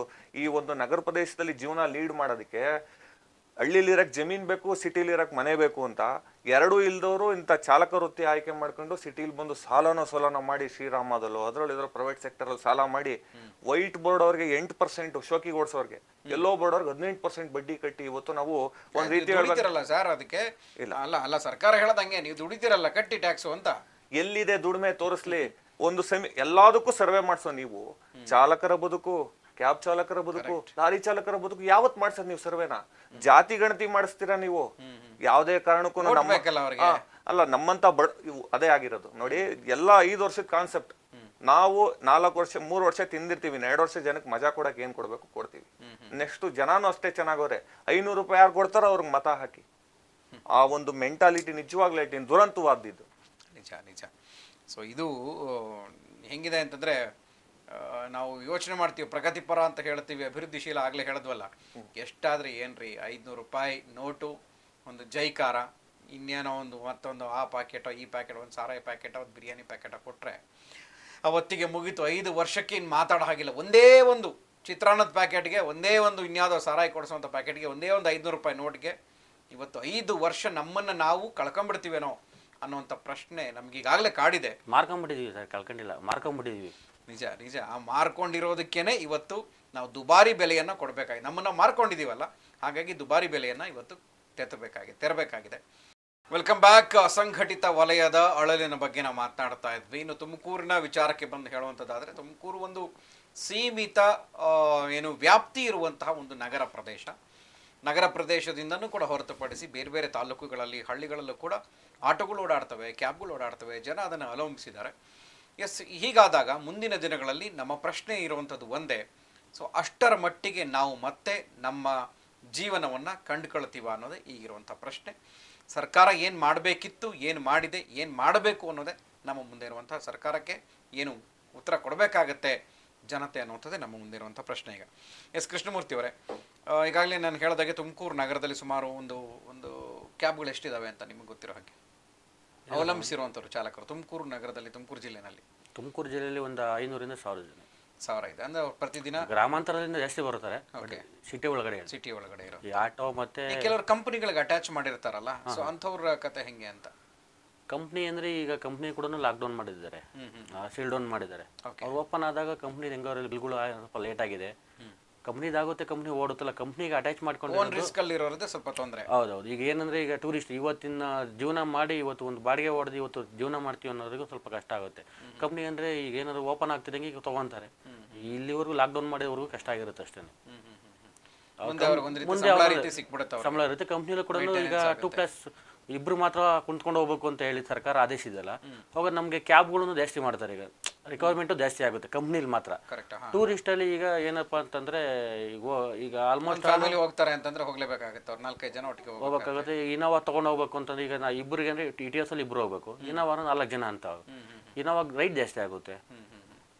ಈ ಒಂದು ನಗರ ಪ್ರದೇಶದಲ್ಲಿ ಜೀವನ ಲೀಡ್ ಮಾಡೋದಕ್ಕೆ ಹಳ್ಳಿಲಿ ಇರಕ್ ಜಮೀನ್ ಬೇಕು ಸಿಟಿಲಿ ಇರಕ್ ಮನೆ ಬೇಕು ಅಂತ ಎರಡೂ ಇಲ್ದವರು ಇಂಥ ಚಾಲಕ ವೃತ್ತಿ ಆಯ್ಕೆ ಮಾಡ್ಕೊಂಡು ಸಿಟಿಲಿ ಬಂದು ಸಾಲನೋ ಸೋಲನೋ ಮಾಡಿ ಶ್ರೀರಾಮದಲ್ಲೋ ಅದ್ರಲ್ಲಿ ಇದ್ರ ಪ್ರೈವೇಟ್ ಸೆಕ್ಟರ್ ಅಲ್ಲಿ ಸಾಲ ಮಾಡಿ ವೈಟ್ ಬೋರ್ಡ್ ಅವ್ರಿಗೆ ಎಂಟು ಪರ್ಸೆಂಟ್ ಶೋಕಿಗೆ ಓಡಿಸೋರ್ಗೆ ಎಲ್ಲೋ ಬೋರ್ಡ್ ಅವ್ರಿಗೆ ಹದಿನೆಂಟು ಪರ್ಸೆಂಟ್ ಬಡ್ಡಿ ಕಟ್ಟಿ ಇವತ್ತು ನಾವು ಒಂದ್ ರೀತಿ ಹೇಳ್ಬೇಕು ದುಡಿತಿರಲ್ಲ ಸರ್ ಅದಕ್ಕೆ ಅಲ್ಲ ಅಲ್ಲ ಸರ್ಕಾರ ಹೇಳದಂಗೆ ನೀವು ದುಡಿತಿರಲ್ಲ ಕಟ್ಟಿ ಟ್ಯಾಕ್ಸು ಅಂತ ಎಲ್ಲಿದೆ ದುಡಿಮೆ ತೋರಿಸ್ಲಿ ಒಂದು ಸೆಮಿ ಎಲ್ಲದಕ್ಕೂ ಸರ್ವೆ ಮಾಡ್ಸೋ ನೀವು ಚಾಲಕರ ಬದುಕು ಕ್ಯಾಬ್ ಚಾಲಕರ ಬದುಕು ಲಾರಿ ಚಾಲಕರ ಬದುಕು ಯಾವತ್ ಮಾಡ್ಸೋದ್ ನೀವು ಸರ್ವೆನ ಜಾತಿ ಗಣತಿ ಮಾಡಿಸ್ತೀರಾ ನೀವು ಯಾವುದೇ ಕಾರಣಕ್ಕೂ ನಮ್ಮ ಬೇಕಲ್ಲ ಅವ್ರಿಗೆ. ಆ, ಅಲ್ಲ ನಮ್ಮಂತ ಬಡ ಇವು ಅದೇ ಆಗಿರೋದು ನೋಡಿ ಎಲ್ಲ ಐದು ವರ್ಷದ ಕಾನ್ಸೆಪ್ಟ್ ನಾವು ನಾಲ್ಕು ವರ್ಷ ಮೂರು ವರ್ಷ ತಿಂದಿರ್ತೀವಿ ಎರಡು ವರ್ಷ ಜನಕ್ಕೆ ಮಜಾ ಕೊಡಕ್ಕೆ ಏನ್ ಕೊಡ್ಬೇಕು ಕೊಡ್ತೀವಿ ನೆಕ್ಸ್ಟ್ ಜನನೂ ಅಷ್ಟೇ ಚೆನ್ನಾಗವ್ರೆ ಐನೂರು ರೂಪಾಯಿ ಯಾರು ಕೊಡ್ತಾರೋ ಅವ್ರಿಗೆ ಮತ ಹಾಕಿ ಆ ಒಂದು ಮೆಂಟಾಲಿಟಿ ನಿಜವಾಗ್ಲೂ ಹೇಳ್ತೀನಿ ದುರಂತವಾದ್ದು ನಿಜ ನಿಜ ಸೊ ಇದು ಆ, ಹೆಂಗಿದೆ ಅಂತಂದ್ರೆ ಆ, ನಾವು ಯೋಚನೆ ಮಾಡ್ತೀವಿ ಪ್ರಗತಿಪರ ಅಂತ ಹೇಳ್ತೀವಿ ಅಭಿವೃದ್ಧಿಶೀಲ ಆಗ್ಲೇ ಹೇಳಿದ್ವಲ್ಲ ಎಷ್ಟಾದ್ರೆ ಏನ್ರಿ ಐದ್ನೂರು ರೂಪಾಯಿ ನೋಟು ಒಂದು ಜೈಕಾರ ಇನ್ನೇನೋ ಒಂದು ಮತ್ತೊಂದು ಆ ಪ್ಯಾಕೆಟೋ ಈ ಪ್ಯಾಕೆಟ್ ಒಂದು ಸಾರಾಯಿ ಪ್ಯಾಕೆಟೋ ಒಂದು ಬಿರಿಯಾನಿ ಪ್ಯಾಕೆಟೋ ಕೊಟ್ರೆ ಅವತ್ತಿಗೆ ಮುಗೀತು ಐದು ವರ್ಷಕ್ಕೆ ಇನ್ನು ಮಾತಾಡೋ ಹಾಗಿಲ್ಲ ಒಂದೇ ಒಂದು ಚಿತ್ರಾನ್ನದ ಪ್ಯಾಕೆಟ್ಗೆ ಒಂದೇ ಒಂದು ಇನ್ಯಾವುದೋ ಸಾರಾಯಿ ಕೊಡಿಸುವಂಥ ಪ್ಯಾಕೆಟ್ಗೆ ಒಂದೇ ಒಂದು ಐದುನೂರು ರೂಪಾಯಿ ನೋಟ್ಗೆ ಇವತ್ತು ಐದು ವರ್ಷ ನಮ್ಮನ್ನು ನಾವು ಕಳ್ಕೊಂಬಿಡ್ತೀವೇನೋ ಅನ್ನುವಂಥ ಪ್ರಶ್ನೆ ನಮ್ಗೆ ಈಗಾಗಲೇ ಕಾಡಿದೆ ಮಾರ್ಕೊಂಬಿಟ್ಟಿದೀವಿ ಸರ್ ಕಳ್ಕೊಂಡಿಲ್ಲ ಮಾರ್ಕೊಂಬಿಟ್ಟಿದೀವಿ ನಿಜ ನಿಜ ಆ ಮಾರ್ಕೊಂಡಿರೋದಕ್ಕೇನೆ ಇವತ್ತು ನಾವು ದುಬಾರಿ ಬೆಲೆಯನ್ನು ಕೊಡಬೇಕಾಗಿದೆ ನಮ್ಮನ್ನು ಮಾರ್ಕೊಂಡಿದ್ದೀವಲ್ಲ ಹಾಗಾಗಿ ದುಬಾರಿ ಬೆಲೆಯನ್ನು ಇವತ್ತು ತೆತ್ತಬೇಕಾಗಿದೆ ತೆರಬೇಕಾಗಿದೆ ವೆಲ್ಕಮ್ ಬ್ಯಾಕ್ ಅಸಂಘಟಿತ ವಲಯದ ಅಳಲಿನ ಬಗ್ಗೆ ನಾವು ಮಾತನಾಡ್ತಾ ಇದ್ವಿ ಇನ್ನು ತುಮಕೂರಿನ ವಿಚಾರಕ್ಕೆ ಬಂದು ಹೇಳುವಂಥದ್ದಾದರೆ ತುಮಕೂರು ಒಂದು ಸೀಮಿತ ಆ, ಏನು ವ್ಯಾಪ್ತಿ ಇರುವಂತಹ ಒಂದು ನಗರ ಪ್ರದೇಶ ನಗರ ಪ್ರದೇಶದಿಂದನೂ ಕೂಡ ಹೊರತುಪಡಿಸಿ ಬೇರೆ ಬೇರೆ ತಾಲೂಕುಗಳಲ್ಲಿ ಹಳ್ಳಿಗಳಲ್ಲೂ ಕೂಡ ಆಟೋಗಳು ಓಡಾಡ್ತವೆ ಕ್ಯಾಬ್ಗಳು ಓಡಾಡ್ತವೆ ಜನ ಅದನ್ನು ಅವಲಂಬಿಸಿದ್ದಾರೆ ಎಸ್ ಹೀಗಾದಾಗ ಮುಂದಿನ ದಿನಗಳಲ್ಲಿ ನಮ್ಮ ಪ್ರಶ್ನೆ ಇರುವಂಥದ್ದು ಒಂದೇ ಸೊ ಅಷ್ಟರ ಮಟ್ಟಿಗೆ ನಾವು ಮತ್ತೆ ನಮ್ಮ ಜೀವನವನ್ನು ಕಂಡುಕೊಳ್ತೀವ ಅನ್ನೋದೇ ಈಗಿರುವಂಥ ಪ್ರಶ್ನೆ ಸರ್ಕಾರ ಏನು ಮಾಡಬೇಕಿತ್ತು ಏನು ಮಾಡಿದೆ ಏನು ಮಾಡಬೇಕು ಅನ್ನೋದೇ ನಮ್ಮ ಮುಂದೆ ಇರುವಂಥ ಸರ್ಕಾರಕ್ಕೆ ಏನು ಉತ್ತರ ಕೊಡಬೇಕಾಗತ್ತೆ ಜನತೆ ಅನ್ನುವಂಥದ್ದೇ ನಮ್ಮ ಮುಂದೆ ಇರುವಂಥ ಪ್ರಶ್ನೆ ಈಗ ಎಸ್ ಕೃಷ್ಣಮೂರ್ತಿ ಅವರೇ ಈಗಾಗಲೇ ನಾನು ಹೇಳಿದಾಗೆ ತುಮಕೂರು ನಗರದಲ್ಲಿ ಸುಮಾರು ಒಂದು ಒಂದು ಕ್ಯಾಬ್ಗಳು ಎಷ್ಟಿದಾವೆ ಅಂತ ನಿಮಗೆ ಗೊತ್ತಿರೋ ಹಾಗೆ ಅವಲಂಬಿಸಿರುವಂಥವ್ರು ಚಾಲಕರು ತುಮಕೂರು ನಗರದಲ್ಲಿ ತುಮಕೂರು ಜಿಲ್ಲೆನಲ್ಲಿ ತುಮಕೂರು ಜಿಲ್ಲೆಯಲ್ಲಿ ಒಂದು ಐನೂರಿಂದ ಸಾವಿರ ಜನ ಸಾವಿರ ಇದೆ ಅಂದ್ರೆ ಅವ್ರು ಪ್ರತಿದಿನ ಗ್ರಾಮಾಂತರದಿಂದ ಜಾಸ್ತಿ ಬರ್ತಾರೆ ಓಕೆ ಸಿಟಿ ಒಳಗಡೆ ಇಲ್ಲ. ಸಿಟಿ ಒಳಗಡೆ ಇರೋ ಈ ಆಟೋ ಮತ್ತೆ ಈ ಕೆಲವರು ಕಂಪನಿಗಳಿಗೆ ಅಟ್ಯಾಚ್ ಮಾಡಿರ್ತಾರಲ್ಲ ಸೊ ಅಂಥವ್ರ ಕತೆ ಹೆಂಗೆ ಅಂತ ಕಂಪ್ನಿ ಅಂದ್ರೆ ಈಗ ಕಂಪ್ನಿ ಕೂಡ ಲಾಕ್ಡೌನ್ ಮಾಡಿದ್ದಾರೆ ಸೀಲ್ ಡೌನ್ ಮಾಡಿದ್ದಾರೆ Okay. ಅವ್ರು ಓಪನ್ ಆದಾಗ ಕಂಪ್ನಿ ಹೆಂಗೋ ಬಿಲ್ಗಳು ಸ್ವಲ್ಪ ಲೇಟ್ ಆಗಿದೆ ಕಂಪ್ನಿದಾಗುತ್ತೆ ಕಂಪ್ನಿ ಓಡುತ್ತಲ್ಲ ಕಂಪ್ನಿಗೆ ಅಟ್ಯಾಚ್ ಮಾಡ್ಕೊಂಡು ಓನ್ ರಿಸ್ಕ್ ಅಲ್ಲಿ ಇರೋದೇ ಸ್ವಲ್ಪ ತೊಂದರೆ ಹೌದೌದು ಈಗ ಏನಂದ್ರೆ ಈಗ ಟೂರಿಸ್ಟ್ ಇವತ್ತಿನ ಜೀವನ ಮಾಡಿ ಇವತ್ತು ಒಂದು ಬಾಡಿಗೆ ಹೊಡೆದು ಇವತ್ತು ಜೀವನ ಮಾಡ್ತೀವಿ ಅನ್ನೋರಿಗೂ ಸ್ವಲ್ಪ ಕಷ್ಟ ಆಗುತ್ತೆ ಕಂಪ್ನಿ ಅಂದ್ರೆ ಈಗ ಏನಾದ್ರು ಓಪನ್ ಆಗ್ತಿದ್ದಂಗೆ ಈಗ ತಗೊಂತಾರೆ ಇಲ್ಲಿವರೆಗೂ ಲಾಕ್ಡೌನ್ ಮಾಡಿದವ್ರಿಗೂ ಕಷ್ಟ ಆಗಿರುತ್ತೆ ಅಷ್ಟೇ ಮುಂದೆ ಅವ್ರಿಗೆ ಒಂದು ರೀತಿ ಮುಂದೆ ಸಂಬಳ ಅವ್ರಿಗೆ ರೀತಿ ಸಿಕ್ಬಿಡುತ್ತೆ ಅವ್ರಿಗೆ. ಸಂಬಳ ಇರುತ್ತೆ ಕಂಪ್ನಿಲೂ ಕೂಡ ಈಗ ಟೂ ಪ್ಲಸ್ ಇಬ್ರು ಮಾತ್ರ ಕುಂತ್ಕೊಂಡು ಹೋಗ್ಬೇಕು ಅಂತ ಹೇಳಿ ಸರ್ಕಾರ ಆದೇಶಿದಲ್ಲ ಅವಾಗ ನಮಗೆ ಕ್ಯಾಬ್ಗಳನ್ನು ಜಾಸ್ತಿ ಮಾಡ್ತಾರೆ ಈಗ ರಿಕ್ವೈರ್ಮೆಂಟು ಜಾಸ್ತಿ ಆಗುತ್ತೆ ಕಂಪ್ನಿಲಿ ಮಾತ್ರ ಕರೆಕ್ಟ್ ಹಾ ಟೂರಿಸ್ಟ್ ಅಲ್ಲಿ ಈಗ ಏನಪ್ಪಾ ಅಂತಂದ್ರೆ ಈಗ ಓ- ಈಗ ಆಲ್ಮೋಸ್ಟ್ ಫ್ಯಾಮಿಲಿ ಹೋಗ್ತಾರೆ ಅಂತಂದ್ರೆ ಹೋಗ್ಲೇಬೇಕಾಗುತ್ತೆ ಅವ್ರು ನಾಲ್ಕೈದು ಜನ ಒಟ್ಟಿಗೆ ಹೋಗ್ಬೇಕು ಹೋಗ್ಬೇಕಾಗುತ್ತೆ ಇನೋವಾ ತಗೊಂಡು ಹೋಗ್ಬೇಕು ಅಂತಂದ್ರೆ ಈಗ ನಾ ಇಬ್ಬರಿಗೆ ಅಂದ್ರೆ ಟಿ ಟಿ ಎಸ್ ಅಲ್ಲಿ ಇಬ್ರು ಹೋಗ್ಬೇಕು ಇನೋವಾ ನಾಲ್ಕು ಜನ ಅಂತ ಇನೋವಾ ರೈಟ್ ಜಾಸ್ತಿ ಆಗುತ್ತೆ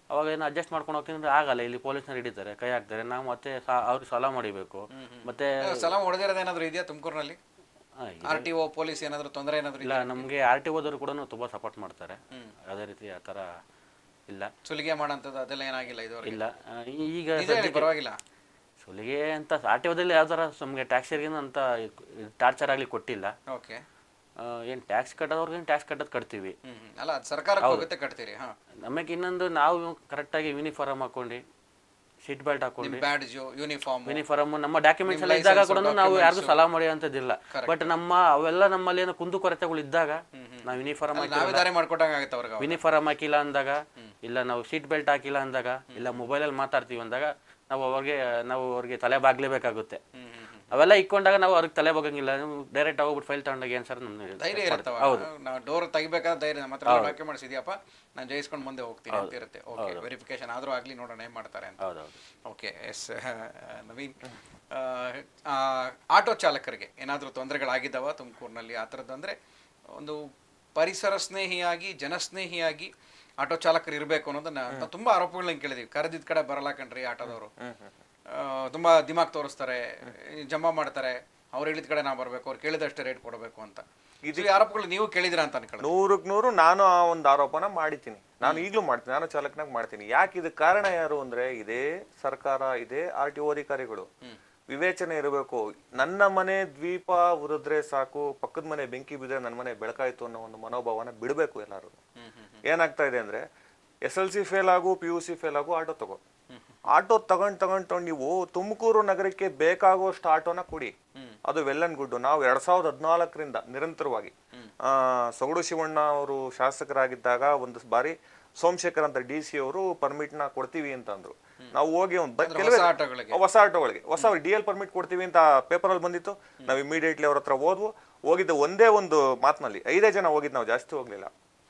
ಅವಾಗ ಏನು ಅಡ್ಜಸ್ಟ್ ಮಾಡ್ಕೊಂಡು ಹೋಗ್ತೀನಿ ಅಂದ್ರೆ ಆಗಲ್ಲ ಇಲ್ಲಿ ಪೊಲೀಸ್ನವ್ರು ಹಿಡಿತಾರೆ ಕೈ ಹಾಕ್ತಾರೆ ನಾವು ಮತ್ತೆ ಸಾ- ಅವ್ರಿಗೆ ಸಾಲ ಮಾಡಿಬೇಕು ಮತ್ತೆ ಸಲ ಹೊಡೆದಿರೋದು ಏನಾದ್ರು ಇದೆಯಾ ತುಮಕೂರಿನಲ್ಲಿ ಆ, ಆರ್ ಟಿ ಒ ಪೊಲೀಸ್ ಏನಾದ್ರು ತೊಂದರೆ ಏನಾದ್ರು ಇಲ್ಲ ನಮಗೆ ಆರ್ ಟಿ ಓದವರು ಕೂಡ ತುಂಬ ಸಪೋರ್ಟ್ ಮಾಡ್ತಾರೆ ಅದೇ ರೀತಿ ಆ ಥರ ಇಲ್ಲ ಸುಲಿಗೆ ಮಾಡೋಂಥದ್ದು ಅದೆಲ್ಲ ಏನಾಗಿಲ್ಲ ಇದುವರೆಗೆ ಇಲ್ಲ ಆ, ಈಗ ನಿಜ ಹೇಳಿ, ಪರವಾಗಿಲ್ಲ ಸುಲಿಗೆ ಅಂತ ಆರ್ ಟಿ ಓದಲ್ಲಿ ಯಾವ ಥರ ನಮಗೆ ಟ್ಯಾಕ್ಸಿಗೇನು ಅಂತ ಟಾರ್ಚರ್ ಆಗಲಿ ಕೊಟ್ಟಿಲ್ಲ ಓಕೆ ಏನು ಟ್ಯಾಕ್ಸ್ ಕಟ್ಟೋದವ್ರಿಗೆ ಟ್ಯಾಕ್ಸ್ ಕಟ್ಟೋದು ಕಟ್ತೀವಿ ಹ್ಮ್ ಹ್ಮ್. ಅಲ್ಲ ಅದು ಸರ್ಕಾರಕ್ಕೆ ಹೋಗುತ್ತೆ ಕಟ್ತೀರಿ ಹಾ ನಮಗೆ ಇನ್ನೊಂದು ನಾವು ಕರೆಕ್ಟಾಗಿ ಯೂನಿಫಾರ್ಮ್ ಹಾಕೊಂಡು ಸೀಟ್ ಬೆಲ್ಟ್ ಹಾಕೊಂಡು ಬ್ಯಾಡ್ಜ್ ಯೂನಿಫಾರ್ಮ್ ಯೂನಿಫಾರ್ಮ್ ನಮ್ಮ ಡಾಕ್ಯುಮೆಂಟ್ಸ್ ಎಲ್ಲ ಇದ್ದಾಗ ಕೂಡ ನಾವು ಯಾರಿಗೂ ಸಲ ಮಾಡಿ ಅಂತದಿಲ್ಲ ಬಟ್ ನಮ್ಮ ಅವೆಲ್ಲ ನಮ್ಮಲ್ಲಿ ಏನೋ ಕುಂದು ಕೊರತೆಗಳು ಇದ್ದಾಗ ನಾವು ಯೂನಿಫಾರ್ಮ್ ಹಾಕಿ ನಾವೇ ದಾರಿ ಮಾಡ್ಕೊಟ್ಟಂಗೆ ಆಗುತ್ತೆ ಅವ್ರಿಗೆ ಅವಾಗ. ಯೂನಿಫಾರ್ಮ್ ಹಾಕಿಲ್ಲ ಅಂದಾಗ ಇಲ್ಲ ನಾವು ಸೀಟ್ ಬೆಲ್ಟ್ ಹಾಕಿಲ್ಲ ಅಂದಾಗ ಇಲ್ಲ ಮೊಬೈಲಲ್ಲಿ ಮಾತಾಡ್ತೀವಿ ಅಂದಾಗ ನಾವು ಅವ್ರಿಗೆ ನಾವು ಅವ್ರಿಗೆ ತಲೆ ಬಾಗ್ಲೇಬೇಕಾಗುತ್ತೆ ಹ್ಮ್ ಹ್ಮ್ ಹ್ಮ್. ಅವೆಲ್ಲ ಇಕ್ಕೊಂಡಾಗ ನಾವು ಅವ್ರಿಗೆ ತಲೆ ಬಾಗಂಗಿಲ್ಲ ಡೈರೆಕ್ಟ್ ಹೋಗ್ಬಿಟ್ಟು ಫೈಲ್ ತಗೊಂಡಾಗ ಏನು ಸರ್ ನಮ್ಗೆ ಧೈರ್ಯ ಇರುತ್ತವ ನಾವು ಡೋರ್ ತೆಗಿಬೇಕಾದ ಧೈರ್ಯ ನಮ್ಮ ಹತ್ರ ಡಾಕ್ಯುಮೆಂಟ್ಸ್ ಇದೆಯಪ್ಪ ನಾನು ಜಯಿಸ್ಕೊಂಡು ಮುಂದೆ ಹೋಗ್ತೀನಿ ಅಂತ ಇರುತ್ತೆ ಓಕೆ ವೆರಿಫಿಕೇಶನ್ ಆದ್ರೂ ಆಗ್ಲಿ ನೋಡೋಣ ಏನ್ ಮಾಡ್ತಾರೆ ಅಂತ ಹೌದೌದು ಓಕೆ ಎಸ್ ನವೀನ್ ಆ, ಆ, ಆಟೋ ಚಾಲಕರಿಗೆ ಏನಾದರೂ ತೊಂದರೆಗಳಾಗಿದ್ದಾವ ತುಮಕೂರಿನಲ್ಲಿ ಆ ಥರದ್ದು ಅಂದರೆ ಒಂದು ಪರಿಸರ ಸ್ನೇಹಿಯಾಗಿ ಜನಸ್ನೇಹಿಯಾಗಿ ಆಟೋ ಚಾಲಕರು ಇರಬೇಕು ಅನ್ನೋದನ್ನ ನಾವು ತುಂಬ ಆರೋಪಗಳನ್ನ ಕೇಳಿದೀವಿ ಕರೆದಿದ್ದ ಕಡೆ ಬರಲ್ಲ ಕಣ್ರಿ ಆಟೋದವರು ಆ, ತುಂಬಾ ದಿಮಾಗ್ ತೋರಿಸ್ತಾರೆ ಜಮಾ ಮಾಡ್ತಾರೆ ಅವ್ರು ಹೇಳಿದ ಕಡೆ ನಾವು ಬರಬೇಕು ಅವ್ರು ಕೇಳಿದಷ್ಟೇ ರೇಟ್ ಕೊಡಬೇಕು ಅಂತ ಇದು ಈ ಆರೋಪಗಳು ನೀವು ಕೇಳಿದಿರ ಅಂತ ಅನ್ಕೊಳ್ಳಿ ನೂರಕ್ಕೆ ನೂರು ನಾನು ಆ ಒಂದು ಆರೋಪನ ಮಾಡಿದ್ದೀನಿ ನಾನು ಈಗಲೂ ಮಾಡ್ತೀನಿ ನಾನು ಚಾಲಕನಾಗ ಮಾಡ್ತೀನಿ ಯಾಕೆ ಇದಕ್ಕೆ ಕಾರಣ ಯಾರು ಅಂದ್ರೆ ಇದೇ ಸರ್ಕಾರ ಇದೇ ಆರ್ ಟಿ ಒ ಅಧಿಕಾರಿಗಳು ವಿವೇಚನೆ ಇರಬೇಕು ನನ್ನ ಮನೆ ದ್ವೀಪ ಉರಿದ್ರೆ ಸಾಕು ಪಕ್ಕದ ಮನೆ ಬೆಂಕಿ ಬಿದ್ರೆ ನನ್ನ ಮನೆ ಬೆಳಕಾಯ್ತು ಅನ್ನೋ ಒಂದು ಮನೋಭಾವನ ಬಿಡಬೇಕು ಎಲ್ಲರೂ ಏನಾಗ್ತಾ ಇದೆ ಅಂದ್ರೆ ಎಸ್ ಎಲ್ ಸಿ ಫೇಲ್ ಆಗು ಪಿ ಯು ಸಿ ಫೇಲ್ ಆಗು ಆಟೋ ತಗೋ ಆಟೋ ತಗೊಂಡ್ ತಗೊಂಡ್ ತಗೊಂಡ್ ನೀವು ತುಮಕೂರು ನಗರಕ್ಕೆ ಬೇಕಾಗುವಷ್ಟು ಆಟೋನ ಕೊಡಿ ಅದು ವೆಲ್ ಅಂಡ್ ಗುಡ್ ನಾವು ಎರಡ್ ಸಾವಿರದ ಹದಿನಾಲ್ಕರಿಂದ ನಿರಂತರವಾಗಿ ಆ, ಸೊಗಡು ಶಿವಣ್ಣ ಅವರು ಶಾಸಕರಾಗಿದ್ದಾಗ ಒಂದು ಬಾರಿ ಸೋಮಶೇಖರ್ ಅಂತ ಡಿ ಸಿ ಅವರು ಪರ್ಮಿಟ್ ನ ಕೊಡ್ತೀವಿ ಅಂತ ಅಂದ್ರು ನಾವು ಹೋಗಿ ಒಂದು ಬ- ಕೆಲವೇ ಹೊಸ ಆಟೋಗಳಿಗೆ ಹೊಸ ಆಟೋಗಳಿಗೆ ಹೊಸ ಡಿ ಎಲ್ ಪರ್ಮಿಟ್ ಕೊಡ್ತೀವಿ ಅಂತ ಪೇಪರ್ ಅಲ್ಲಿ ಬಂದಿತ್ತು ನಾವು ಇಮಿಡಿಯೇಟ್ಲಿ ಅವ್ರ ಹತ್ರ ಹೋದ್ವು ಹೋಗಿದ್ದ ಒಂದೇ ಒಂದು ಮಾತಿನಲ್ಲಿ ಐದೇ ಜನ ಹೋಗಿದ್ ನಾವು ಜಾಸ್ತಿ ಹೋಗ್ಲಿಲ್ಲ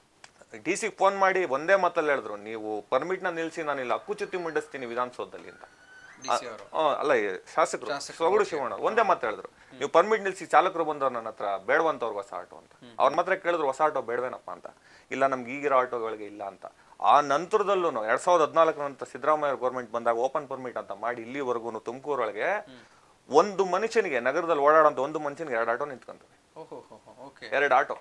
ಡಿ ಸಿ ಫೋನ್ ಮಾಡಿ ಒಂದೇ ಮಾತಲ್ಲಿ ಹೇಳಿದ್ರು ನೀವು ಪರ್ಮಿಟ್ ನ ನಿಲ್ಸಿ ನಾನಿಲ್ಲ ಅಕ್ಕುಚುತ್ತಿ ಮಂಡಿಸ್ತೀನಿ ವಿಧಾನಸೌಧದಲ್ಲಿ ಅಂತ ಡಿ ಸಿ ಅವರು ಆ, ಅಲ್ಲ ಈ ಶಾಸಕರು ಸೊಗಡು ಶಿವಣ್ಣ ಒಂದೇ ಮಾತು ಹೇಳಿದ್ರು ನೀವು ಪರ್ಮಿಟ್ ನಿಲ್ಸಿ ಚಾಲಕರು ಬಂದವ್ರು ನನ್ನ ಹತ್ರ ಬೇಡವಂತವ್ರಿಗೆ ಹೊಸ ಆಟೋ ಅಂತ ಅವ್ರ ಮಾತ್ರ ಕೇಳಿದ್ರು ಹೊಸ ಆಟೋ ಬೇಡವೇನಪ್ಪ ಅಂತ ಇಲ್ಲ ನಮ್ಗೆ ಈಗಿರೋ ಆಟೋಗಳಿಗೆ ಇಲ್ಲ ಅಂತ ಆ ನಂತರದಲ್ಲೂ ಎರಡ್ ಸಾವಿರದ ಹದಿನಾಲ್ಕರ ನಂತರ ಸಿದ್ದರಾಮಯ್ಯ ಗೌರ್ಮೆಂಟ್ ಬಂದಾಗ ಓಪನ್ ಪರ್ಮಿಟ್ ಅಂತ ಮಾಡಿ ಇಲ್ಲಿವರೆಗೂ ತುಮಕೂರೊಳಗೆ ಒಂದು ಮನುಷ್ಯನಿಗೆ ನಗರದಲ್ಲಿ ಓಡಾಡೋಂಥ ಒಂದು ಮನುಷ್ಯನಿಗೆ ಎರಡು ಆಟೋ ನಿಂತ್ಕೊಂತವೆ ಓಹೋ ಓಕೆ ಎರಡು ಆಟೋ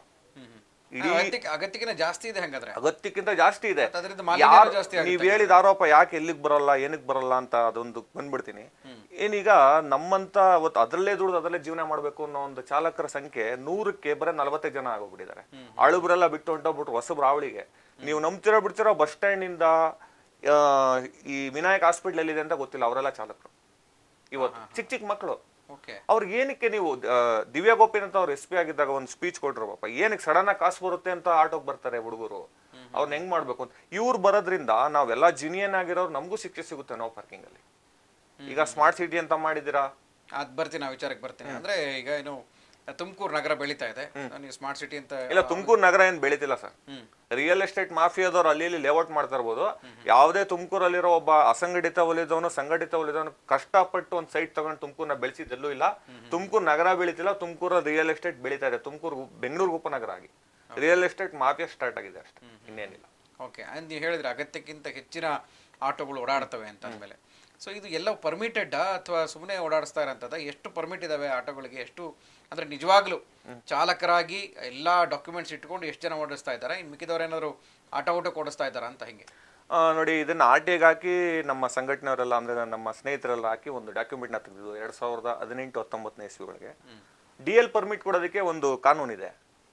ಇಡೀ ಅಗತ್ಯಕ್ಕೆ ಅಗತ್ಯಕ್ಕಿಂತ ಜಾಸ್ತಿ ಇದೆ ಹಂಗಾದ್ರೆ ಅಗತ್ಯಕ್ಕಿಂತ ಜಾಸ್ತಿ ಇದೆ ಮತ್ತೆ ಅದರಿಂದ ಮಾಲಿನ್ಯನೂ ಯಾರು ಜಾಸ್ತಿ ಆಗುತ್ತೆ. ನೀವ್ ಹೇಳಿದ ಆರೋಪ ಯಾಕೆ ಎಲ್ಲಿಗ್ ಬರಲ್ಲ ಏನಕ್ ಬರಲ್ಲ ಅಂತ ಅದೊಂದು ಬಂದ್ಬಿಡ್ತೀನಿ ಏನೀಗ ನಮ್ಮಂತ ಅವತ್ತು ಅದರಲ್ಲೇ ದುಡ್ದು ಅದರಲ್ಲೇ ಜೀವನ ಮಾಡ್ಬೇಕು ಅನ್ನೋ ಒಂದು ಚಾಲಕರ ಸಂಖ್ಯೆ ನೂರಕ್ಕೆ ಬರೀ ನಲವತ್ತೈದು ಜನ ಆಗೋಗ್ಬಿಟ್ಟಿದ್ದಾರೆ ಅಳುಬ್ರೆಲ್ಲ ಬಿಟ್ಟು ಹೊಂಟೋಗ್ಬಿಟ್ರು ಹೊಸಬ್ರು ಅವಳಿಗೆ ನೀವು ನಂಬ್ತಿರೋ ಬಿಡ್ತಿರೋ ಬಸ್ ಸ್ಟ್ಯಾಂಡ್ ಇಂದ ಆ, ಈ ವಿನಾಯಕ್ ಹಾಸ್ಪಿಟ್ಲ್ ಎಲ್ಲಿದೆ ಅಂತ ಗೊತ್ತಿಲ್ಲ ಅವರೆಲ್ಲ ಚಾಲಕರು ಇವತ್ತು ಚಿಕ್ಕ ಚಿಕ್ಕ ಮಕ್ಕಳು ಓಕೆ ಅವ್ರಿಗೆ ಏನಕ್ಕೆ ನೀವು ಆ, ದಿವ್ಯಾ ಗೋಪಿನ್ ಅಂತ ಅವ್ರು ಎಸ್ ಪಿ ಆಗಿದ್ದಾಗ ಒಂದು ಸ್ಪೀಚ್ ಕೊಟ್ರು ಪಾಪ ಏನಕ್ಕೆ ಸಡನ್ ಆಗಿ ಕಾಸು ಬರುತ್ತೆ ಅಂತ ಆಟೋಗೆ ಬರ್ತಾರೆ ಹುಡುಗರು ಅವ್ರನ್ನ ಹೆಂಗ್ ಮಾಡ್ಬೇಕು ಅಂತ ಇವ್ರು ಬರೋದ್ರಿಂದ ನಾವೆಲ್ಲ ಜಿನಿಯನ್ ಆಗಿರೋರು ನಮಗೂ ಶಿಕ್ಷೆ ಸಿಗುತ್ತೆ ನೋ ಪಾರ್ಕಿಂಗ್ ಅಲ್ಲಿ ಈಗ ಸ್ಮಾರ್ಟ್ ಸಿಟಿ ಅಂತ ಮಾಡಿದಿರಾ ಅದ್ ಬರ್ತೀನಿ ಆ ವಿಚಾರಕ್ಕೆ ಬರ್ತೀನಿ ಅಂದ್ರೆ ಈಗ ಏನು ತುಮಕೂರು ನಗರ ಬೆಳೀತಾ ಇದೆ ನೀವು ಸ್ಮಾರ್ಟ್ ಸಿಟಿ ಅಂತ ಇಲ್ಲ ತುಮಕೂರು ನಗರ ಏನ್ ಬೆಳಿತಿಲ್ಲ ಸರ್ ರಿಯಲ್ ಎಸ್ಟೇಟ್ ಮಾಫಿಯಾದವ್ರು ಅಲ್ಲಿ ಇಲ್ಲಿ ಲೇಔಟ್ ಮಾಡ್ತಾ ಇರ್ಬೋದು ಯಾವುದೇ ತುಮಕೂರಲ್ಲಿರೋ ಒಬ್ಬ ಅಸಂಘಟಿತ ವಲಯದವನು ಸಂಘಟಿತ ವಲಯದವನು ಕಷ್ಟಪಟ್ಟು ಒಂದು ಸೈಟ್ ತಗೊಂಡು ತುಮಕೂರ್ನ ಬೆಳೆಸಿದ್ದೆಲ್ಲೂ ಇಲ್ಲ ತುಮಕೂರು ನಗರ ಬೆಳಿತಿಲ್ಲ ತುಮಕೂರ ರಿಯಲ್ ಎಸ್ಟೇಟ್ ಬೆಳೀತಾ ಇದೆ ತುಮಕೂರು ಬೆಂಗಳೂರು ಉಪನಗರ ಆಗಿ ರಿಯಲ್ ಎಸ್ಟೇಟ್ ಮಾಫಿಯಾ ಸ್ಟಾರ್ಟ್ ಆಗಿದೆ ಅಷ್ಟೇ ಇನ್ನೇನಿಲ್ಲ ಓಕೆ ಅಂದ್ ನೀವು ಹೇಳಿದ್ರೆ ಅಗತ್ಯಕ್ಕಿಂತ ಹೆಚ್ಚಿನ ಆಟೋಗಳು ಓಡಾಡ್ತವೆ ಅಂತ ಅಂದಮೇಲೆ ಸೊ ಇದು ಎಲ್ಲ ಪರ್ಮಿಟೆಡ್ ಅಥವಾ ಸುಮ್ಮನೆ ಓಡಾಡಿಸ್ತಾ ಇರೋಂಥದ್ದು ಎಷ್ಟು ಪರ್ಮಿಟ್ ಇದಾವೆ ಆಟೋಗಳಿಗೆ ಎಷ್ಟು ಅಂದ್ರೆ ನಿಜವಾಗ್ಲೂ ಚಾಲಕರಾಗಿ ಎಲ್ಲ ಡಾಕ್ಯುಮೆಂಟ್ಸ್ ಇಟ್ಕೊಂಡು ಎಷ್ಟು ಜನ ಓಡಿಸ್ತಾ ಇದ್ದಾರೆ ಇನ್ನು ಮಿಕ್ಕಿದವ್ರು ಏನಾದ್ರು ಆಟೋ ಊಟಕ್ಕೆ ಓಡಿಸ್ತಾ ಇದ್ದಾರಾ ಅಂತ ಹಿಂಗೆ ಆ, ನೋಡಿ ಇದನ್ನ ಆರ್ ಟಿಗೆ ಹಾಕಿ ನಮ್ಮ ಸಂಘಟನೆಯವರೆಲ್ಲ ಅಂದ್ರೆ ನಮ್ಮ ಸ್ನೇಹಿತರೆಲ್ಲ ಹಾಕಿ ಒಂದು ಡಾಕ್ಯುಮೆಂಟ್ನ ತೆಗೆದು ಎರಡ್ ಸಾವಿರದ ಹದಿನೆಂಟು ಹತ್ತೊಂಬತ್ತನೇ ಇಸ್ವಿಗಳಿಗೆ ಡಿ ಎಲ್ ಪರ್ಮಿಟ್ ಕೊಡೋದಕ್ಕೆ ಒಂದು ಕಾನೂನಿದೆ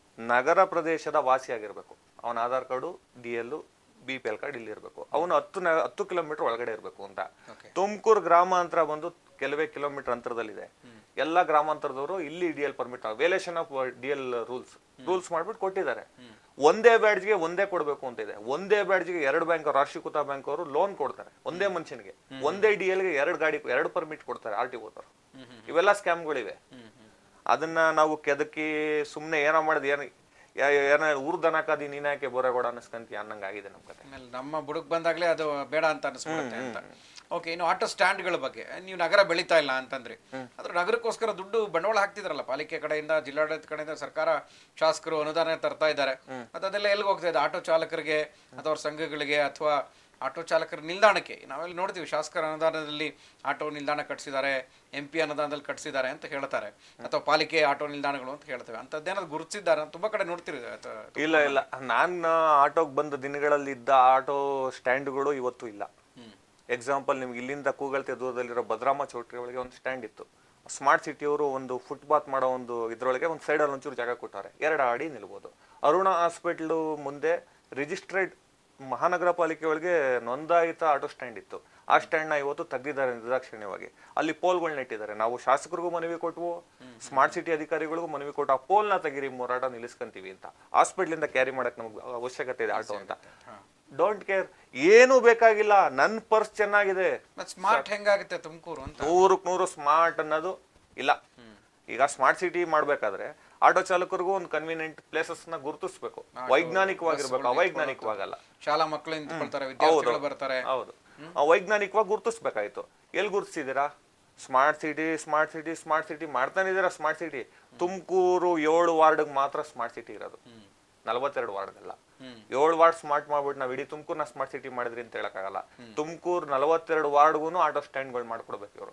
ನಗರ ಪ್ರದೇಶದ ವಾಸಿಯಾಗಿರ್ಬೇಕು ಅವನ Aadhaar card D L B P L card ಇಲ್ಲಿ ಇರಬೇಕು ಅವನು ಹತ್ತು ನ- ಹತ್ತು ಕಿಲೋಮೀಟರ್ ಒಳಗಡೆ ಇರಬೇಕು ಅಂತ Okay. ತುಮಕೂರು ಗ್ರಾಮಾಂತರ ಬಂದು ಕೆಲವೇ ಕಿಲೋಮೀಟರ್ ಅಂತರದಲ್ಲಿದೆ ಎಲ್ಲ ಗ್ರಾಮಾಂತರದವರು ಇಲ್ಲಿ D L permit violation of D L rules rules ಮಾಡ್ಬಿಟ್ಟು ಕೊಟ್ಟಿದ್ದಾರೆ ಒಂದೇ ಬ್ಯಾಡ್ಜ್ಗೆ ಒಂದೇ ಕೊಡಬೇಕು ಅಂತ ಇದೆ ಒಂದೇ ಬ್ಯಾಡ್ಜ್ಗೆ ಎರಡು ಬ್ಯಾಂಕ್ ರಾಷ್ಟ್ರೀಕೃತ ಬ್ಯಾಂಕ್ ಅವರು ಲೋನ್ ಕೊಡ್ತಾರೆ ಒಂದೇ ಮನುಷ್ಯನಿಗೆ ಒಂದೇ ಡಿ ಎಲ್ಗೆ ಎರಡು ಗಾಡಿ ಎರಡು ಪರ್ಮಿಟ್ ಕೊಡ್ತಾರೆ ಆರ್ ಟಿ ಓದವರು ಇವೆಲ್ಲ ಸ್ಕ್ಯಾಮ್ಗಳಿವೆ ಅದನ್ನ ನಾವು ಕೆದಕಿ ಸುಮ್ನೆ ಏನೋ ಮಾಡಿದ್ ಏನ ಏನ ಊರ್ದನಕಾದಿ ನೀನಾಕೆ ಬೋರೆಗೋಡ ಅನ್ನಿಸ್ಕಂತಿ ಅನ್ನಂಗ್ ಆಗಿದೆ ನಮ್ ಕತೆ ಆಮೇಲೆ ನಮ್ಮ ಬುಡಕ್ ಬಂದಾಗ್ಲೇ ಅದು ಬೇಡ ಅಂತ ಅನಿಸ್ಬಿಡುತ್ತೆ ಅಂತ ಓಕೆ ಇನ್ನು ಆಟೋ ಸ್ಟ್ಯಾಂಡ್ಗಳ ಬಗ್ಗೆ ನೀವು ನಗರ ಬೆಳೀತಾ ಇಲ್ಲ ಅಂತಂದ್ರಿ ಆದ್ರೆ ನಗರಕ್ಕೋಸ್ಕರ ದುಡ್ಡು ಬಂಡವಾಳ ಹಾಕ್ತಿದ್ರಲ್ಲ ಪಾಲಿಕೆ ಕಡೆಯಿಂದ ಜಿಲ್ಲಾಡಳಿತ ಕಡೆಯಿಂದ ಸರ್ಕಾರ ಶಾಸಕರು ಅನುದಾನ ತರ್ತಾ ಇದ್ದಾರೆ ಮತ್ತೆ ಅದೆಲ್ಲ ಎಲ್ಲಿಗೆ ಹೋಗ್ತಾ ಇದೆ ಆಟೋ ಚಾಲಕರಿಗೆ ಅಥವಾ ಅವ್ರ ಸಂಘಗಳಿಗೆ ಅಥವಾ ಆಟೋ ಚಾಲಕರ ನಿಲ್ದಾಣಕ್ಕೆ ನಾವೆಲ್ಲ ನೋಡ್ತೀವಿ ಶಾಸಕರ ಅನುದಾನದಲ್ಲಿ ಆಟೋ ನಿಲ್ದಾಣ ಕಟ್ಸಿದ್ದಾರೆ ಎಂ ಪಿ ಅನುದಾನದಲ್ಲಿ ಕಟ್ಸಿದ್ದಾರೆ ಅಂತ ಹೇಳ್ತಾರೆ ಅಥವಾ ಪಾಲಿಕೆ ಆಟೋ ನಿಲ್ದಾಣಗಳು ಅಂತ ಹೇಳ್ತೇವೆ ಅಂಥದ್ದೇನಾದ್ರು ಗುರುತಿಸಿದ್ದಾರೆ ತುಂಬ ಕಡೆ ನೋಡ್ತೀರಿ ಅಥವಾ ಇಲ್ಲ ಇಲ್ಲ ನಾನು ಆಟೋಗೆ ಬಂದ ದಿನಗಳಲ್ಲಿ ಇದ್ದ ಆಟೋ ಸ್ಟ್ಯಾಂಡ್ಗಳು ಇವತ್ತು ಇಲ್ಲ ಎಕ್ಸಾಂಪಲ್ ನಿಮ್ಗೆ ಇಲ್ಲಿಂದ ಕೂಗಳ್ತೆ ದೂರದಲ್ಲಿರೋ ಭದ್ರಾಮ ಚೌಟ್ರಿ ಒಳಗೆ ಒಂದು ಸ್ಟ್ಯಾಂಡ್ ಇತ್ತು ಸ್ಮಾರ್ಟ್ ಸಿಟಿಯವರು ಒಂದು ಫುಟ್ಪಾತ್ ಮಾಡೋ ಒಂದು ಇದ್ರೊಳಗೆ ಒಂದು ಸೈಡಲ್ಲಿ ಒಂಚೂರು ಜಾಗ ಕೊಟ್ಟಾರೆ ಎರಡು ಅಡಿ ನಿಲ್ಬೋದು ಅರುಣ ಹಾಸ್ಪಿಟ್ಲು ಮುಂದೆ ರಿಜಿಸ್ಟ್ರೇಡ್ ಮಹಾನಗರ ಪಾಲಿಕೆ ಒಳಗೆ ನೋಂದಾಯಿತ ಆಟೋ ಸ್ಟ್ಯಾಂಡ್ ಇತ್ತು ಆ ಸ್ಟ್ಯಾಂಡ್ನ ಇವತ್ತು ತೆಗ್ದಿದ್ದಾರೆ ನಿರ್ದಾಕ್ಷಿಣ್ಯವಾಗಿ ಅಲ್ಲಿ ಪೋಲ್ಗಳನ್ನ ಇಟ್ಟಿದ್ದಾರೆ ನಾವು ಶಾಸಕರಿಗೂ ಮನವಿ ಕೊಟ್ವು ಸ್ಮಾರ್ಟ್ ಸಿಟಿ ಅಧಿಕಾರಿಗಳಿಗೂ ಮನವಿ ಕೊಟ್ಟು ಆ ಪೋಲ್ನ ತೆಗೀರಿ ಮೂರಾಟ ನಿಲ್ಲಿಸ್ಕೊಂತೀವಿ ಅಂತ ಹಾಸ್ಪಿಟ್ಲಿಂದ ಕ್ಯಾರಿ ಮಾಡಕ್ ನಮ್ಗೆ ಅವಶ್ಯಕತೆ ಇದೆ ಆಟೋ ಅಂತ ಡೋಂಟ್ ಕೇರ್ ಏನು ಬೇಕಾಗಿಲ್ಲ ನನ್ನ ಪರ್ಸ್ ಚೆನ್ನಾಗಿದೆ ಮತ್ತೆ ಸ್ಮಾರ್ಟ್ ಹೆಂಗಾಗುತ್ತೆ ತುಮಕೂರು ಅಂತ ನೂರಕ್ಕೆ ನೂರು ಸ್ಮಾರ್ಟ್ ಅನ್ನೋದು ಇಲ್ಲ ಈಗ ಸ್ಮಾರ್ಟ್ ಸಿಟಿ ಮಾಡ್ಬೇಕಾದ್ರೆ ಆಟೋ ಚಾಲಕರಿಗೂ ಒಂದು ಕನ್ವೀನಿಯಂಟ್ ಪ್ಲೇಸಸ್ ನ ಗುರುತಿಸ್ಬೇಕು ವೈಜ್ಞಾನಿಕವಾಗಿರ್ಬೇಕು ಅವೈಜ್ಞಾನಿಕವಾಗಲ್ಲ ಶಾಲಾ ಮಕ್ಕಳು ನಿಂತ್ಕೊಳ್ತಾರೆ ವಿದ್ಯಾರ್ಥಿಗಳು ಬರ್ತಾರೆ ಹೌದು ಆ ವೈಜ್ಞಾನಿಕವಾಗಿ ಗುರುತಿಸ್ಬೇಕಾಯ್ತು ಎಲ್ಲಿ ಗುರುತಿಸಿದೀರಾ smart city smart city smart city ಮಾಡ್ತಾನೆ ಇದೀರಾ ಸ್ಮಾರ್ಟ್ ಸಿಟಿ ತುಮಕೂರು ಏಳು ವಾರ್ಡ್ಗೆ ಮಾತ್ರ ಸ್ಮಾರ್ಟ್ ಸಿಟಿ ಇರೋದು ನಲವತ್ತೆರಡು ವಾರ್ಡ್ಗಲ್ಲ ಏಳು ವಾರ್ಡ್ ಸ್ಮಾರ್ಟ್ ಮಾಡ್ಬಿಟ್ಟು ನಾವು ಇಡೀ ತುಮಕೂರ್ನ ಸ್ಮಾರ್ಟ್ ಸಿಟಿ ಮಾಡಿದ್ರಿ ಅಂತ ಹೇಳಕ್ಕಾಗಲ್ಲ ತುಮಕೂರು ನಲವತ್ತೆರಡು ವಾರ್ಡ್ಗೂ ಆಟೋ ಸ್ಟ್ಯಾಂಡ್ಗಳು ಮಾಡ್ಕೊಡ್ಬೇಕು ಇವರು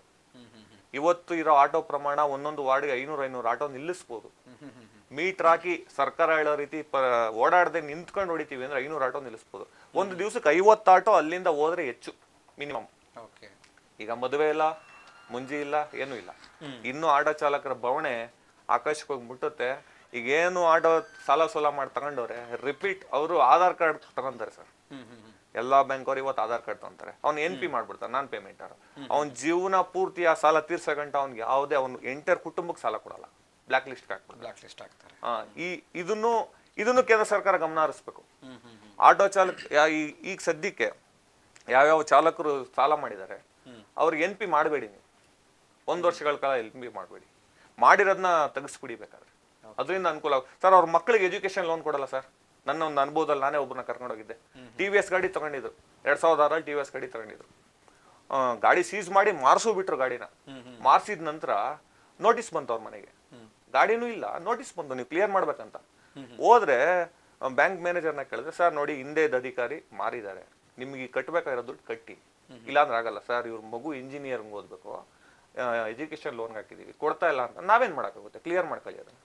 ಇವತ್ತು ಇರೋ ಆಟೋ ಪ್ರಮಾಣ ಒಂದೊಂದು ವಾರ್ಡ್ಗೆ ಐನೂರು ಐನೂರು ಆಟೋ ನಿಲ್ಲಿಸ್ಬೋದು ಮೀಟರ್ ಹಾಕಿ ಸರ್ಕಾರ ಹೇಳೋ ರೀತಿ ಪ ಓಡಾಡದೆ ನಿಂತ್ಕೊಂಡು ಹೊಡಿತೀವಿ ಅಂದ್ರೆ ಐನೂರು ಆಟೋ ನಿಲ್ಲಿಸ್ಬೋದು ಒಂದು ದಿವಸಕ್ಕೆ ಐವತ್ತು ಆಟೋ ಅಲ್ಲಿಂದ ಹೋದ್ರೆ ಹೆಚ್ಚು ಮಿನಿಮಮ್ ಓಕೆ ಈಗ ಮದುವೆ ಇಲ್ಲ ಮುಂಜಿ ಇಲ್ಲ ಏನೂ ಇಲ್ಲ ಇನ್ನು ಆಟೋ ಚಾಲಕರ ಬವಣೆ ಆಕಾಶಕ್ಕೆ ಹೋಗಿ ಮುಟ್ಟುತ್ತೆ ಈಗ ಏನು ಆಟೋ ಸಾಲ ಸೋಲ ಮಾಡಿ ತಗೊಂಡವ್ರೆ ರಿಪೀಟ್ ಅವರು ಆಧಾರ್ ಕಾರ್ಡ್ ತಗೊಂತಾರೆ ಸರ್ ಎಲ್ಲಾ ಬ್ಯಾಂಕ್ ಅವ್ರು ಇವತ್ತು ಆಧಾರ್ ಕಾರ್ಡ್ ತಗೊಂತಾರೆ ಅವ್ನು ಎನ್ ಪಿ ಮಾಡ್ಬಿಡ್ತಾನೆ ನಾನ್ ಪೇಮೆಂಟ್ ಅವ್ನ ಜೀವನ ಪೂರ್ತಿ ಆ ಸಾಲ ತೀರ್ಸಗಂಟ ಅವ್ನಿಗೆ ಯಾವುದೇ ಅವ್ನು ಎಂಟರ್ ಕುಟುಂಬಕ್ಕೆ ಸಾಲ ಕೊಡಲ್ಲ ಬ್ಲಾಕ್ ಲಿಸ್ಟ್ ಹಾಕ್ಬಿಡ್ತಾರೆ ಬ್ಲಾಕ್ ಲಿಸ್ಟ್ ಆಗ್ತಾರೆ ಆ, ಈ ಇದನ್ನು ಇದನ್ನು ಕೇಂದ್ರ ಸರ್ಕಾರ ಗಮನ ಹರಿಸ್ಬೇಕು ಆಟೋ ಚಾಲಕ ಯಾ- ಈ- ಈಗ ಸದ್ಯಕ್ಕೆ ಯಾವ್ಯಾವ ಚಾಲಕರು ಸಾಲ ಮಾಡಿದ್ದಾರೆ ಅವ್ರಿಗೆ ಎನ್ ಪಿ ಮಾಡಬೇಡಿ ನೀವು ಒಂದು ವರ್ಷಗಳ ಕಾಲ ಎನ್ ಪಿ ಮಾಡಬೇಡಿ ಮಾಡಿರೋದನ್ನ ತೆಗಿಸ್ಬಿಡಿ ಬೇಕಾದ್ರೆ ಅದರಿಂದ ಅನುಕೂಲ ಸರ್ ಅವ್ರ ಮಕ್ಕಳಿಗೆ ಎಜುಕೇಶನ್ ಲೋನ್ ಕೊಡಲ್ಲ ಸರ್ ನನ್ನ ಒಂದು ಅನುಭವದಲ್ಲಿ ನಾನೇ ಒಬ್ಬರನ್ನ ಕರ್ಕೊಂಡು ಹೋಗಿದ್ದೆ ಟಿ ವಿ ಎಸ್ ಗಾಡಿ ತಗೊಂಡಿದ್ರು ಎರಡ್ ಸಾವಿರದ ಆರಲ್ಲಿ ಟಿ ವಿ ಎಸ್ ಗಾಡಿ ತಗೊಂಡಿದ್ರು ಆ, ಗಾಡಿ ಸೀಸ್ ಮಾಡಿ ಮಾರ್ಸು ಬಿಟ್ರು ಗಾಡಿನ ಮಾರ್ಸಿದ ನಂತರ ನೋಟಿಸ್ ಬಂತು ಅವ್ರ ಮನೆಗೆ ಗಾಡಿನೂ ಇಲ್ಲ ನೋಟಿಸ್ ಬಂತು ನೀವು ಕ್ಲಿಯರ್ ಮಾಡ್ಬೇಕಂತ ಹೋದ್ರೆ ಬ್ಯಾಂಕ್ ಮ್ಯಾನೇಜರ್ನ ಕೇಳಿದ್ರೆ ಸರ್ ನೋಡಿ ಹಿಂದೆ ಇದ್ದ ಅಧಿಕಾರಿ ಮಾರಿದ್ದಾರೆ ನಿಮ್ಗೆ ಈ ಕಟ್ಟಬೇಕಾಗಿರೋ ದುಡ್ಡು ಕಟ್ಟಿ ಇಲ್ಲಾಂದ್ರೆ ಆಗಲ್ಲ ಸರ್ ಇವ್ರ ಮಗು ಇಂಜಿನಿಯರಿಂಗ್ ಓದ್ಬೇಕು ಎಜುಕೇಶನ್ ಲೋನ್ ಹಾಕಿದೀವಿ ಕೊಡ್ತಾ ಇಲ್ಲ ಅಂತ ನಾವೇನ್ ಮಾಡೋಕ್ಕಾಗುತ್ತೆ ಕ್ಲಿಯರ್ ಮಾಡ್ಕೊಳ್ಳಿ ಅದನ್ನ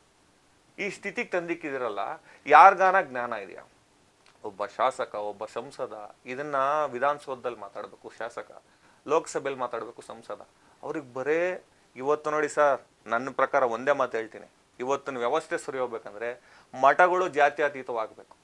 ಈ ಸ್ಥಿತಿಗೆ ತಂದಿಕ್ಕಿದಿರಲ್ಲ ಯಾರ್ಗಾನ ಜ್ಞಾನ ಇದೆಯಾ ಒಬ್ಬ ಶಾಸಕ ಒಬ್ಬ ಸಂಸದ ಇದನ್ನ ವಿಧಾನಸೌಧದಲ್ಲಿ ಮಾತಾಡಬೇಕು ಶಾಸಕ ಲೋಕಸಭೆಯಲ್ಲಿ ಮಾತಾಡಬೇಕು ಸಂಸದ ಅವ್ರಿಗೆ ಬರೇ ಇವತ್ತು ನೋಡಿ ಸರ್ ನನ್ನ ಪ್ರಕಾರ ಒಂದೇ ಮಾತು ಹೇಳ್ತೀನಿ ಇವತ್ತಿನ ವ್ಯವಸ್ಥೆ ಸರಿ ಹೋಗ್ಬೇಕಂದ್ರೆ ಮಠಗಳು ಜಾತ್ಯತೀತವಾಗಬೇಕು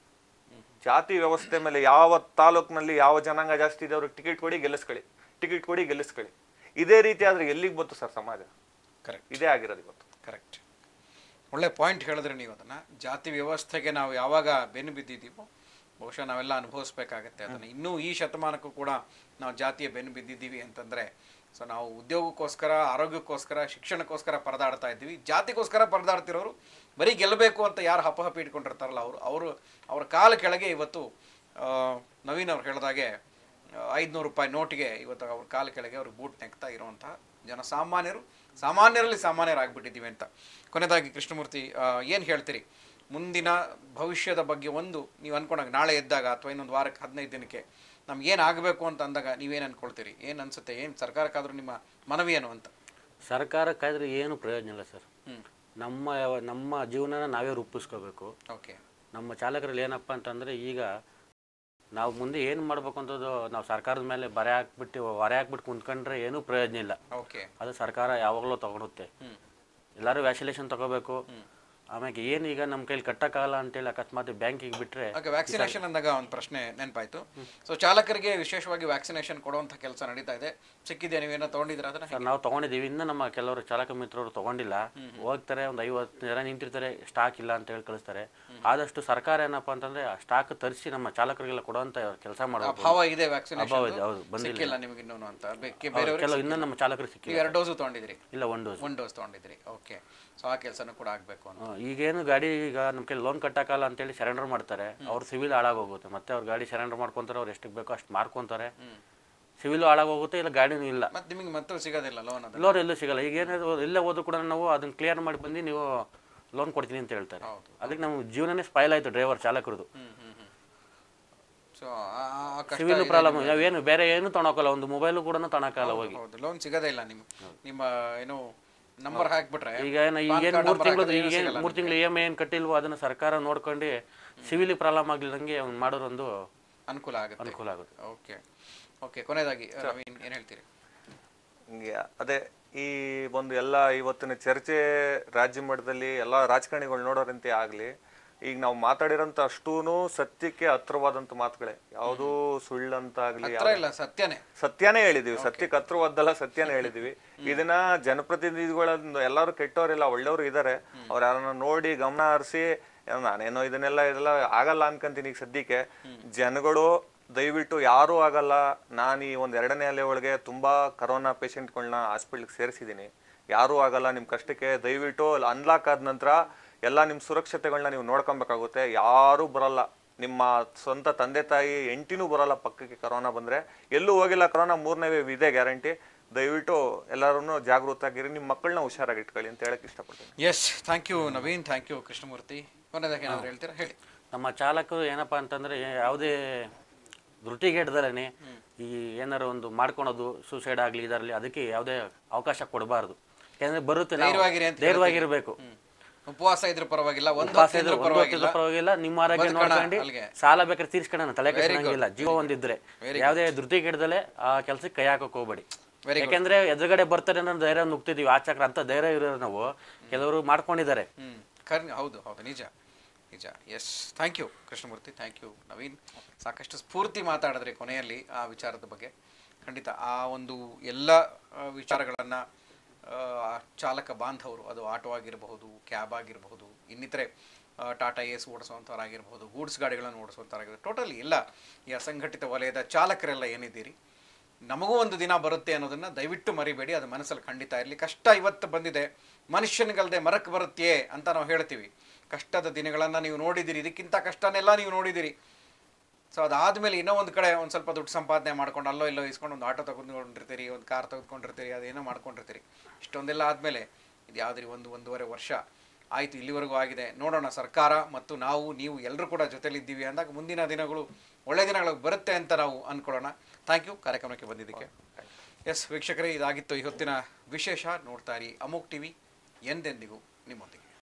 ಜಾತಿ ವ್ಯವಸ್ಥೆ ಮೇಲೆ ಯಾವ ತಾಲೂಕಿನಲ್ಲಿ ಯಾವ ಜನಾಂಗ ಜಾಸ್ತಿ ಇದೆ ಅವ್ರಿಗೆ ಟಿಕೆಟ್ ಕೊಡಿ ಗೆಲ್ಲಿಸ್ಕೊಳ್ಳಿ ಟಿಕೆಟ್ ಕೊಡಿ ಗೆಲ್ಲಿಸ್ಕೊಳ್ಳಿ ಇದೇ ರೀತಿ ಆದ್ರೆ ಎಲ್ಲಿಗೆ ಬಂತು ಸರ್ ಸಮಾಜ ಕರೆಕ್ಟ್ ಇದೇ ಆಗಿರೋದು ಇವತ್ತು ಕರೆಕ್ಟ್ ಒಳ್ಳೆ ಪಾಯಿಂಟ್ ಹೇಳಿದ್ರೆ ನೀವು ಅದನ್ನ ಜಾತಿ ವ್ಯವಸ್ಥೆಗೆ ನಾವು ಯಾವಾಗ ಬೆನ್ನು ಬಿದ್ದಿದ್ದೀವೋ ಬಹುಶಃ ನಾವೆಲ್ಲ ಅನುಭವಿಸ್ಬೇಕಾಗತ್ತೆ ಅದನ್ನು ಇನ್ನೂ ಈ ಶತಮಾನಕ್ಕೂ ಕೂಡ ನಾವು ಜಾತಿಯ ಬೆನ್ನು ಬಿದ್ದಿದ್ದೀವಿ ಅಂತಂದ್ರೆ ಸೊ ನಾವು ಉದ್ಯೋಗಕ್ಕೋಸ್ಕರ ಆರೋಗ್ಯಕ್ಕೋಸ್ಕರ ಶಿಕ್ಷಣಕ್ಕೋಸ್ಕರ ಪರದಾಡ್ತಾ ಇದ್ದೀವಿ ಜಾತಿಗೋಸ್ಕರ ಪರದಾಡ್ತಿರೋರು ಬರೀ ಗೆಲ್ಲಬೇಕು ಅಂತ ಯಾರು ಹಪಹಪಿ ಇಟ್ಕೊಂಡಿರ್ತಾರಲ್ಲ ಅವರು ಅವರು ಅವರ ಕಾಲ ಕೆಳಗೆ ಇವತ್ತು ಆ, ನವೀನ್ ಅವ್ರು ಹೇಳಿದಾಗೆ ಐದುನೂರು ರೂಪಾಯಿ ನೋಟಿಗೆ ಇವತ್ತು ಅವ್ರ ಕಾಲ ಕೆಳಗೆ ಅವ್ರಿಗೆ ಬೂಟ್ ನೆಕ್ತಾ ಇರುವಂತಹ ಜನಸಾಮಾನ್ಯರು ಸಾಮಾನ್ಯರಲ್ಲಿ ಸಾಮಾನ್ಯರಾಗ್ಬಿಟ್ಟಿದ್ದೀವಿ ಅಂತ ಕೊನೆಯದಾಗಿ ಕೃಷ್ಣಮೂರ್ತಿ ಏನು ಹೇಳ್ತೀರಿ ಮುಂದಿನ ಭವಿಷ್ಯದ ಬಗ್ಗೆ ಒಂದು ನೀವು ಅನ್ಕೊಂಡಾಗ ನಾಳೆ ಎದ್ದಾಗ ಅಥವಾ ಇನ್ನೊಂದು ವಾರಕ್ಕೆ ಹದಿನೈದು ದಿನಕ್ಕೆ ನಮ್ಗೆ ಏನು ಆಗಬೇಕು ಅಂತ ಅಂದಾಗ ನೀವೇನು ಅನ್ಕೊಳ್ತೀರಿ ಏನು ಅನ್ಸುತ್ತೆ ಏನು ಸರ್ಕಾರಕ್ಕಾದ್ರೂ ನಿಮ್ಮ ಮನವಿ ಏನು ಅಂತ ಸರ್ಕಾರಕ್ಕಾದ್ರೆ ಏನು ಪ್ರಯೋಜನ ಇಲ್ಲ ಸರ್ ನಮ್ಮ ಯಾವ- ನಮ್ಮ ಜೀವನನ ನಾವೇ ರೂಪಿಸ್ಕೋಬೇಕು ಓಕೆ ನಮ್ಮ ಚಾಲಕರಲ್ಲಿ ಏನಪ್ಪ ಅಂತಂದರೆ ಈಗ ನಾವು ಮುಂದೆ ಏನು ಮಾಡ್ಬೇಕು ಅಂತದ್ದು ನಾವು ಸರ್ಕಾರದ ಮೇಲೆ ಬರೆ ಹಾಕ್ಬಿಟ್ಟು ಹೊರೆ ಹಾಕ್ಬಿಟ್ಟು ಕುಂತ್ಕೊಂಡ್ರೆ ಏನೂ ಪ್ರಯೋಜನ ಇಲ್ಲ ಓಕೆ ಅದು ಸರ್ಕಾರ ಯಾವಾಗಲೂ ತಗೊಳುತ್ತೆ ಎಲ್ಲರೂ ವ್ಯಾಕ್ಸಿನೇಷನ್ ತಗೋಬೇಕು ಆಮೇಲೆ ಏನು ಈಗ ನಮ್ಮ ಕೈಲಿ ಕಟ್ಟಕ್ಕಾಗಲ್ಲ ಅಂತೇಳಿ ಅಕಸ್ಮಾತ್ ಬ್ಯಾಂಕಿಗೆ ಬಿಟ್ಟರೆ ಓಕೆ ವ್ಯಾಕ್ಸಿನೇಷನ್ ಅಂದಾಗ ಒಂದು ಪ್ರಶ್ನೆ ನೆನಪಾಯ್ತು ಸೊ ಚಾಲಕರಿಗೆ ವಿಶೇಷವಾಗಿ ವ್ಯಾಕ್ಸಿನೇಷನ್ ಕೊಡುವಂಥ ಕೆಲಸ ನಡೀತಾ ಇದೆ ಸಿಕ್ಕಿದೆ ನೀವೇನೋ ತೊಗೊಂಡಿದ್ದೀರಾ ಅದನ್ನ ಸರ್ ನಾವು ತೊಗೊಂಡಿದ್ದೀವಿ ಇನ್ನೂ ನಮ್ಮ ಕೆಲವರು ಚಾಲಕ ಮಿತ್ರರು ತೊಗೊಂಡಿಲ್ಲ ಹೋಗ್ತಾರೆ ಒಂದು ಐವತ್ತು ಜನ ನಿಂತಿರ್ತಾರೆ ಸ್ಟಾಕ್ ಇಲ್ಲ ಅಂತ ಹೇಳಿ ಕಳಿಸ್ತಾರೆ ಆದಷ್ಟು ಸರ್ಕಾರ ಏನಪ್ಪ ಅಂತಂದ್ರೆ ಆ ಸ್ಟಾಕ್ ತರಿಸಿ ನಮ್ಮ ಚಾಲಕರಿಗೆಲ್ಲ ಕೊಡುವಂತ ಕೆಲಸ ಮಾಡಬೇಕು ಅಭಾವ ಇದೆ ಅಭಾವ ವ್ಯಾಕ್ಸಿನೇಷನ್ ಇದೆ, ಹೌದು, ಬಂದಿಲ್ಲ. ಸಿಕ್ಕಿಲ್ಲ ನಿಮ್ಗೆ ಇನ್ನೂ ಅಂತ ಬೇಕೆ ಬೇರೆಯವ್ರಿಗೆ ಕೆಲವು ಇನ್ನೂ ನಮ್ಮ ಚಾಲಕರಿಗೆ ಸಿಕ್ಕಿಲ್ಲ ನೀವು ಎರಡು ಡೋಸು ತೊಗೊಂಡಿದ್ದೀರಿ ಇಲ್ಲ ಒಂದು ಡೋಸ್ ಒನ್ ಡೋಸ್ ತೊಗೊಂಡಿದ್ದೀರಿ ಓಕೆ ಸೊ ಆ ಕೆಲಸನೂ ಕೂಡ ಆಗಬೇಕು ಅಂತ ಈಗೇನು ಗಾಡಿ ಈಗ ನಮ್ಮ ಕೈ ಲೋನ್ ಕಟ್ಟಕ್ಕಲ್ಲ ಅಂತೇಳಿ ಸರೆಂಡರ್ ಮಾಡ್ತಾರೆ ಅವ್ರ ಸಿವಿಲ್ ಹಾಳಾಗೋಗುತ್ತೆ ಮತ್ತೆ ಅವ್ರ ಗಾಡಿ ಸರೆಂಡರ್ ಮಾಡ್ಕೊಂತಾರೆ ಅವ್ರು ಎಷ್ಟಕ್ಕೆ ಬೇಕೋ ಅಷ್ಟು ಮಾರ್ಕೊಂತಾರೆ ಸಿವಿಲ್ ಹಾಳಾಗೋಗುತ್ತೆ ಇಲ್ಲ ಗಾಡಿನೂ ಇಲ್ಲ ಮತ್ತೆ ನಿಮಗೆ ಮತ್ತೆ ಸಿಗೋದಿಲ್ಲ ಲೋನ್ ಅದು ಲೋನ್ ಎಲ್ಲೂ ಸಿಗಲ್ಲ ಈಗ ಏನಾದ್ರು ಎಲ್ಲೇ ಹೋದ್ರು ಕೂಡ ನಾವು ಅದನ್ನ ಕ್ಲಿಯರ್ ಮಾಡಿ ಬಂದು ನೀವು ಲೋನ್ ಕೊಡ್ತೀನಿ ಅಂತ ಹೇಳ್ತಾರೆ ಹೌದು. ಅದಕ್ಕೆ ನಮ್ಮ ಜೀವನನೇ ಸ್ಪೈಲ್ ಆಯ್ತು ಡ್ರೈವರ್ ಚಾಲಕರದು ಸೊ ಆ ಕಷ್ಟ ಸಿವಿಲ್ ಇದೆ ಪ್ರಾಬ್ಲಮ್ ನಾವೇನು ಬೇರೆ ಏನು ತೊಗೊಳಕಲ್ಲ ಒಂದು ಮೊಬೈಲು ಕೂಡ ತೊಗೊಳಕಲ್ಲ ಹೋಗಿ ಹೌದು ಲೋನ್ ಸಿಗೋದೇ ಇಲ್ಲ ನಿಮ್ ನಿಮ್ಮ ಏನು ನಂಬರ್ ಹಾಕ್ಬಿಟ್ರೆ ಈಗ ಏನು PAN ಈಗೇನು card ಮೂರು number ತಿಂಗಳು ಹಾಕಿದ್ರೆ ಏನೂ ಈಗ ಸಿಗಲ್ಲ ಮೂರು ತಿಂಗಳು ಇ ಎಮ್ ಐ ಏನು ಕಟ್ಟಿಲ್ವೋ ಅದನ್ನ ಸರ್ಕಾರ ನೋಡ್ಕೊಂಡು ಸಿವಿಲ್ ಪ್ರಾಬ್ಲಮ್ ಆಗ್ಲಿದಂಗೆ ಅವ್ನು ಮಾಡೋರೊಂದು ಅನುಕೂಲ ಆಗುತ್ತೆ ಅನುಕೂಲ ಆಗುತ್ತೆ ಓಕೆ ಓಕೆ ಕೊನೆಯದಾಗಿ ರವೀನ್ ಏನ್ ಹೇಳ್ತೀರಿ ಹಿಂಗೆ ಅದೇ ಈ ಒಂದು ಎಲ್ಲ ಇವತ್ತಿನ ಚರ್ಚೆ ರಾಜ್ಯ ಮಟ್ಟದಲ್ಲಿ ಎಲ್ಲ ರಾಜಕಾರಣಿಗಳು ನೋಡೋರಂತೆ ಆಗ್ಲಿ ಈಗ ನಾವು ಮಾತಾಡಿರೋಂಥ ಅಷ್ಟೂನು ಸತ್ಯಕ್ಕೆ ಹತ್ರವಾದಂಥ ಮಾತುಗಳೇ ಯಾವುದೂ ಸುಳ್ಳಂತಾಗ್ಲಿ ಹತ್ರ ಇಲ್ಲ ಸತ್ಯನೇ ಸತ್ಯನೇ ಹೇಳಿದೀವಿ ಸತ್ಯಕ್ಕೆ ಹತ್ರವಾದ್ದಲ್ಲ ಸತ್ಯನೇ ಹೇಳಿದೀವಿ ಇದನ್ನ ಜನಪ್ರತಿನಿಧಿಗಳನ್ನ ಎಲ್ಲರೂ ಕೆಟ್ಟವರಿಲ್ಲ ಒಳ್ಳೆಯವರು ಇದ್ದಾರೆ ಅವ್ರು ಯಾರನ್ನ ನೋಡಿ ಗಮನ ಹರಿಸಿ ನಾನೇನೋ ಇದನ್ನೆಲ್ಲ ಇದೆಲ್ಲ ಆಗಲ್ಲ ಅನ್ಕೊಂತೀನಿ ಈಗ ಸದ್ಯಕ್ಕೆ ಜನಗಳು ದಯವಿಟ್ಟು ಯಾರೂ ಆಗಲ್ಲ ನಾನು ಈ ಒಂದು ಎರಡನೇ ಅಲೆ ಒಳಗೆ ತುಂಬಾ ಕರೋನಾ ಪೇಷಂಟ್ಗಳನ್ನ ಹಾಸ್ಪಿಟ್ಲಿಗೆ ಸೇರಿಸಿದ್ದೀನಿ ಯಾರೂ ಆಗಲ್ಲ ನಿಮ್ಮ ಕಷ್ಟಕ್ಕೆ ದಯವಿಟ್ಟು ಅನ್ಲಾಕ್ ಆದ ನಂತರ ಎಲ್ಲ ನಿಮ್ಮ ಸುರಕ್ಷತೆಗಳನ್ನ ನೀವು ನೋಡ್ಕೊಬೇಕಾಗುತ್ತೆ ಯಾರೂ ಬರಲ್ಲ ನಿಮ್ಮ ಸ್ವಂತ ತಂದೆ ತಾಯಿ ಎಂಟಿನೂ ಬರಲ್ಲ ಪಕ್ಕಕ್ಕೆ ಕರೋನಾ ಬಂದ್ರೆ ಎಲ್ಲೂ ಹೋಗಿಲ್ಲ ಕರೋನಾ ಮೂರನೇ ವೇವ್ ಇದೆ ಗ್ಯಾರಂಟಿ ದಯವಿಟ್ಟು ಎಲ್ಲರೂ ಜಾಗೃತರಾಗಿರಿ ನಿಮ್ಮ ಮಕ್ಕಳನ್ನ ಹುಷಾರಾಗಿ ಇಟ್ಕೊಳ್ಳಿ ಅಂತ ಹೇಳಕ್ ಇಷ್ಟಪಡ್ತೀನಿ yes thank you Naveen thank you Krishnamurthy ಕೊನೆಯದಾಗಿ ಏನಾದ್ರು ಹೇಳ್ತೀರಾ ಹೇಳಿ ನಮ್ಮ ಚಾಲಕರು ಏನಪ್ಪ ಅಂತಂದ್ರೆ ಯಾವುದೇ ಧೃತಿಗೆಡ್ದಲೇ ಈ ಏನಾರು ಒಂದು ಮಾಡ್ಕೊಳೋದು ಸೂಸೈಡ್ ಆಗಲಿ ಇದರಲ್ಲಿ ಅದಕ್ಕೆ ಯಾವುದೇ ಅವಕಾಶ ಕೊಡಬಾರ್ದು ಯಾಕಂದ್ರೆ ಬರುತ್ತೆ ನಾವು ಧೈರ್ಯವಾಗಿರಿ ಅಂತ ಧೈರ್ಯವಾಗಿರ್ಬೇಕು ಹ್ಮ್. ಉಪವಾಸ ಇದ್ರೆ ಪರವಾಗಿಲ್ಲ ಒಂದು ಉಪವಾಸ ಹೊತ್ತು ಇದ್ರೆ ಇದ್ರೂ ಒಂದು ಹೊತ್ತಿದ್ರು ಪರವಾಗಿಲ್ಲ ಪರವಾಗಿಲ್ಲ ನಿಮ್ಮ ಆರೋಗ್ಯ ಬದುಕೋಣ ನೋಡ್ಕೊಂಡು ಅಲ್ಲಿಗೆ. ಸಾಲ ಬೇಕಾದ್ರೆ ತೀರ್ಸ್ಕೊಳ್ಳೋಣ ತಲೆ ಕೆಡಿಸ್ಕೊಂಗಿಲ್ಲ ಜೀವ ಒಂದಿದ್ರೆ Very ಯಾವುದೇ ಧೃತಿಗೆಡ್ದಲೆ ಆ ಕೆಲಸಕ್ಕೆ ಕೈ ಹಾಕಕ್ ಹೋಗ್ಬೇಡಿ Very ಯಾಕಂದ್ರೆ ಎದುರುಗಡೆ ಬರ್ತಾರೆ ಅನ್ನೋ ಧೈರ್ಯ ನುಗ್ತಿದೀವಿ ಆಚಕ್ರ ಅಂತ ಧೈರ್ಯ ಇರೋರು ನಾವು ಕೆಲವರು ಮಾಡ್ಕೊಂಡಿದ್ದಾರೆ ಹ್ಮ್ ಕರ್ ಹೌದು ಹೌದು ನಿಜ ನಿಜ yes thank you Krishnamurthy thank you Naveen ಸಾಕಷ್ಟು ಸ್ಫೂರ್ತಿ ಮಾತಾಡಿದ್ರಿ ಕೊನೆಯಲ್ಲಿ ಆ ವಿಚಾರದ ಬಗ್ಗೆ ಖಂಡಿತ ಆ ಒಂದು ಎಲ್ಲ ಆ, ವಿಚಾರಗಳನ್ನ ಆ, ಚಾಲಕ ಬಾಂಧವರು ಅದು ಆಟೋ ಆಗಿರಬಹುದು ಕ್ಯಾಬ್ ಆಗಿರಬಹುದು ಇನ್ನಿತರೆ ಆ, ಟಾಟಾ ಏಸ್ ಓಡಿಸುವಂಥವ್ರಾಗಿರ್ಬೋದು ಗೂಡ್ಸ್ ಗಾಡಿಗಳನ್ನು ಓಡಿಸುವಂಥವ್ರಾಗಿರ್ಬೋದು ಟೋಟಲಿ ಇಲ್ಲ ಈ ಅಸಂಘಟಿತ ವಲಯದ ಚಾಲಕರೆಲ್ಲ ಏನಿದ್ದೀರಿ ನಮಗೂ ಒಂದು ದಿನ ಬರುತ್ತೆ ಅನ್ನೋದನ್ನ ದಯವಿಟ್ಟು ಮರಿಬೇಡಿ ಅದು ಮನಸ್ಸಲ್ಲಿ ಖಂಡಿತ ಇರಲಿ ಕಷ್ಟ ಇವತ್ತು ಬಂದಿದೆ ಮನುಷ್ಯನಿಗಲ್ದೆ ಮರಕ್ಕೆ ಬರುತ್ತೆಯೇ ಅಂತ ನಾವು ಹೇಳ್ತೀವಿ ಕಷ್ಟದ ದಿನಗಳನ್ನು ನೀವು ನೋಡಿದ್ದೀರಿ ಇದಕ್ಕಿಂತ ಕಷ್ಟನೆಲ್ಲ ನೀವು ನೋಡಿದ್ದೀರಿ ಸೊ ಅದಾದಮೇಲೆ ಇನ್ನೂ ಒಂದು ಕಡೆ ಒಂದು ಸ್ವಲ್ಪ ದುಡ್ಡು ಸಂಪಾದನೆ ಮಾಡ್ಕೊಂಡು ಅಲ್ಲೋ ಇಲ್ಲೋ ಇಸ್ಕೊಂಡು ಒಂದು ಆಟೋ ತೆಗೆದುಕೊಂಡಿರ್ತೀರಿ ಒಂದು ಕಾರ್ ತೆಗೆದುಕೊಂಡಿರ್ತೀರಿ ಅದೇನೋ ಮಾಡ್ಕೊಂಡಿರ್ತೀರಿ ಇಷ್ಟೊಂದೆಲ್ಲ ಆದಮೇಲೆ ಇದು ಯಾವುದ್ರಿ ಒಂದು ಒಂದೂವರೆ ವರ್ಷ ಆಯಿತು ಇಲ್ಲಿವರೆಗೂ ಆಗಿದೆ ನೋಡೋಣ ಸರ್ಕಾರ ಮತ್ತು ನಾವು ನೀವು ಎಲ್ಲರೂ ಕೂಡ ಜೊತೆಲಿದ್ದೀವಿ ಅಂದಾಗ ಮುಂದಿನ ದಿನಗಳು ಒಳ್ಳೆ ದಿನಗಳು ಬರುತ್ತೆ ಅಂತ ನಾವು ಅಂದ್ಕೊಳ್ಳೋಣ ಥ್ಯಾಂಕ್ ಯು ಕಾರ್ಯಕ್ರಮಕ್ಕೆ ಬಂದಿದ್ದಕ್ಕೆ ಎಸ್ ವೀಕ್ಷಕರೇ ಇದಾಗಿತ್ತು ಈ ಹೊತ್ತಿನ ವಿಶೇಷ ನೋಡ್ತಾ ಇರಿ ಅಮೋಕ್ ಟಿವಿ ಎಂದೆಂದಿಗೂ ನಿಮ್ಮೊಂದಿಗೆ